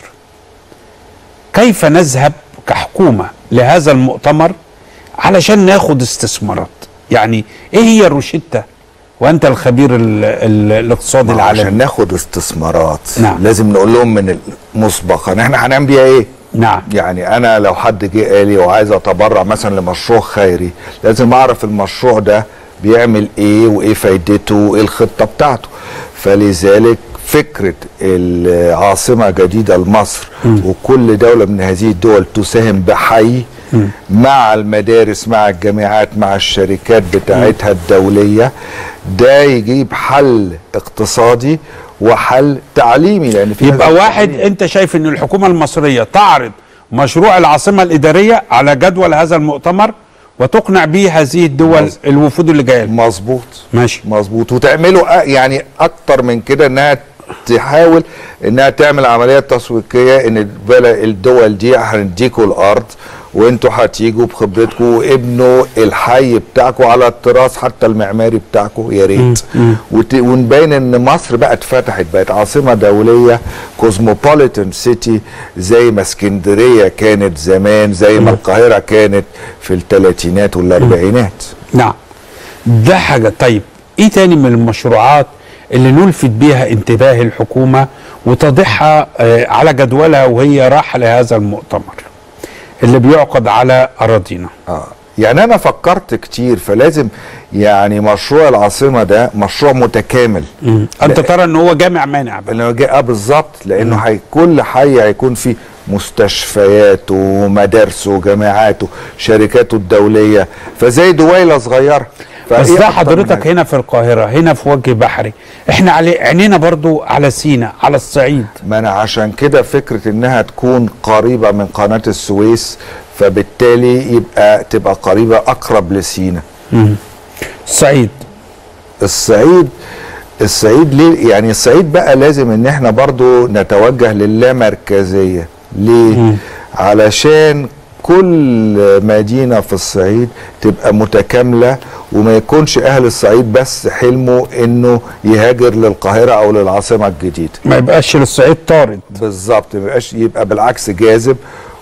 كيف نذهب كحكومه لهذا المؤتمر علشان ناخد استثمارات يعني ايه هي الروشته وانت الخبير ال ال الاقتصادي ما هو عشان العالمي ناخد استثمارات نعم. لازم نقول لهم من مسبقا احنا هنعمل بيها ايه نعم يعني انا لو حد جه قال لي وعايز اتبرع مثلا لمشروع خيري لازم اعرف المشروع ده بيعمل ايه وايه فايدته وايه الخطه بتاعته فلذلك فكره العاصمه جديده لمصر وكل دوله من هذه الدول تساهم بحي مع المدارس مع الجامعات مع الشركات بتاعتها الدوليه ده يجيب حل اقتصادي وحل تعليمي لان في يبقى هذا واحد انت شايف ان الحكومه المصريه تعرض مشروع العاصمه الاداريه على جدول هذا المؤتمر وتقنع به هذه الدول الوفود اللي جايه مظبوط ماشي مظبوط وتعمله أ- يعني اكتر من كده انها تحاول انها تعمل عمليه تسويقيه ان البلد الدول دي هنديكوا الارض وانتوا هتيجوا بخبرتكم وابنوا الحي بتاعكم على التراث حتى المعماري بتاعكم يا ريت وت- ونبين ان مصر بقى اتفتحت بقت عاصمه دوليه كوزموبوليتان سيتي زي ما اسكندريه كانت زمان زي ما القاهره كانت في الثلاثينات والاربعينات نعم ده حاجه طيب ايه تاني من المشروعات اللي نلفت بيها انتباه الحكومه وتضعها آه، على جدولها وهي رايحه لهذا المؤتمر اللي بيعقد على اراضينا اه يعني انا فكرت كتير فلازم يعني مشروع العاصمه ده مشروع متكامل انت ترى ان هو جامع مانع بقى. لانه جاء اه بالظبط لانه هي كل حي هيكون فيه مستشفياته ومدارسه وجامعاته شركاته الدوليه فزي دويله صغيره بس فإيه ده أكتر من حضرتك هذا؟ هنا في القاهره هنا في وجه بحري احنا علي عينينا برضو على سينا على الصعيد ما انا عشان كده فكره انها تكون قريبه من قناه السويس فبالتالي يبقى تبقى قريبه اقرب لسينا الصعيد الصعيد الصعيد ليه يعني الصعيد بقى لازم ان احنا برضو نتوجه للامركزيه ليه علشان كل مدينه في الصعيد تبقى متكامله وما يكونش اهل الصعيد بس حلمه انه يهاجر للقاهره او للعاصمه الجديده ما يبقاش للصعيد طارد بالظبط ما يبقاش يبقى بالعكس جاذب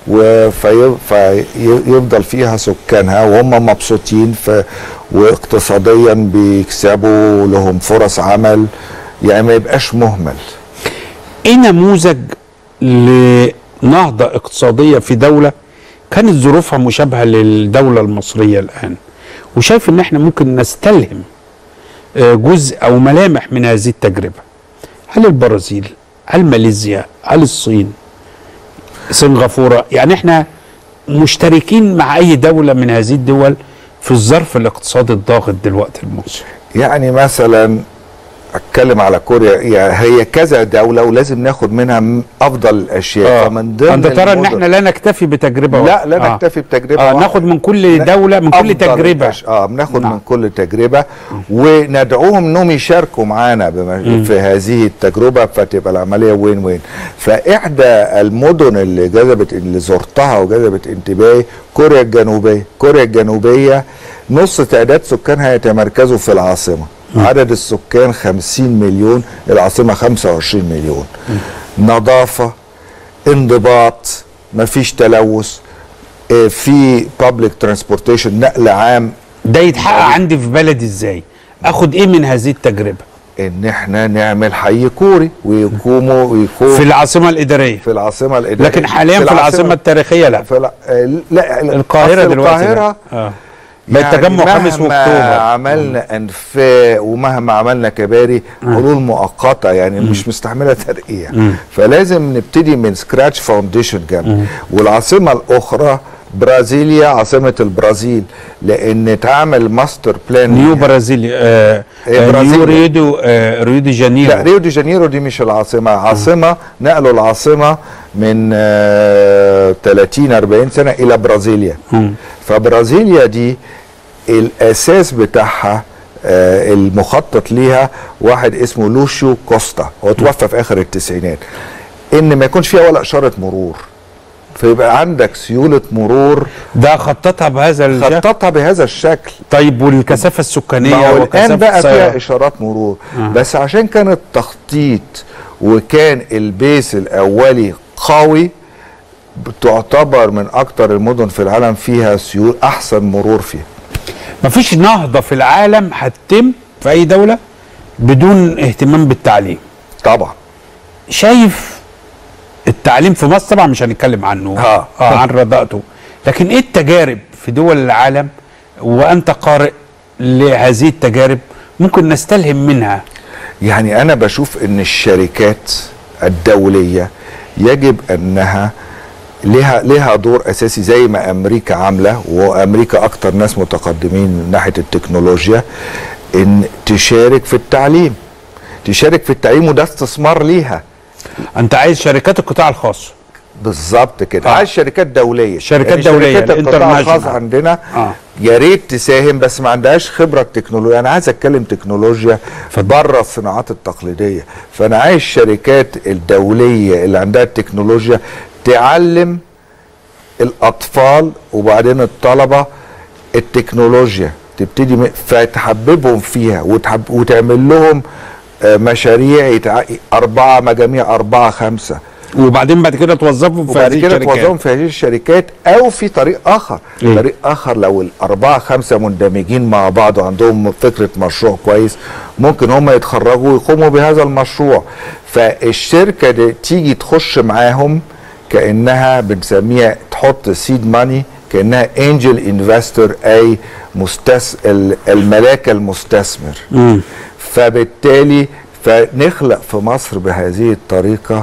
فيفضل فيها سكانها وهم مبسوطين ف واقتصاديا بيكسبوا لهم فرص عمل يعني ما يبقاش مهمل ايه نموذج لنهضه اقتصاديه في دوله كانت ظروفها مشابهه للدوله المصريه الان وشايف ان احنا ممكن نستلهم آه، جزء او ملامح من هذه التجربه هل البرازيل هل ماليزيا هل الصين سنغافوره يعني احنا مشتركين مع اي دوله من هذه الدول في الظرف الاقتصادي الضاغط دلوقتي المصري يعني مثلا اتكلم على كوريا يعني هي كذا دوله ولازم ناخد منها م- افضل الاشياء فمن ضمن انت ترى ان المدن- احنا لا نكتفي بتجربه لا واحدة. لا آه. نكتفي بتجربه آه واحدة. ناخد من كل دوله من كل أفضل تجربه الأش- اه بناخد من كل تجربه وندعوهم انهم يشاركوا معانا بم- في هذه التجربه فتبقى العمليه وين وين فاحدى المدن اللي جذبت اللي زرتها وجذبت انتباهي كوريا الجنوبيه كوريا الجنوبيه نص تعداد سكانها يتمركزوا في العاصمه عدد السكان 50 مليون العاصمه 25 مليون نظافه انضباط مفيش تلوث آه، في بابليك ترانسبورتيشن نقل عام ده يتحقق عندي في بلدي ازاي اخد ايه من هذه التجربه ان احنا نعمل حي كوري ويقوموا ويكون في العاصمه الاداريه في العاصمه الاداريه لكن حاليا في العاصمه التاريخيه لا في الع... آه، لا القاهره أصل دلوقتي القاهره لا. اه بقت تجمع خامس مهما واكتوبر عملنا انفاق ومهما عملنا كباري حلول مؤقته يعني مش مستحمله ترقيه مم. فلازم نبتدي من سكراتش فاونديشن جامد والعاصمه الاخرى برازيليا عاصمه البرازيل لان اتعمل ماستر بلان نيو برازيلي آه إيه آه، نيو برازيليا. ريو دو آه ريو دي جانيرو لا ريو دي جانيرو دي مش العاصمه عاصمه نقلوا العاصمه من آه 30 40 سنه الى برازيليا فبرازيليا دي الاساس بتاعها آه المخطط ليها واحد اسمه لوشيو كوستا هو توفى في اخر التسعينات ان ما يكونش فيها ولا اشاره مرور فيبقى عندك سيوله مرور ده خططها بهذا الشكل خططها بهذا الشكل طيب والكثافه السكانيه ما هو وكثافة الان بقى السيارات. فيها اشارات مرور آه. آه. بس عشان كان التخطيط وكان البيس الاولي قوي تعتبر من اكتر المدن في العالم فيها سيول احسن مرور فيها مفيش نهضه في العالم هتتم في اي دوله بدون اهتمام بالتعليم طبعا شايف التعليم في مصر طبعا مش هنتكلم عنه ها. اه عن رضاءته لكن ايه التجارب في دول العالم وانت قارئ لهذه التجارب ممكن نستلهم منها يعني انا بشوف ان الشركات الدوليه يجب انها لها لها دور اساسي زي ما امريكا عامله وامريكا اكتر ناس متقدمين من ناحيه التكنولوجيا ان تشارك في التعليم تشارك في التعليم وده استثمار ليها انت عايز شركات القطاع الخاص بالظبط كده آه. عايز شركات دوليه شركات دولية، شركات القطاع الخاص الانترناشونال. عندنا آه. يا ريت تساهم بس ما عندهاش خبره تكنولوجيا انا عايز اتكلم تكنولوجيا بره الصناعات التقليديه فانا عايز الشركات الدوليه اللي عندها التكنولوجيا تعلم الاطفال وبعدين الطلبه التكنولوجيا تبتدي م- فتحببهم فيها وتحب وتعمل لهم آه، مشاريع يتع... اربعه مجاميع اربعه خمسه وبعدين بعد كده توظفهم في وبعد هذه كده الشركات توظفهم في هذه الشركات او في طريق اخر إيه؟ طريق اخر لو الاربعه خمسه مندمجين مع بعض وعندهم فكره مشروع كويس ممكن هم يتخرجوا ويقوموا بهذا المشروع فالشركه دي تيجي تخش معاهم كانها بنسميها تحط سيد ماني كانها انجل انفستور اي مستس ال- الملاك المستثمر مم. فبالتالي فنخلق في مصر بهذه الطريقه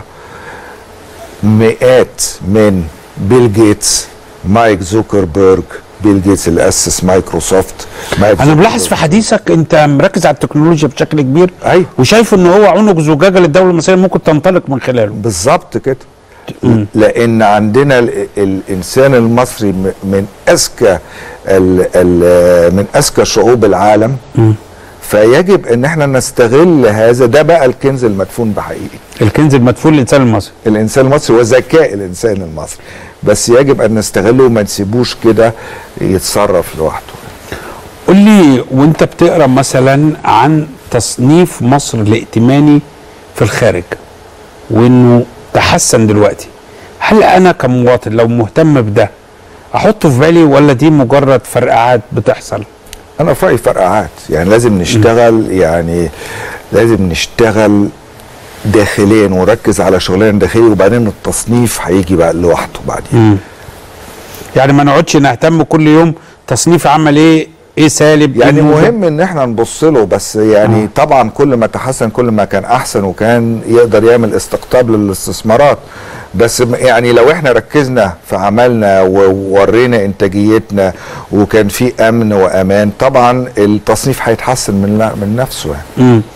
مئات من بيل جيتس مايك زوكربيرج بيل جيتس اللي اسس مايكروسوفت مايك انا ملاحظ في حديثك انت مركز على التكنولوجيا بشكل كبير ايوه وشايف ان هو عنق زجاجه للدوله المصريه ممكن تنطلق من خلاله بالظبط كده لان عندنا ال- الانسان المصري م- من اذكى ال- ال- من اذكى شعوب العالم فيجب ان احنا نستغل هذا ده بقى الكنز المدفون بحقيقي الكنز المدفون للانسان المصري الانسان المصري وذكاء الانسان المصري بس يجب ان نستغله وما نسيبوش كده يتصرف لوحده قول لي وانت بتقرا مثلا عن تصنيف مصر الائتماني في الخارج وانه تحسن دلوقتي هل انا كمواطن لو مهتم بده احطه في بالي ولا دي مجرد فرقعات بتحصل انا في رايي فرقعات يعني لازم نشتغل يعني لازم نشتغل داخليا ونركز على شغلنا داخلي وبعدين التصنيف هيجي بقى لوحده بعدين مم. يعني ما نقعدش نهتم كل يوم تصنيف عمل ايه ايه سالب يعني إيه موجب؟ مهم ان احنا نبص له بس يعني آه. طبعا كل ما تحسن كل ما كان احسن وكان يقدر يعمل استقطاب للاستثمارات بس م- يعني لو احنا ركزنا في عملنا وورينا انتاجيتنا وكان في امن وامان طبعا التصنيف هيتحسن من من نفسه يعني مم.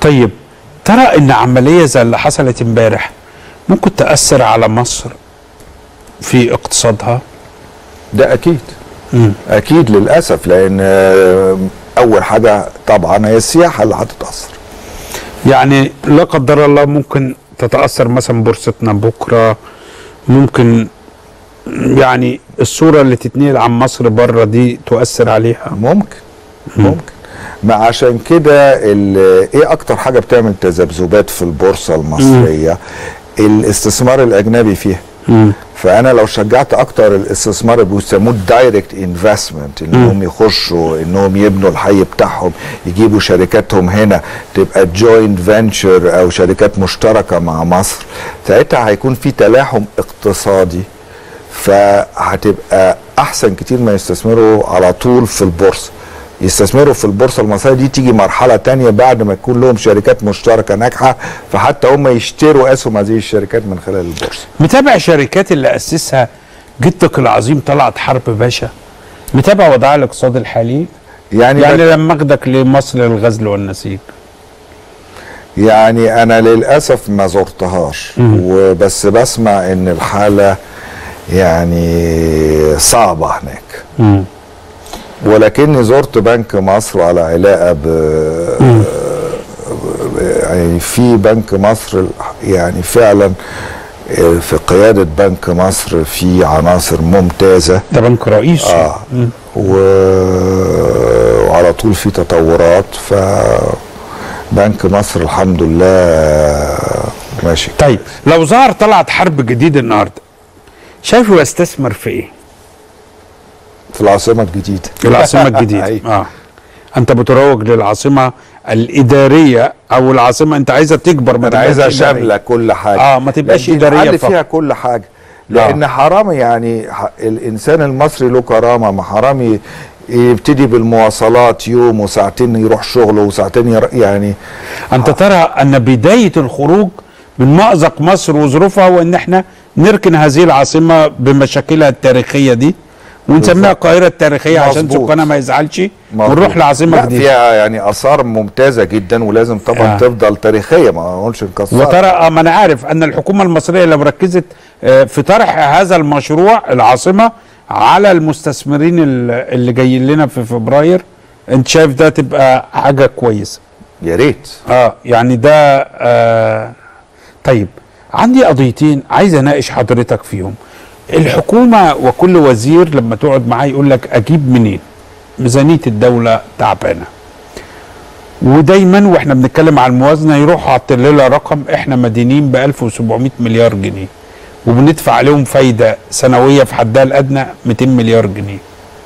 طيب ترى ان عمليه زي اللي حصلت امبارح ممكن تاثر على مصر في اقتصادها ده اكيد اكيد للاسف لان آه، اول حاجه طبعا هي السياحه اللي هتتاثر يعني لا قدر الله ممكن تتاثر مثلا بورصتنا بكره ممكن يعني الصوره اللي تتنقل عن مصر بره دي تؤثر عليها ممكن ممكن ما عشان كده ال- ايه اكتر حاجه بتعمل تذبذبات في البورصه المصريه الاستثمار الاجنبي فيها فانا لو شجعت اكتر الاستثمار اللي بيسموه الدايركت انفستمنت انهم يخشوا انهم يبنوا الحي بتاعهم يجيبوا شركاتهم هنا تبقى جوينت فينتشر او شركات مشتركه مع مصر ساعتها هيكون في تلاحم اقتصادي فهتبقى احسن كتير ما يستثمروا على طول في البورصه يستثمروا في البورصه المصريه دي تيجي مرحله تانية بعد ما يكون لهم شركات مشتركه ناجحه فحتى هم يشتروا اسهم هذه الشركات من خلال البورصه متابع الشركات اللي اسسها جدك العظيم طلعت حرب باشا متابع وضعها الاقتصادي الحالي يعني يعني لما اخدك لمصر للغزل والنسيج يعني انا للاسف ما زرتهاش وبس بسمع ان الحاله يعني صعبه هناك ولكني زرت بنك مصر على علاقه ب يعني في بنك مصر يعني فعلا في قيادة بنك مصر في عناصر ممتازة ده بنك رئيسي اه و... وعلى طول في تطورات ف بنك مصر الحمد لله ماشي طيب لو ظهر طلعت حرب جديد النهارده شايفه يستثمر في ايه؟ في العاصمة الجديدة العاصمة الجديدة اه انت بتروج للعاصمة الإدارية أو العاصمة أنت عايزة تكبر ما انا عايزها تبقاش إدارية. شامله كل حاجه اه ما تبقاش لأن دي إدارية نحل فقط فيها كل حاجه لان حرام يعني ح- الانسان المصري له كرامه ما حرام ي- يبتدي بالمواصلات يوم وساعتين يروح شغله وساعتين ير... يعني أنت ترى أن بداية الخروج من مأزق مصر وظروفها هو أن احنا نركن هذه العاصمة بمشاكلها التاريخية دي ونسميها بالظبط. القاهرة التاريخية عشان مظبوط. سكانها ما يزعلش مظبوط. ونروح لعاصمة لا، جديدة فيها يعني اثار ممتازه جدا ولازم طبعا آه. آه. تفضل تاريخيه ما نقولش نكسرها وترى آه، ما انا عارف ان الحكومه المصريه لو ركزت آه، في طرح هذا المشروع العاصمه على المستثمرين ال- اللي جايين لنا في فبراير انت شايف ده تبقى حاجه كويسه يا ريت اه يعني ده آه طيب عندي قضيتين عايز اناقش حضرتك فيهم الحكومه وكل وزير لما تقعد معاه يقول لك اجيب منين ميزانيه الدوله تعبانه ودايما واحنا بنتكلم على الموازنه يروحوا حاطين لنا رقم احنا مدينين ب 1700 مليار جنيه وبندفع عليهم فايده سنويه في حدها الادنى 200 مليار جنيه.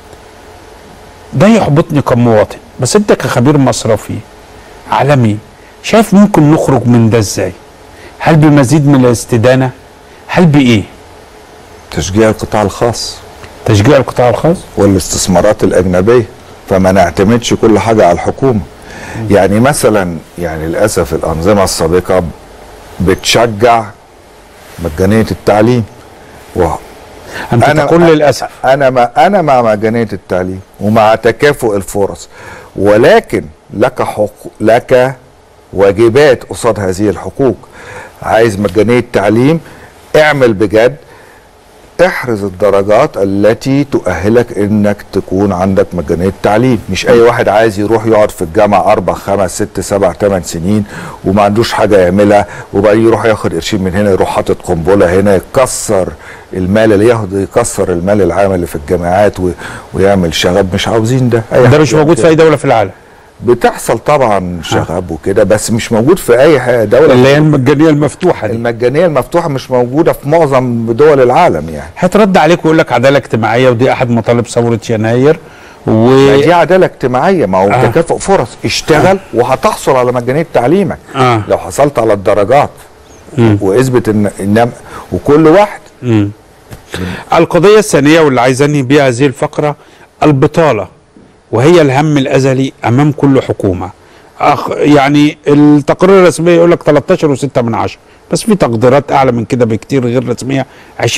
ده يحبطني كمواطن بس انت كخبير مصرفي عالمي شايف ممكن نخرج من ده ازاي؟ هل بمزيد من الاستدانه؟ هل بايه؟ تشجيع القطاع الخاص تشجيع القطاع الخاص والاستثمارات الاجنبيه فما نعتمدش كل حاجه على الحكومه يعني مثلا يعني للاسف الانظمه السابقه بتشجع مجانيه التعليم و انت تقول للاسف انا ما انا مع مجانيه التعليم ومع تكافؤ الفرص ولكن لك حقوق لك واجبات قصاد هذه الحقوق عايز مجانيه تعليم اعمل بجد احرز الدرجات التي تؤهلك انك تكون عندك مجانيه تعليم مش اي واحد عايز يروح يقعد في الجامعه اربع خمس ست سبع ثمان سنين وما عندوش حاجه يعملها وبعدين يروح ياخد قرشين من هنا يروح حاطط قنبله هنا يكسر المال اللي ياخد يكسر المال العام اللي في الجامعات و... ويعمل شغب مش عاوزين ده أي ده حد مش يعمل موجود في كده. اي دوله في العالم بتحصل طبعا شغب وكده بس مش موجود في اي ح- دوله اللي هي المجانيه المفتوحه دي المجانيه المفتوحه مش موجوده في معظم دول العالم يعني هترد عليك ويقول لك عداله اجتماعيه ودي احد مطالب ثوره يناير و ما دي عداله اجتماعيه ما هو آه. آه. تكافؤ فرص اشتغل آه. وهتحصل على مجانيه تعليمك آه. لو حصلت على الدرجات مم. واثبت ان ان وكل واحد مم. القضية الثانية واللي عايز انهي بيها هذه الفقرة البطالة وهي الهم الأزلي أمام كل حكومة أخ يعني التقرير الرسمي يقول لك 13 و6 من عشرة بس في تقديرات أعلى من كده بكتير غير رسمية 20%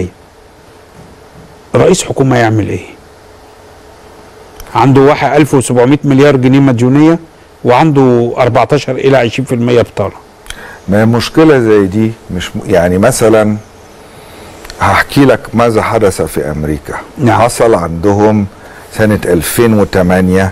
رئيس حكومة يعمل إيه؟ عنده واحد 1700 مليار جنيه مديونية وعنده 14 الى 20% بطاله ما هي مشكلة زي دي مش م... يعني مثلا هحكي لك ماذا حدث في أمريكا نعم. حصل عندهم سنة 2008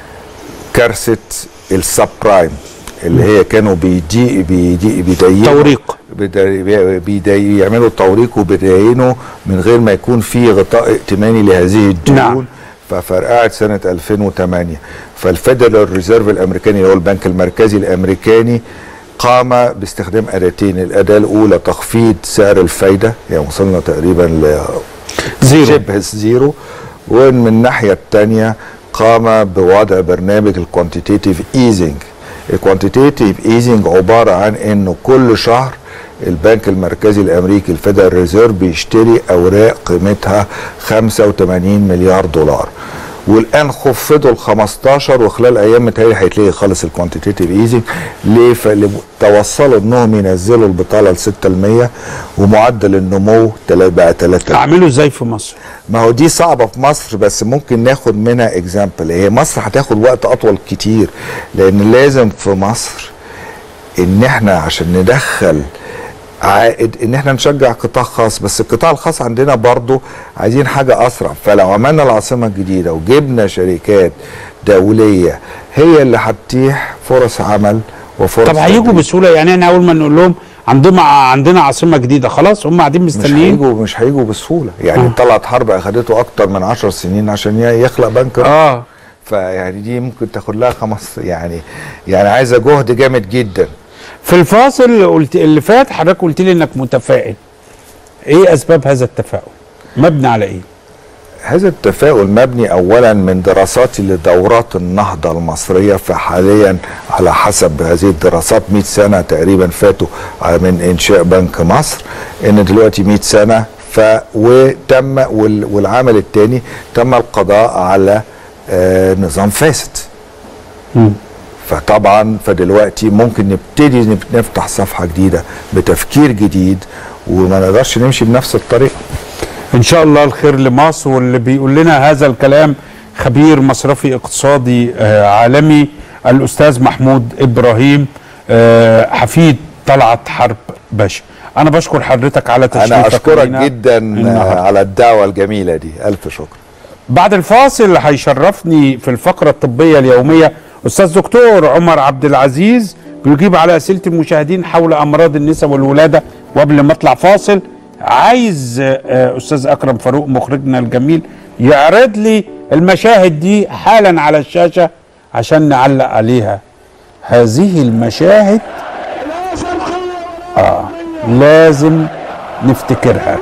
كارثة السب برايم اللي هي كانوا بيدي بيدي بيدينوا توريق. بيدي بيدي يعملوا توريق وبيدينوا من غير ما يكون في غطاء ائتماني لهذه الديون نعم. ففرقعت سنة 2008 فالفيدرال ريزيرف الأمريكاني اللي هو البنك المركزي الأمريكاني قام باستخدام أداتين الأداة الأولى تخفيض سعر الفايدة يعني وصلنا تقريبا ل زيرو. شبه زيرو ومن الناحية الثانية قام بوضع برنامج الكوانتيتيف ايزنج الكوانتيتيف ايزنج عبارة عن انه كل شهر البنك المركزي الامريكي الفيدرال ريزيرف بيشتري اوراق قيمتها 85 مليار دولار والان خفضوا ال 15 وخلال ايام متهيألي هيتلغي خالص الكوانتيتيف ايزنج ليه؟ توصلوا انهم ينزلوا البطاله ل 6% ومعدل النمو تلا- بقى 3 اعمله ازاي في مصر ما هو دي صعبه في مصر بس ممكن ناخد منها اكزامبل هي مصر هتاخد وقت اطول كتير لان لازم في مصر ان احنا عشان ندخل عائد ان احنا نشجع قطاع خاص بس القطاع الخاص عندنا برضو عايزين حاجة اسرع فلو عملنا العاصمة الجديدة وجبنا شركات دولية هي اللي هتتيح فرص عمل وفرص طب هيجوا تدريب. بسهوله يعني احنا اول ما نقول لهم عندنا عندنا عاصمه جديده خلاص هم قاعدين مش مستنيين هيجوا مش هيجوا بسهولة يعني آه. طلعت حرب اخدته اكتر من عشر سنين عشان ي- يخلق بنك اه فيعني دي ممكن تاخد لها خمس يعني يعني عايزه جهد جامد جدا في الفاصل اللي قلت اللي فات حضرتك قلت لي انك متفائل ايه اسباب هذا التفاؤل مبني على ايه هذا التفاؤل مبني اولا من دراساتي لدورات النهضه المصريه فحاليا على حسب هذه الدراسات 100 سنه تقريبا فاتوا من انشاء بنك مصر ان دلوقتي 100 سنه ف وتم وال- والعمل الثاني تم القضاء على آه نظام فاسد فطبعا فدلوقتي ممكن نبتدي نب- نفتح صفحه جديده بتفكير جديد وما نقدرش نمشي بنفس الطريقه ان شاء الله الخير لمصر واللي بيقول لنا هذا الكلام خبير مصرفي اقتصادي آه، عالمي الاستاذ محمود ابراهيم آه، حفيد طلعت حرب باشا انا بشكر حضرتك على تشريفك انا اشكرك لينا جدا النهاردة. على الدعوه الجميله دي الف شكر بعد الفاصل هيشرفني في الفقرة الطبية اليومية أستاذ دكتور عمر عبد العزيز بيجيب على أسئلة المشاهدين حول أمراض النساء والولادة وقبل ما أطلع فاصل عايز آه، أستاذ أكرم فاروق مخرجنا الجميل يعرض لي المشاهد دي حالا على الشاشة عشان نعلق عليها هذه المشاهد آه لازم نفتكرها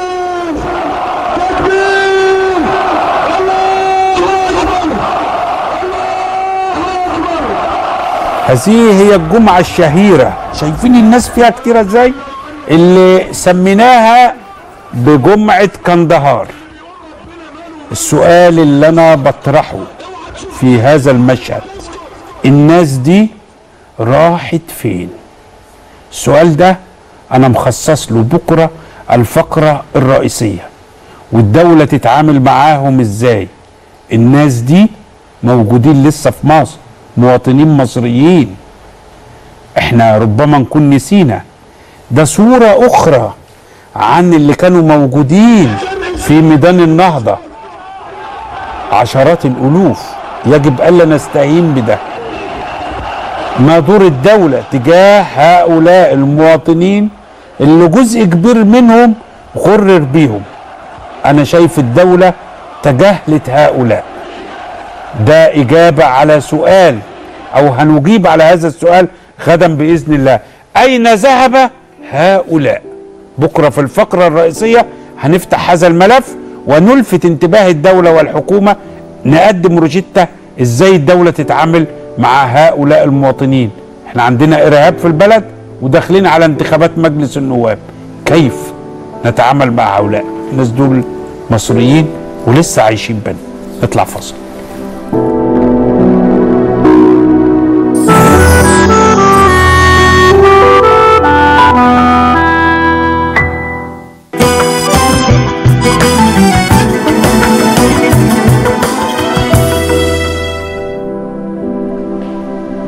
هذه هي الجمعة الشهيرة شايفين الناس فيها كتيرة ازاي اللي سميناها بجمعة كندهار السؤال اللي انا بطرحه في هذا المشهد الناس دي راحت فين السؤال ده انا مخصص له بكرة الفقرة الرئيسية والدولة تتعامل معاهم ازاي الناس دي موجودين لسه في مصر مواطنين مصريين احنا ربما نكون نسينا ده صورة اخرى عن اللي كانوا موجودين في ميدان النهضة عشرات الالوف يجب الا نستهين بده ما دور الدولة تجاه هؤلاء المواطنين اللي جزء كبير منهم غرر بيهم انا شايف الدولة تجاهلت هؤلاء ده إجابة على سؤال أو هنجيب على هذا السؤال غدا بإذن الله أين ذهب هؤلاء بكرة في الفقرة الرئيسية هنفتح هذا الملف ونلفت انتباه الدولة والحكومة نقدم روجيتا ازاي الدولة تتعامل مع هؤلاء المواطنين احنا عندنا ارهاب في البلد وداخلين على انتخابات مجلس النواب كيف نتعامل مع هؤلاء الناس دول مصريين ولسه عايشين بينا نطلع فاصل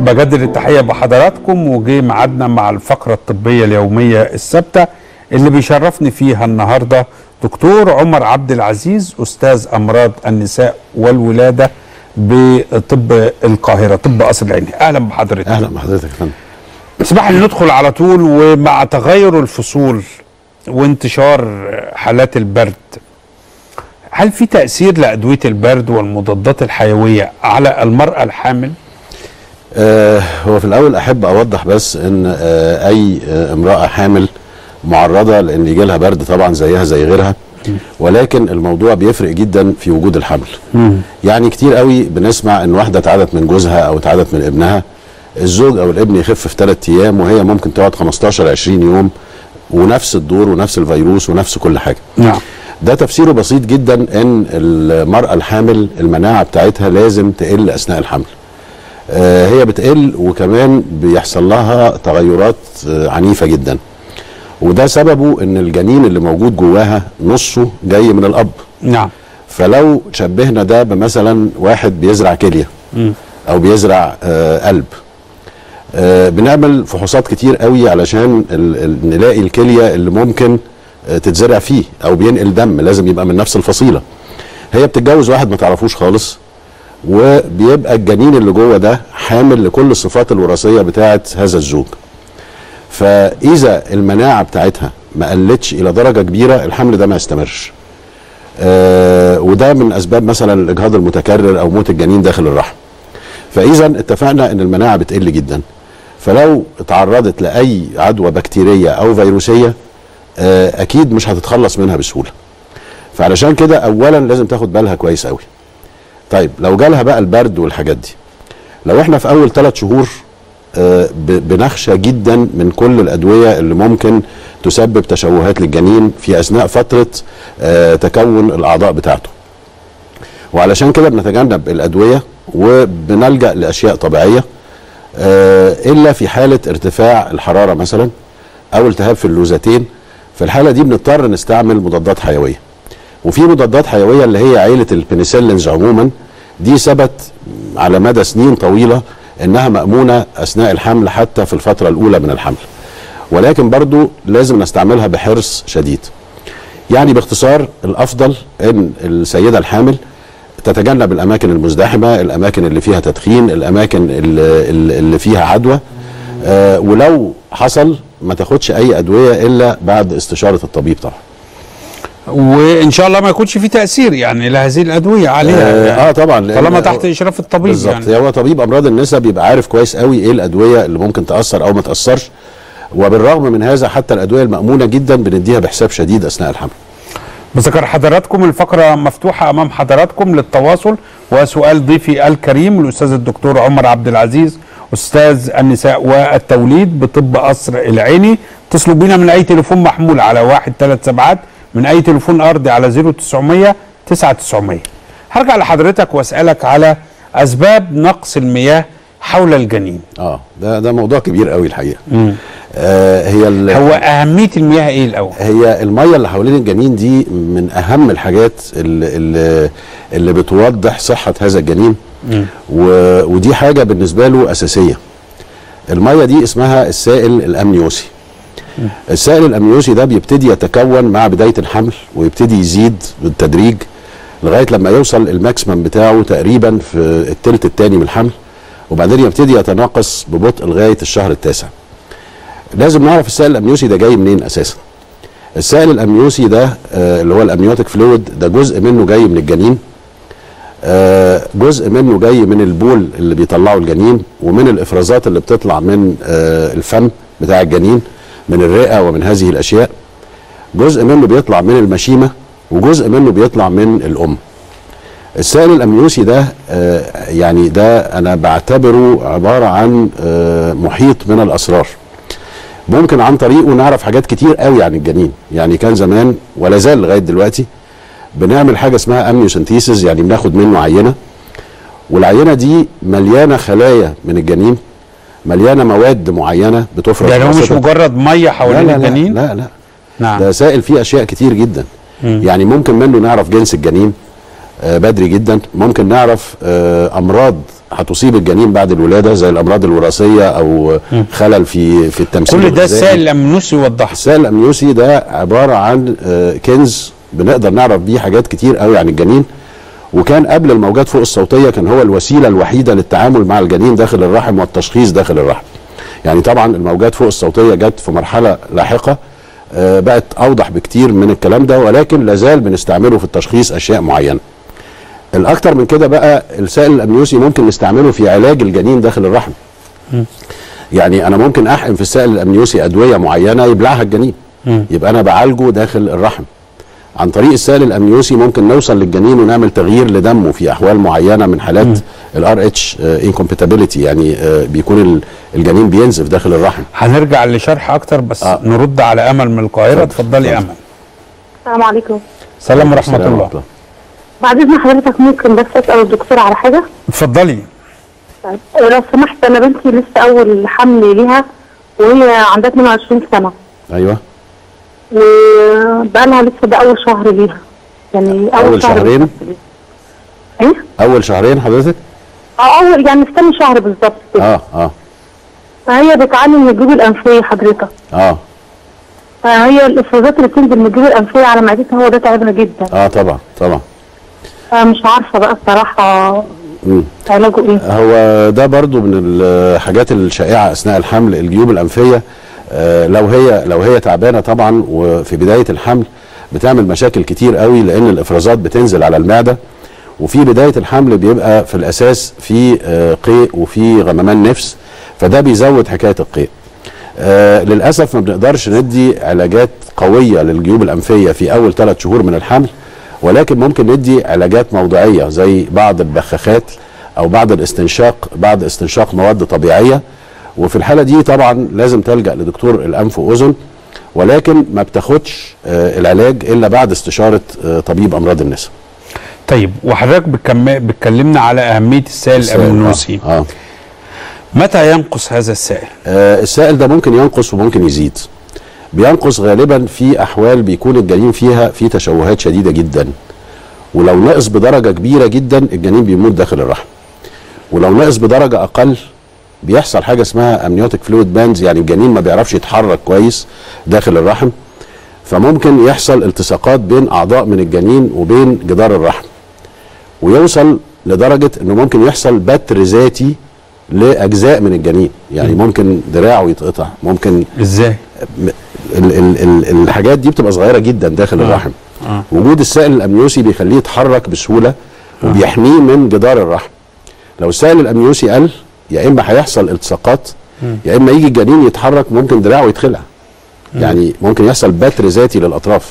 بجدد التحية بحضراتكم وجي ميعادنا مع الفقرة الطبية اليومية الثابتة اللي بيشرفني فيها النهاردة دكتور عمر عبد العزيز أستاذ أمراض النساء والولادة بطب القاهرة طب قصر العيني أهلا بحضرتك اهلا بحضرتك يا فندم اسمح لي ندخل على طول ومع تغير الفصول وانتشار حالات البرد هل في تأثير لأدوية البرد والمضادات الحيوية على المرأة الحامل؟ آه هو في الاول احب اوضح بس ان آه اي آه امراه حامل معرضه لان يجي لها برد طبعا زيها زي غيرها ولكن الموضوع بيفرق جدا في وجود الحمل يعني كتير قوي بنسمع ان واحده اتعدت من جوزها او اتعدت من ابنها الزوج او الابن يخف في ثلاث ايام وهي ممكن تقعد 15 20 يوم ونفس الدور ونفس الفيروس ونفس كل حاجه نعم ده تفسيره بسيط جدا ان المراه الحامل المناعه بتاعتها لازم تقل اثناء الحمل آه، هي بتقل وكمان بيحصل لها تغيرات آه، عنيفه جدا وده سببه ان الجنين اللي موجود جواها نصه جاي من الاب نعم فلو شبهنا ده بمثلا واحد بيزرع كليه او بيزرع آه قلب آه بنعمل فحوصات كتير قوي علشان ال ال نلاقي الكليه اللي ممكن آه تتزرع فيه او بينقل دم لازم يبقى من نفس الفصيله هي بتتجوز واحد ما تعرفوش خالص وبيبقى الجنين اللي جوه ده حامل لكل الصفات الوراثيه بتاعه هذا الزوج فاذا المناعه بتاعتها ما قلتش الى درجه كبيره الحمل ده ما يستمرش آه وده من اسباب مثلا الاجهاض المتكرر او موت الجنين داخل الرحم فاذا اتفقنا ان المناعه بتقل جدا فلو اتعرضت لاي عدوى بكتيريه او فيروسيه آه اكيد مش هتتخلص منها بسهوله فعلشان كده اولا لازم تاخد بالها كويس قوي طيب لو جالها بقى البرد والحاجات دي لو احنا في اول ثلاث شهور آه ب- بنخشى جدا من كل الادويه اللي ممكن تسبب تشوهات للجنين في اثناء فتره آه تكون الاعضاء بتاعته وعلشان كده بنتجنب الادويه وبنلجا لاشياء طبيعيه آه الا في حاله ارتفاع الحراره مثلا او التهاب في اللوزتين في الحاله دي بنضطر نستعمل مضادات حيويه وفي مضادات حيويه اللي هي عيله البنسلينز عموما دي ثبت على مدى سنين طويله انها مامونه اثناء الحمل حتى في الفتره الاولى من الحمل ولكن برضو لازم نستعملها بحرص شديد يعني باختصار الافضل ان السيده الحامل تتجنب الاماكن المزدحمه الاماكن اللي فيها تدخين الاماكن اللي, اللي فيها عدوى آه ولو حصل ما تاخدش اي ادويه الا بعد استشاره الطبيب طبعا وان شاء الله ما يكونش في تاثير يعني لهذه الادويه عليها اه, يعني آه طبعا لأن- طالما تحت اشراف الطبيب بالظبط يعني يعني. هو طبيب امراض النساء بيبقى عارف كويس قوي ايه الادويه اللي ممكن تاثر او ما تاثرش وبالرغم من هذا حتى الادويه المامونه جدا بنديها بحساب شديد اثناء الحمل بذكر حضراتكم الفقرة مفتوحة أمام حضراتكم للتواصل وسؤال ضيفي الكريم الأستاذ الدكتور عمر عبد العزيز أستاذ النساء والتوليد بطب قصر العيني اتصلوا بينا من أي تليفون محمول على واحد ثلاث سبعات من أي تليفون أرضي على 0900 9900 هرجع لحضرتك وأسألك على أسباب نقص المياه حول الجنين اه ده ده موضوع كبير قوي الحقيقه آه هي ال- هو أهمية المياه إيه الأول؟ هي الميه اللي حوالين الجنين دي من اهم الحاجات اللي, اللي, اللي بتوضح صحه هذا الجنين و... ودي حاجه بالنسبه له اساسيه الميه دي اسمها السائل الامنيوسي السائل الامنيوسي ده بيبتدي يتكون مع بدايه الحمل ويبتدي يزيد بالتدريج لغايه لما يوصل الماكسيمم بتاعه تقريبا في الثلث الثاني من الحمل وبعدين يبتدي يتناقص ببطء لغايه الشهر التاسع لازم نعرف السائل الامنيوسي ده جاي منين اساسا السائل الامنيوسي ده آه اللي هو الامنيوتيك فلويد ده جزء منه جاي من الجنين آه جزء منه جاي من البول اللي بيطلعه الجنين ومن الافرازات اللي بتطلع من آه الفم بتاع الجنين من الرئه ومن هذه الاشياء جزء منه بيطلع من المشيمه وجزء منه بيطلع من الام السائل الامنيوسي ده آه يعني ده انا بعتبره عباره عن آه محيط من الاسرار ممكن عن طريقه نعرف حاجات كتير قوي عن الجنين يعني كان زمان ولا زال لغايه دلوقتي بنعمل حاجه اسمها امنيوسنتيسيس يعني بناخد منه عينه والعينه دي مليانه خلايا من الجنين مليانه مواد معينه بتفرز يعني هو مش بواسطة- مجرد مية حوالين لا لا لا الجنين؟ لا لا نعم ده سائل فيه اشياء كتير جدا مم. يعني ممكن منه نعرف جنس الجنين آه، بدري جدا ممكن نعرف آه، امراض هتصيب الجنين بعد الولاده زي الامراض الوراثيه او خلل في في التمثيل كل ده الغذائي. السائل الامنوسي يوضحها السائل الامنيوسي ده عباره عن آه، كنز بنقدر نعرف بيه حاجات كتير قوي عن الجنين وكان قبل الموجات فوق الصوتيه كان هو الوسيله الوحيده للتعامل مع الجنين داخل الرحم والتشخيص داخل الرحم يعني طبعا الموجات فوق الصوتيه جت في مرحله لاحقه آه، بقت اوضح بكتير من الكلام ده ولكن لازال بنستعمله في التشخيص اشياء معينه الاكتر من كده بقى السائل الامنيوسي ممكن نستعمله في علاج الجنين داخل الرحم يعني انا ممكن احقن في السائل الامنيوسي ادويه معينه يبلعها الجنين يبقى انا بعالجه داخل الرحم عن طريق السائل الامنيوسي ممكن نوصل للجنين ونعمل تغيير لدمه في احوال معينه من حالات الار اتش انكومباتيبيليتي يعني آه، بيكون ال- الجنين بينزف داخل الرحم هنرجع لشرح اكتر بس آه. نرد على امل من القاهره اتفضلي امل السلام عليكم سلام ورحمه السلام الله ورحمة بعد اذن حضرتك ممكن بس اسال الدكتور على حاجه اتفضلي طيب لو سمحت انا بنتي لسه اول حمل ليها وهي عندها 22 سنه ايوه وبقى لها لسه ده اول شهر ليها يعني اول, اول شهر شهرين بالظبط ليها. ايه اول شهرين حضرتك اه اول يعني استنى شهر بالظبط كده اه اه فهي بتعاني من الجيوب الانفيه حضرتك اه فهي الافرازات اللي بتنزل من الجيوب الانفيه على معدتها هو ده تعبنا جدا اه طبعا طبعا فمش عارفه بقى الصراحه مم. علاجه ايه هو ده برضو من الحاجات الشائعه اثناء الحمل الجيوب الانفيه آه، لو هي لو هي تعبانه طبعا وفي بدايه الحمل بتعمل مشاكل كتير قوي لان الافرازات بتنزل على المعده وفي بدايه الحمل بيبقى في الاساس في آه، قيء وفي غممان نفس فده بيزود حكايه القيء آه للاسف ما بنقدرش ندي علاجات قويه للجيوب الانفيه في اول ثلاث شهور من الحمل ولكن ممكن ندي علاجات موضعيه زي بعض البخاخات او بعض الاستنشاق بعد استنشاق مواد طبيعيه وفي الحاله دي طبعا لازم تلجا لدكتور الانف واذن ولكن ما بتاخدش آه العلاج الا بعد استشاره آه طبيب امراض النساء طيب وحضرتك بتكم- بتكلمنا على اهميه السائل السائل، الامنوسي آه. متى ينقص هذا السائل آه السائل ده ممكن ينقص وممكن يزيد بينقص غالبا في احوال بيكون الجنين فيها في تشوهات شديده جدا ولو نقص بدرجه كبيره جدا الجنين بيموت داخل الرحم ولو نقص بدرجه اقل بيحصل حاجه اسمها امنيوتيك فلويد باندز يعني الجنين ما بيعرفش يتحرك كويس داخل الرحم فممكن يحصل التصاقات بين اعضاء من الجنين وبين جدار الرحم ويوصل لدرجه انه ممكن يحصل بتر ذاتي لاجزاء من الجنين يعني ممكن دراعه يتقطع ممكن ازاي ال ال ال الحاجات دي بتبقى صغيره جدا داخل آه. الرحم آه. وجود السائل الامنيوسي بيخليه يتحرك بسهوله وبيحميه من جدار الرحم لو السائل الامنيوسي قل يا اما هيحصل التصاقات يا اما يجي الجنين يتحرك ممكن دراعه يتخلع يعني ممكن يحصل بتر ذاتي للاطراف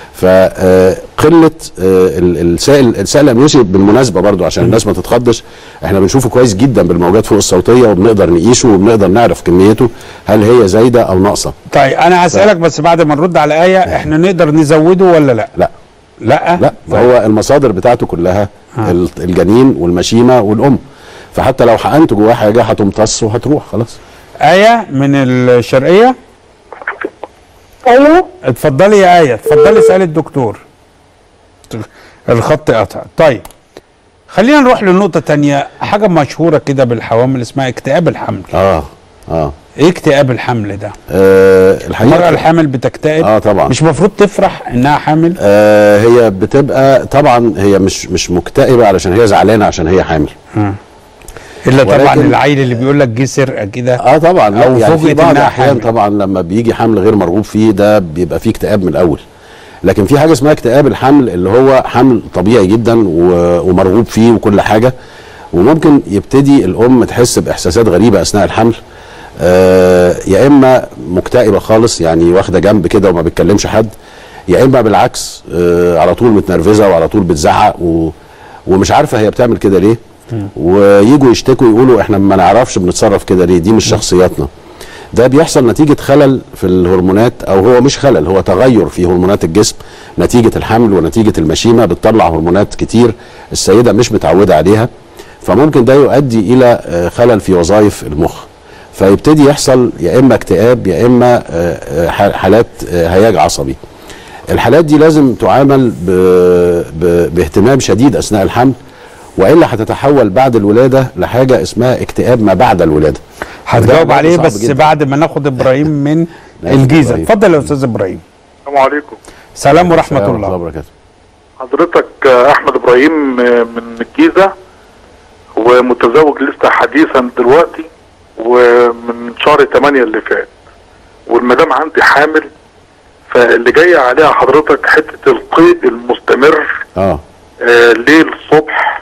فقله السائل السائل الامنيوسي بالمناسبه برضو عشان الناس ما تتخضش احنا بنشوفه كويس جدا بالموجات فوق الصوتيه وبنقدر نقيسه وبنقدر نعرف كميته هل هي زايده او ناقصه طيب انا هسالك بس بعد ما نرد على ايه احنا نقدر نزوده ولا لا لا لا لا فهو المصادر بتاعته كلها ال- الجنين والمشيمه والام فحتى لو حقنت جواه حاجه هتمتص وهتروح خلاص ايه من الشرقيه ايوه اتفضلي يا ايه اتفضلي اسالي الدكتور الخط قطع طيب خلينا نروح لنقطه تانية حاجه مشهوره كده بالحوامل اسمها اكتئاب الحمل اه اه ايه اكتئاب الحمل ده آه الحقيقه المرأة الحامل بتكتئب اه طبعا مش المفروض تفرح انها حامل آه هي بتبقى طبعا هي مش مش مكتئبه علشان هي زعلانه عشان هي حامل آه. الا طبعا ولكن- العيل اللي بيقول لك جه سرقه كده اه طبعا لا او يعني في فوجئت بعض انها الاحيان حامل طبعا لما بيجي حمل غير مرغوب فيه ده بيبقى فيه اكتئاب من الاول لكن في حاجه اسمها اكتئاب الحمل اللي هو حمل طبيعي جدا و- ومرغوب فيه وكل حاجه وممكن يبتدي الام تحس باحساسات غريبه اثناء الحمل آه يا اما مكتئبه خالص يعني واخده جنب كده وما بتكلمش حد يا اما بالعكس آه على طول متنرفزه وعلى طول بتزعق و ومش عارفه هي بتعمل كده ليه ويجوا يشتكوا يقولوا احنا ما نعرفش بنتصرف كده ليه دي مش شخصياتنا ده بيحصل نتيجة خلل في الهرمونات أو هو مش خلل هو تغير في هرمونات الجسم نتيجة الحمل ونتيجة المشيمة بتطلع هرمونات كتير السيدة مش متعودة عليها فممكن ده يؤدي إلى آه، خلل في وظائف المخ فيبتدي يحصل يا إما اكتئاب يا إما آه، آه، ح- حالات آه، هياج عصبي الحالات دي لازم تعامل ب... ب... باهتمام شديد اثناء الحمل والا هتتحول بعد الولاده لحاجه اسمها اكتئاب ما بعد الولاده هتجاوب وده عليه صعب بس جداً. بعد ما ناخد ابراهيم من ناخد الجيزه إبراهيم. اتفضل يا استاذ ابراهيم السلام عليكم سلام ورحمه السلام الله وبركاته حضرتك آه، احمد ابراهيم آه، من الجيزه ومتزوج لسه حديثا دلوقتي ومن شهر 8 اللي فات والمدام عندي حامل فاللي جاي عليها حضرتك حته القيء المستمر اه آه ليل صبح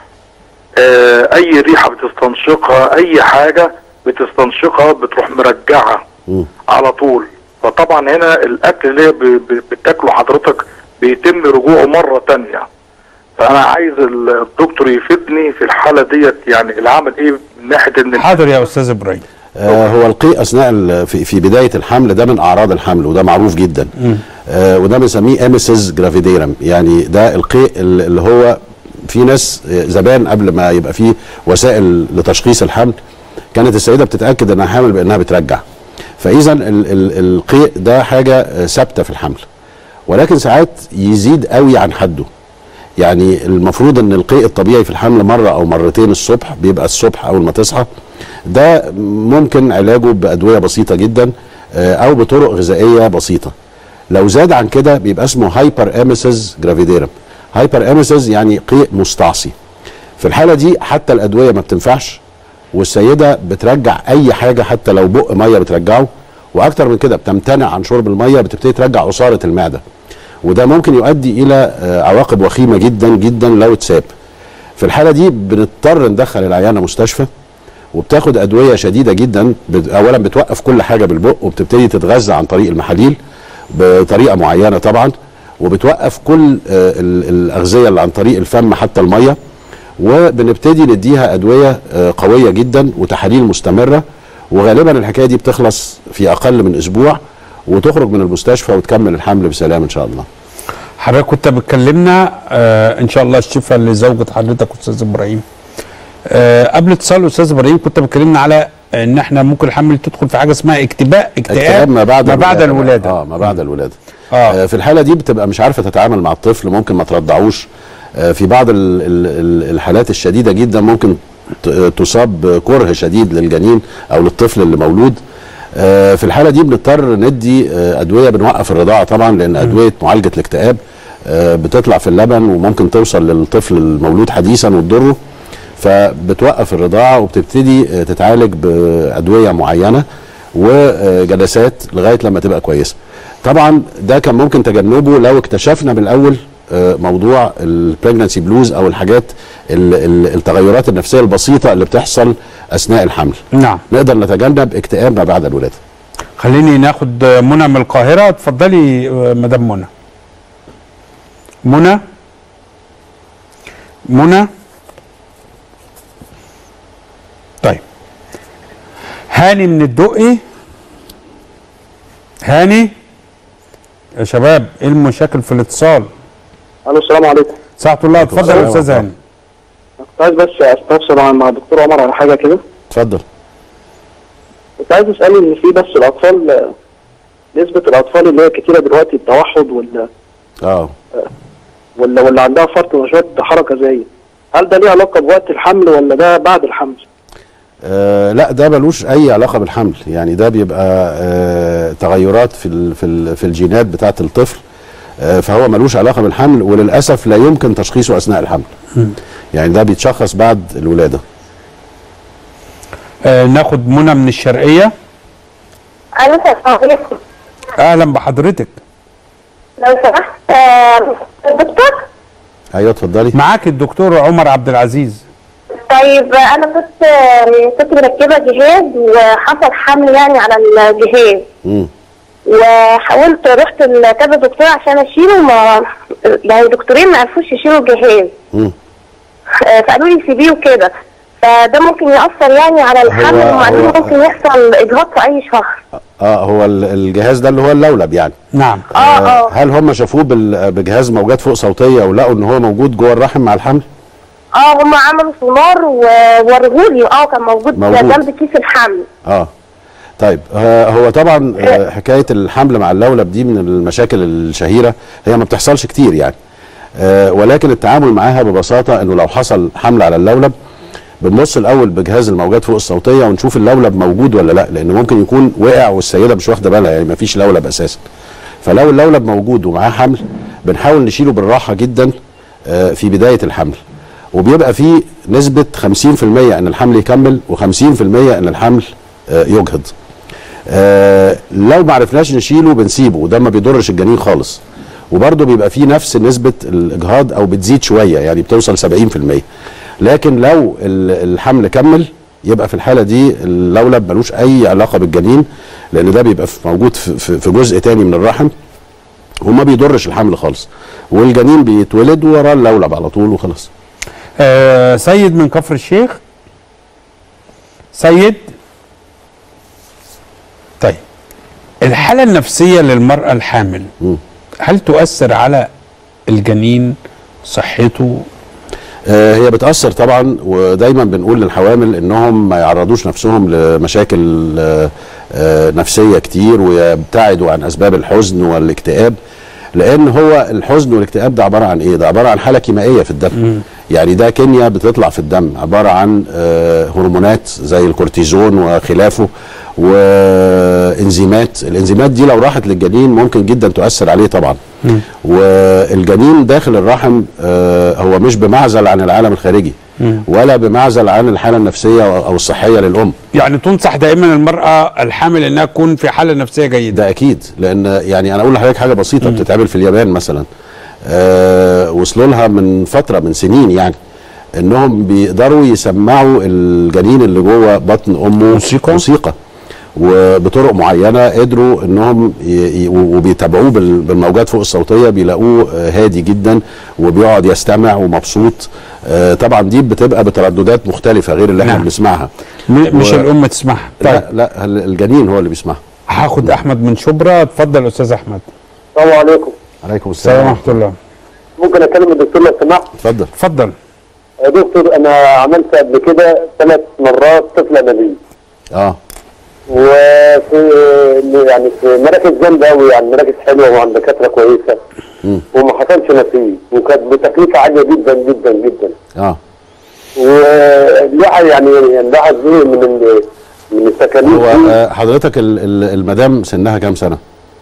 آه اي ريحه بتستنشقها اي حاجه بتستنشقها بتروح مرجعها مم. على طول فطبعا هنا الاكل اللي هي ب- ب- بتاكله حضرتك بيتم رجوعه مره تانية فانا عايز الدكتور يفيدني في الحاله ديت يعني العمل ايه من ناحيه ان حاضر يا استاذ ابراهيم آه هو القيء اثناء ال- في, في بدايه الحمل ده من اعراض الحمل وده معروف جدا آه وده بنسميه اميسيس جرافيديرم يعني ده القيء ال- اللي هو في ناس آه، زمان قبل ما يبقى فيه وسائل لتشخيص الحمل كانت السيده بتتاكد انها حامل بانها بترجع فاذا ال- ال- القيء ده حاجه آه، ثابته في الحمل ولكن ساعات يزيد قوي عن حده يعني المفروض ان القيء الطبيعي في الحمل مره او مرتين الصبح بيبقى الصبح اول ما تصحى ده ممكن علاجه بادويه بسيطه جدا آه، او بطرق غذائيه بسيطه لو زاد عن كده بيبقى اسمه هايبر اميسيس جرافيديرم هايبر اميسيس يعني قيء مستعصي في الحاله دي حتى الادويه ما بتنفعش والسيده بترجع اي حاجه حتى لو بق ميه بترجعه واكتر من كده بتمتنع عن شرب الميه بتبتدي ترجع عصاره المعده وده ممكن يؤدي الى آه، عواقب وخيمه جدا جدا لو اتساب في الحاله دي بنضطر ندخل العيانه مستشفى وبتاخد ادويه شديده جدا بت- اولا بتوقف كل حاجه بالبق وبتبتدي تتغذى عن طريق المحاليل بطريقه معينه طبعا وبتوقف كل آه، ال- الاغذيه اللي عن طريق الفم حتى الميه وبنبتدي نديها ادويه آه، قويه جدا وتحاليل مستمره وغالبا الحكايه دي بتخلص في اقل من اسبوع وتخرج من المستشفى وتكمل الحمل بسلام ان شاء الله حضرتك كنت بتكلمنا آه ان شاء الله الشفاء لزوجة حضرتك استاذ ابراهيم آه قبل اتصال استاذ ابراهيم كنت بتكلمنا على ان احنا ممكن الحمل تدخل في حاجه اسمها اكتئاب اكتئاب ما بعد ما بعد الولاده اه ما بعد الولاده آه. في الحاله دي بتبقى مش عارفه تتعامل مع الطفل ممكن ما ترضعوش آه في بعض ال ال ال الحالات الشديده جدا ممكن ت- تصاب بكره شديد للجنين او للطفل اللي مولود آه في الحاله دي بنضطر ندي آه ادويه بنوقف الرضاعه طبعا لان ادويه معالجه الاكتئاب آه بتطلع في اللبن وممكن توصل للطفل المولود حديثا وتضره فبتوقف الرضاعه وبتبتدي آه، تتعالج بادويه معينه وجلسات لغايه لما تبقى كويسه. طبعا ده كان ممكن تجنبه لو اكتشفنا من الاول آه، موضوع البريجنسي بلوز او الحاجات ال- ال- التغيرات النفسيه البسيطه اللي بتحصل اثناء الحمل. نعم نقدر نتجنب اكتئاب ما بعد الولاده. خليني ناخد آه، منى من القاهره اتفضلي آه، مدام منى منى منى طيب هاني من الدقي هاني يا شباب ايه المشاكل في الاتصال الو السلام عليكم ساعة الله اتفضل يا استاذ هاني كنت عايز بس استفسر عن- مع الدكتور عمر على حاجه كده اتفضل كنت عايز اساله ان في بس الاطفال آه، نسبه الاطفال اللي هي كتيره دلوقتي التوحد ولا اه ولا ولا عندها فرط نشاط حركه زي هل ده ليه علاقه بوقت الحمل ولا ده بعد الحمل؟ آه لا ده ملوش اي علاقه بالحمل يعني ده بيبقى آه تغيرات في ال في ال في الجينات بتاعه الطفل آه فهو ملوش علاقه بالحمل وللاسف لا يمكن تشخيصه اثناء الحمل يعني ده بيتشخص بعد الولاده آه ناخد منى من الشرقيه الو السلام عليكم اهلا بحضرتك لو سمحت آه، دكتور ايوه اتفضلي معاك الدكتور عمر عبد العزيز طيب آه، انا كنت آه، كنت مركبه جهاز وحصل حمل يعني على الجهاز مم. وحاولت رحت لكذا دكتور عشان اشيله ما يعني دكتورين ما عرفوش يشيلوا الجهاز مم. آه، فقالوا لي سيبيه وكده فده ممكن يأثر يعني على الحمل هو- وبعدين هو- ممكن يحصل اجهاض في اي شهر اه هو ال- الجهاز ده اللي هو اللولب يعني نعم اه اه هل هم شافوه بال- بجهاز موجات فوق صوتيه ولقوا ان هو موجود جوه الرحم مع الحمل اه هم عملوا سونار ووريهولي اه كان موجود موجود. جنب كيس الحمل اه طيب آه، هو طبعا آه، حكايه الحمل مع اللولب دي من المشاكل الشهيره هي ما بتحصلش كتير يعني آه، ولكن التعامل معاها ببساطه انه لو حصل حمل على اللولب بنبص الاول بجهاز الموجات فوق الصوتيه ونشوف اللولب موجود ولا لا لان ممكن يكون وقع والسيده مش واخده بالها يعني ما فيش لولب اساسا فلو اللولب موجود ومعاه حمل بنحاول نشيله بالراحه جدا آه، في بدايه الحمل وبيبقى فيه نسبه 50% ان الحمل يكمل و50% ان الحمل آه، يجهض آه، لو ما عرفناش نشيله بنسيبه وده ما بيضرش الجنين خالص وبرضه بيبقى فيه نفس نسبه الاجهاض او بتزيد شويه يعني بتوصل 70% لكن لو ال- الحمل كمل يبقى في الحاله دي اللولب ملوش اي علاقه بالجنين لان ده بيبقى في- موجود في- في في جزء تاني من الرحم وما بيضرش الحمل خالص والجنين بيتولد وراه اللولب على طول وخلاص آه سيد من كفر الشيخ سيد طيب الحالة النفسية للمرأة الحامل هل تؤثر على الجنين صحته آه، هي بتأثر طبعا ودايما بنقول للحوامل انهم ما يعرضوش نفسهم لمشاكل آه، آه، نفسية كتير ويبتعدوا عن اسباب الحزن والاكتئاب لان هو الحزن والاكتئاب ده عبارة عن ايه ده عبارة عن حالة كيميائية في الدم يعني ده كيمياء بتطلع في الدم عبارة عن آه، هرمونات زي الكورتيزون وخلافه وانزيمات الانزيمات دي لو راحت للجنين ممكن جدا تؤثر عليه طبعا والجنين داخل الرحم آه، هو مش بمعزل عن العالم الخارجي ولا بمعزل عن الحاله النفسيه او الصحيه للام يعني تنصح دائما المرأة الحامل انها تكون في حالة نفسية جيدة ده اكيد لان يعني انا اقول لحضرتك حاجه بسيطه بتتعمل في اليابان مثلا آه وصلوا لها من فتره من سنين يعني انهم بيقدروا يسمعوا الجنين اللي جوه بطن امه موسيقى موسيقى وبطرق معينه قدروا انهم ي- ي- وبيتابعوه بال- بالموجات فوق الصوتيه بيلاقوه آه، هادي جدا وبيقعد يستمع ومبسوط آه، طبعا دي بتبقى بترددات مختلفه غير اللي احنا نعم. بنسمعها م- مش و- الام تسمعها لا لا ال- الجنين هو اللي بيسمعها هاخد احمد من شبرا اتفضل استاذ احمد السلام عليكم عليكم السلام السلام ورحمة الله ممكن اكلم الدكتور لو سمحت اتفضل اتفضل يا دكتور انا عملت قبل كده ثلاث مرات طفل انابيب اه وفي يعني في مراكز جامده قوي يعني مراكز حلوه وعند دكاتره كويسه وما حصلش نصيب وكانت بتكلفه عاليه جدا جدا جدا اه والواحد يعني يعني الواحد زهق من ال- من التكاليف هو دي آه، حضرتك ال- ال- المدام سنها كام سنه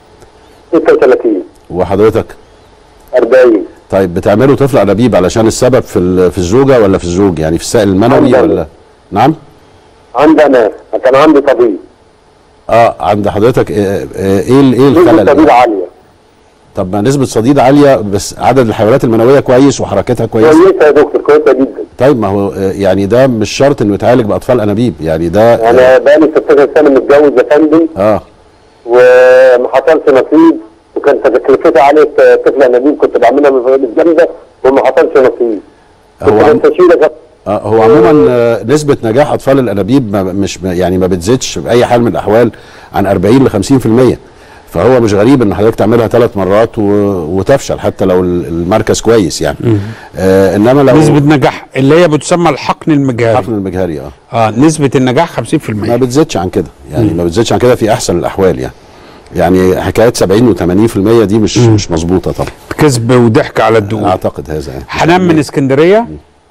36 وحضرتك 40 طيب بتعملوا طفل انابيب علشان السبب في ال- في الزوجه ولا في الزوج يعني في السائل المنوي عندنا. ولا نعم عندنا كان عندي طبيب اه عند حضرتك آه، آه، ايه ال- ايه نسبه الخلل طبيب يعني؟ عاليه طب ما نسبه صديد عاليه بس عدد الحيوانات المنويه كويس وحركتها كويسه كويسه يا دكتور كويسه جدا طيب ما هو آه، يعني ده مش شرط انه يتعالج باطفال انابيب يعني ده انا بقالي 16 سنه متجوز يا فندم اه وما حصلش نصيب وكانت تكلفتها عاليه طفل انابيب كنت بعملها من الجامده وما حصلش نصيب هو عم- بستشيرك آه، هو عموما آه، نسبة نجاح أطفال الأنابيب ما مش ما- يعني ما بتزيدش بأي حال من الأحوال عن 40 ل 50% فهو مش غريب إن حضرتك تعملها ثلاث مرات و... وتفشل حتى لو ال- المركز كويس يعني آه إنما لو نسبة نجاح اللي هي بتسمى الحقن المجهري الحقن المجهري اه اه نسبة النجاح 50% ما بتزيدش عن كده يعني ما بتزيدش عن كده في أحسن الأحوال يعني يعني حكايات 70 و80% دي مش مش مظبوطة طبعا كذب وضحك على الدقون أعتقد هذا يعني حنان من اسكندرية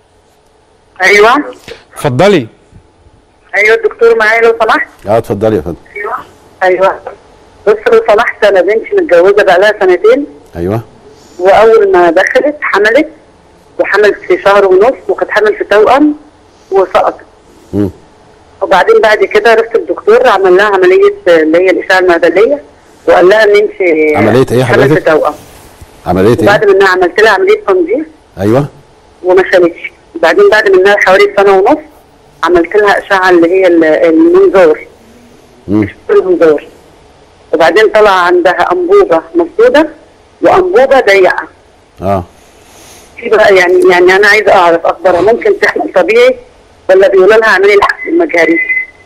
ايوه اتفضلي ايوه الدكتور معايا لو سمحت اه اتفضلي يا فندم ايوه بص لو سمحت انا بنتي متجوزه بقالها سنتين أيوه واول ما دخلت حملت وحملت في شهر ونص وكانت حمل في توأم وسقطت مم. وبعدين بعد كده رحت الدكتور عمل لها عمليه اللي هي الاشعه المعدليه وقال لها ان انت عملية إيه حمل في حضرتك؟ توأم عملية إيه؟ وبعد منها عملت لها عمليه تنظيف أيوه وما شالتش وبعدين بعد منها حوالي سنه ونص عملت لها اشعه اللي هي ال- المنظار مم. المنظار وبعدين طلع عندها انبوبه مسدوده وانبوبه ضيقه اه في بقى يعني يعني انا عايزه اعرف اخبارها ممكن تحمل طبيعي ولا بيقولوا لها اعملي الحقن المجهري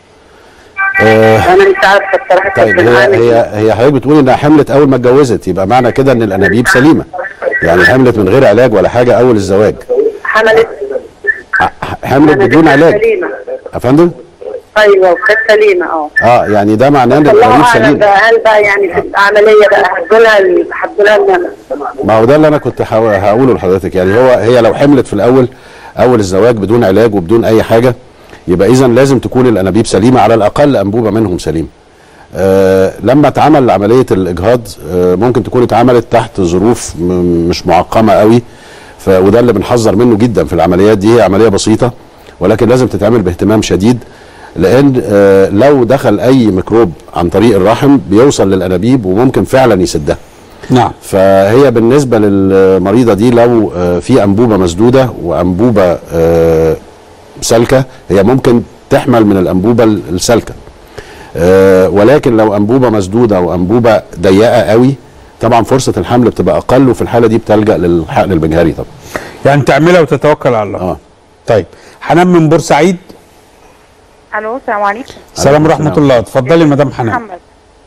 آه انا مش عارفه بصراحه طيب كنت هي بعمل هي إيه. هي حضرتك بتقولي انها حملت اول ما اتجوزت يبقى معنى كده ان الانابيب سليمه يعني حملت من غير علاج ولا حاجه اول الزواج حملت حملت بدون أنا علاج سليمه يا فندم ايوه وكانت سليمه اه اه يعني ده معناه ان الله الانابيب اعلم سليم بقى هل بقى يعني في العمليه بقى هدولها هدولها لنا ما هو ده اللي انا كنت هقو- هقوله لحضرتك يعني هو هي لو حملت في الاول اول الزواج بدون علاج وبدون اي حاجه يبقى اذا لازم تكون الانابيب سليمه على الاقل انبوبه منهم سليمه آه لما اتعمل عمليه الاجهاض آه ممكن تكون اتعملت تحت ظروف م- مش معقمه قوي ف وده اللي بنحذر منه جدا في العمليات دي هي عمليه بسيطه ولكن لازم تتعمل باهتمام شديد لان آه لو دخل اي ميكروب عن طريق الرحم بيوصل للانابيب وممكن فعلا يسدها نعم فهي بالنسبه للمريضه دي لو آه، في انبوبه مسدوده وانبوبه آه، سالكه هي ممكن تحمل من الانبوبه السالكه آه، ولكن لو انبوبه مسدوده وانبوبه ضيقه قوي طبعا فرصه الحمل بتبقى اقل وفي الحاله دي بتلجا للحقن المجهري طبعا يعني تعملها وتتوكل على الله اه طيب حنان من بورسعيد الو السلام عليكم السلام ورحمه الله اتفضلي مدام حنان محمد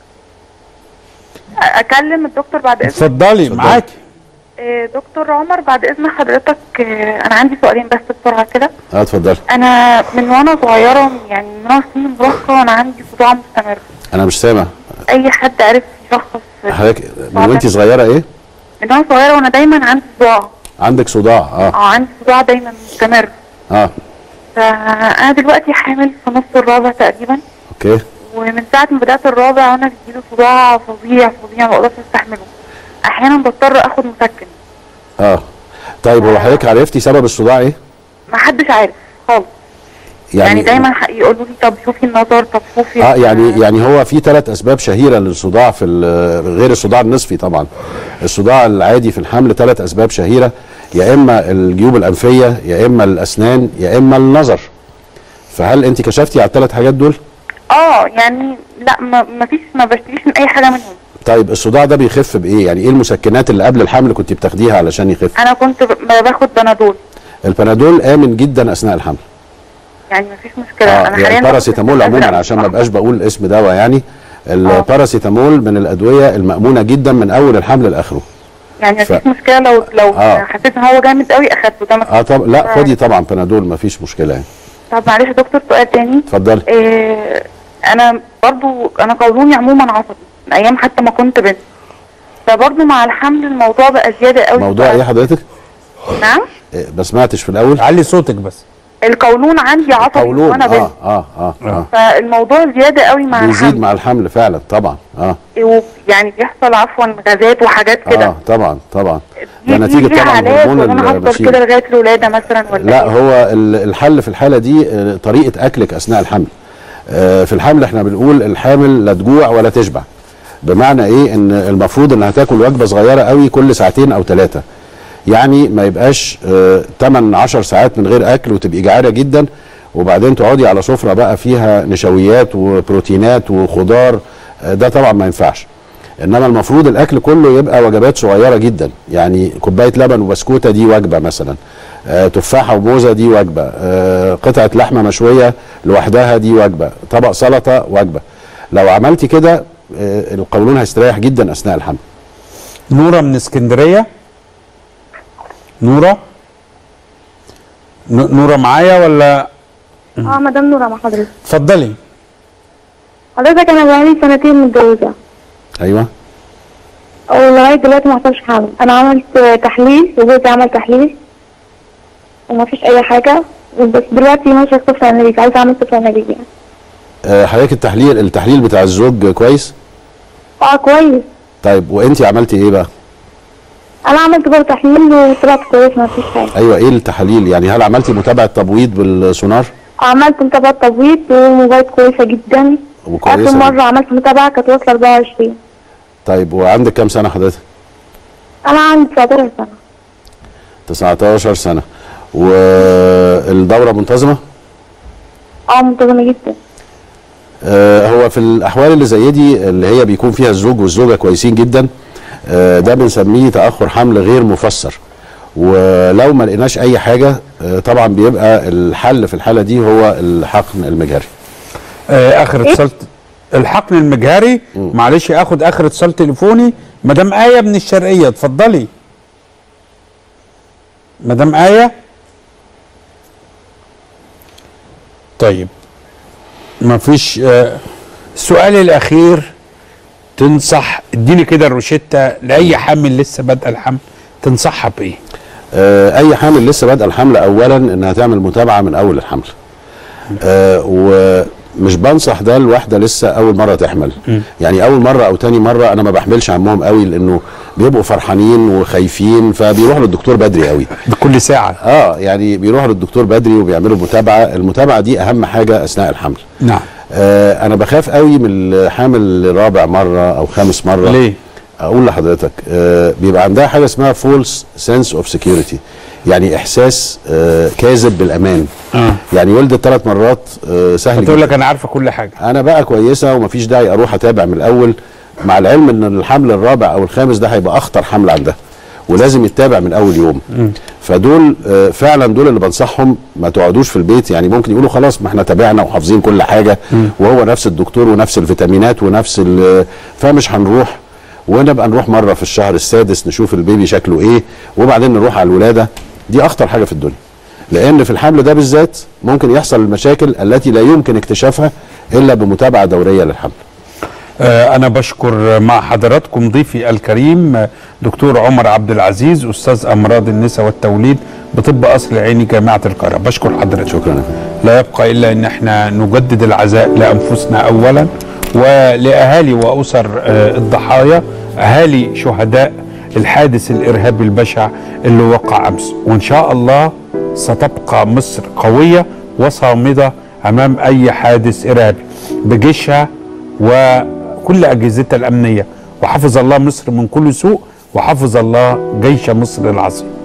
اكلم الدكتور بعد اذنك اتفضلي معاكي آه، دكتور عمر بعد اذن حضرتك آه، انا عندي سؤالين بس بسرعه كده اه اتفضلي انا من وانا صغيره يعني من وانا سن المراهقه وانا عندي صداع مستمر انا مش سامع اي حد عرف يشخص حضرتك من وانت صغيره ايه من وانا صغيره وانا دايما عندي صداع عندك صداع اه اه عندي صداع دايما مستمر اه فانا دلوقتي حامل في نص الرابع تقريبا اوكي ومن ساعه ما بدات الرابع وانا بيجيلي صداع فظيع فظيع ما بقدرش استحمله احيانا بضطر اخد مسكن اه طيب هو حضرتك عرفتي سبب الصداع ايه ما حدش عارف خالص يعني, يعني دايما ح- يقولوا لي طب شوفي النظر طب شوفي اه يعني يعني هو في ثلاث اسباب شهيره للصداع في ال- غير الصداع النصفي طبعا الصداع العادي في الحمل ثلاث اسباب شهيره يا اما الجيوب الانفيه يا اما الاسنان يا اما النظر فهل انت كشفتي على الثلاث حاجات دول اه يعني لا ما ما فيش ما بشتريش من اي حاجه منهم طيب الصداع ده بيخف بايه يعني ايه المسكنات اللي قبل الحمل كنت بتاخديها علشان يخف انا كنت ب- باخد بنادول البنادول امن جدا اثناء الحمل يعني ما فيش مشكله اه انا يعني حاليا الباراسيتامول عموما عشان ما بقاش بقول اسم دواء يعني الباراسيتامول من الادويه المامونه جدا من اول الحمل لاخره يعني ما ف- فيش مشكله لو لو آه. حسيت ان هو جامد قوي اخدته ده ما اه طب لا خدي طبعا بنادول ما فيش مشكله يعني طب معلش يا دكتور سؤال تاني اتفضلي إيه انا برضو انا قولوني عموما عصبي من ايام حتى ما كنت بنت فبرضو مع الحمل الموضوع بقى زياده قوي موضوع ايه حضرتك نعم إيه ما سمعتش في الاول علي صوتك بس القولون عندي عصبي قولون وانا بنت اه اه اه, آه. فالموضوع زياده قوي مع بيزيد الحمل مع الحمل فعلا طبعا اه يعني بيحصل عفوا غازات وحاجات كده اه طبعا طبعا دي- ده دي نتيجه ليها طبعا علاج هرمون ولا انا هفضل البشير كده لغايه الولاده مثلا ولا لا إيه؟ هو ال- الحل في الحاله دي آه، طريقه اكلك اثناء الحمل آه، في الحمل احنا بنقول الحامل لا تجوع ولا تشبع بمعنى ايه ان المفروض انها تاكل وجبه صغيره قوي كل ساعتين او ثلاثه يعني ما يبقاش 8 10 ساعات من غير اكل وتبقي جعانه جدا وبعدين تقعدي على سفره بقى فيها نشويات وبروتينات وخضار آه، ده طبعا ما ينفعش انما المفروض الاكل كله يبقى وجبات صغيره جدا يعني كوبايه لبن وبسكوته دي وجبه مثلا آه تفاحه وموزه دي وجبه آه قطعه لحمه مشويه لوحدها دي وجبه طبق سلطه وجبه لو عملتي كده آه القولون هيستريح جدا اثناء الحمل نوره من اسكندريه نوره ن- نوره معايا ولا اه مدام نورة مع حضرتك اتفضلي حضرتك انا بقالي سنتين متجوزة ايوه ولغاية دلوقتي ما حصلش حمل انا عملت تحليل وجوزي عمل تحليل وما فيش اي حاجة بس دلوقتي ماشية في طفل امريكا عايزة اعمل طفل امريكي يعني. آه حضرتك التحليل التحليل بتاع الزوج كويس اه كويس طيب وانت عملتي ايه بقى انا عملت برضه تحليل وطلعت كويس ما فيش حاجة ايوه ايه التحاليل يعني هل عملتي متابعه تبويض بالسونار عملت متابعة تبويض وموبايل كويسة جدا وكويسة اخر جداً. مرة عملت متابعة كانت واصلة 24 طيب وعندك كام سنه حضرتك انا عندي 19 سنة 19 سنه والدوره منتظمه اه منتظمة جدا آه، هو في الاحوال اللي زي دي اللي هي بيكون فيها الزوج والزوجه كويسين جدا آه، ده بنسميه تاخر حمل غير مفسر ولو ما لقيناش اي حاجه آه، طبعا بيبقى الحل في الحاله دي هو الحقن المجهري آه اخر اتصال الحقن المجهري معلش اخد اخر اتصال تليفوني مدام ايه من الشرقيه اتفضلي مدام ايه طيب ما فيش آه، السؤال الاخير تنصح اديني كده الروشته لاي حامل لسه بادئه الحمل تنصحها بايه؟ آه، اي حامل لسه بادئه الحمل اولا انها تعمل متابعه من اول الحمل آه ومش بنصح ده لواحده لسه اول مره تحمل يعني اول مره او تاني مره انا ما بحملش عمهم قوي لانه بيبقوا فرحانين وخايفين فبيروحوا للدكتور بدري قوي بكل ساعه اه يعني بيروحوا للدكتور بدري وبيعملوا متابعه المتابعه دي اهم حاجه اثناء الحمل نعم آه انا بخاف قوي من الحامل رابع مره او خامس مره ليه؟ اقول لحضرتك آه بيبقى عندها حاجه اسمها فولس سنس اوف سكيورتي يعني احساس آه كاذب بالامان آه. يعني ولدت ثلاث مرات آه سهل تقول لك جدا انا عارفه كل حاجه انا بقى كويسه ومفيش داعي اروح اتابع من الاول مع العلم ان الحمل الرابع او الخامس ده هيبقى اخطر حمل عندها ولازم يتابع من اول يوم فدول آه، فعلا دول اللي بنصحهم ما تقعدوش في البيت يعني ممكن يقولوا خلاص ما احنا تابعنا وحافظين كل حاجه وهو نفس الدكتور ونفس الفيتامينات ونفس ال- فمش هنروح ونبقى نروح مره في الشهر السادس نشوف البيبي شكله ايه وبعدين نروح على الولاده دي اخطر حاجه في الدنيا لان في الحمل ده بالذات ممكن يحصل المشاكل التي لا يمكن اكتشافها الا بمتابعه دوريه للحمل آه، أنا بشكر مع حضراتكم ضيفي الكريم آه، دكتور عمر عبد العزيز أستاذ أمراض النساء والتوليد بطب قصر العيني جامعة القاهرة بشكر حضرتك شكرا لا يبقى إلا أن احنا نجدد العزاء لأنفسنا أولا ولأهالي وأسر آه، الضحايا أهالي شهداء الحادث الإرهابي البشع اللي وقع أمس وإن شاء الله ستبقى مصر قوية وصامدة أمام أي حادث إرهابي بجيشها وكل أجهزتها الأمنية وحفظ الله مصر من كل سوء وحفظ الله جيش مصر العظيم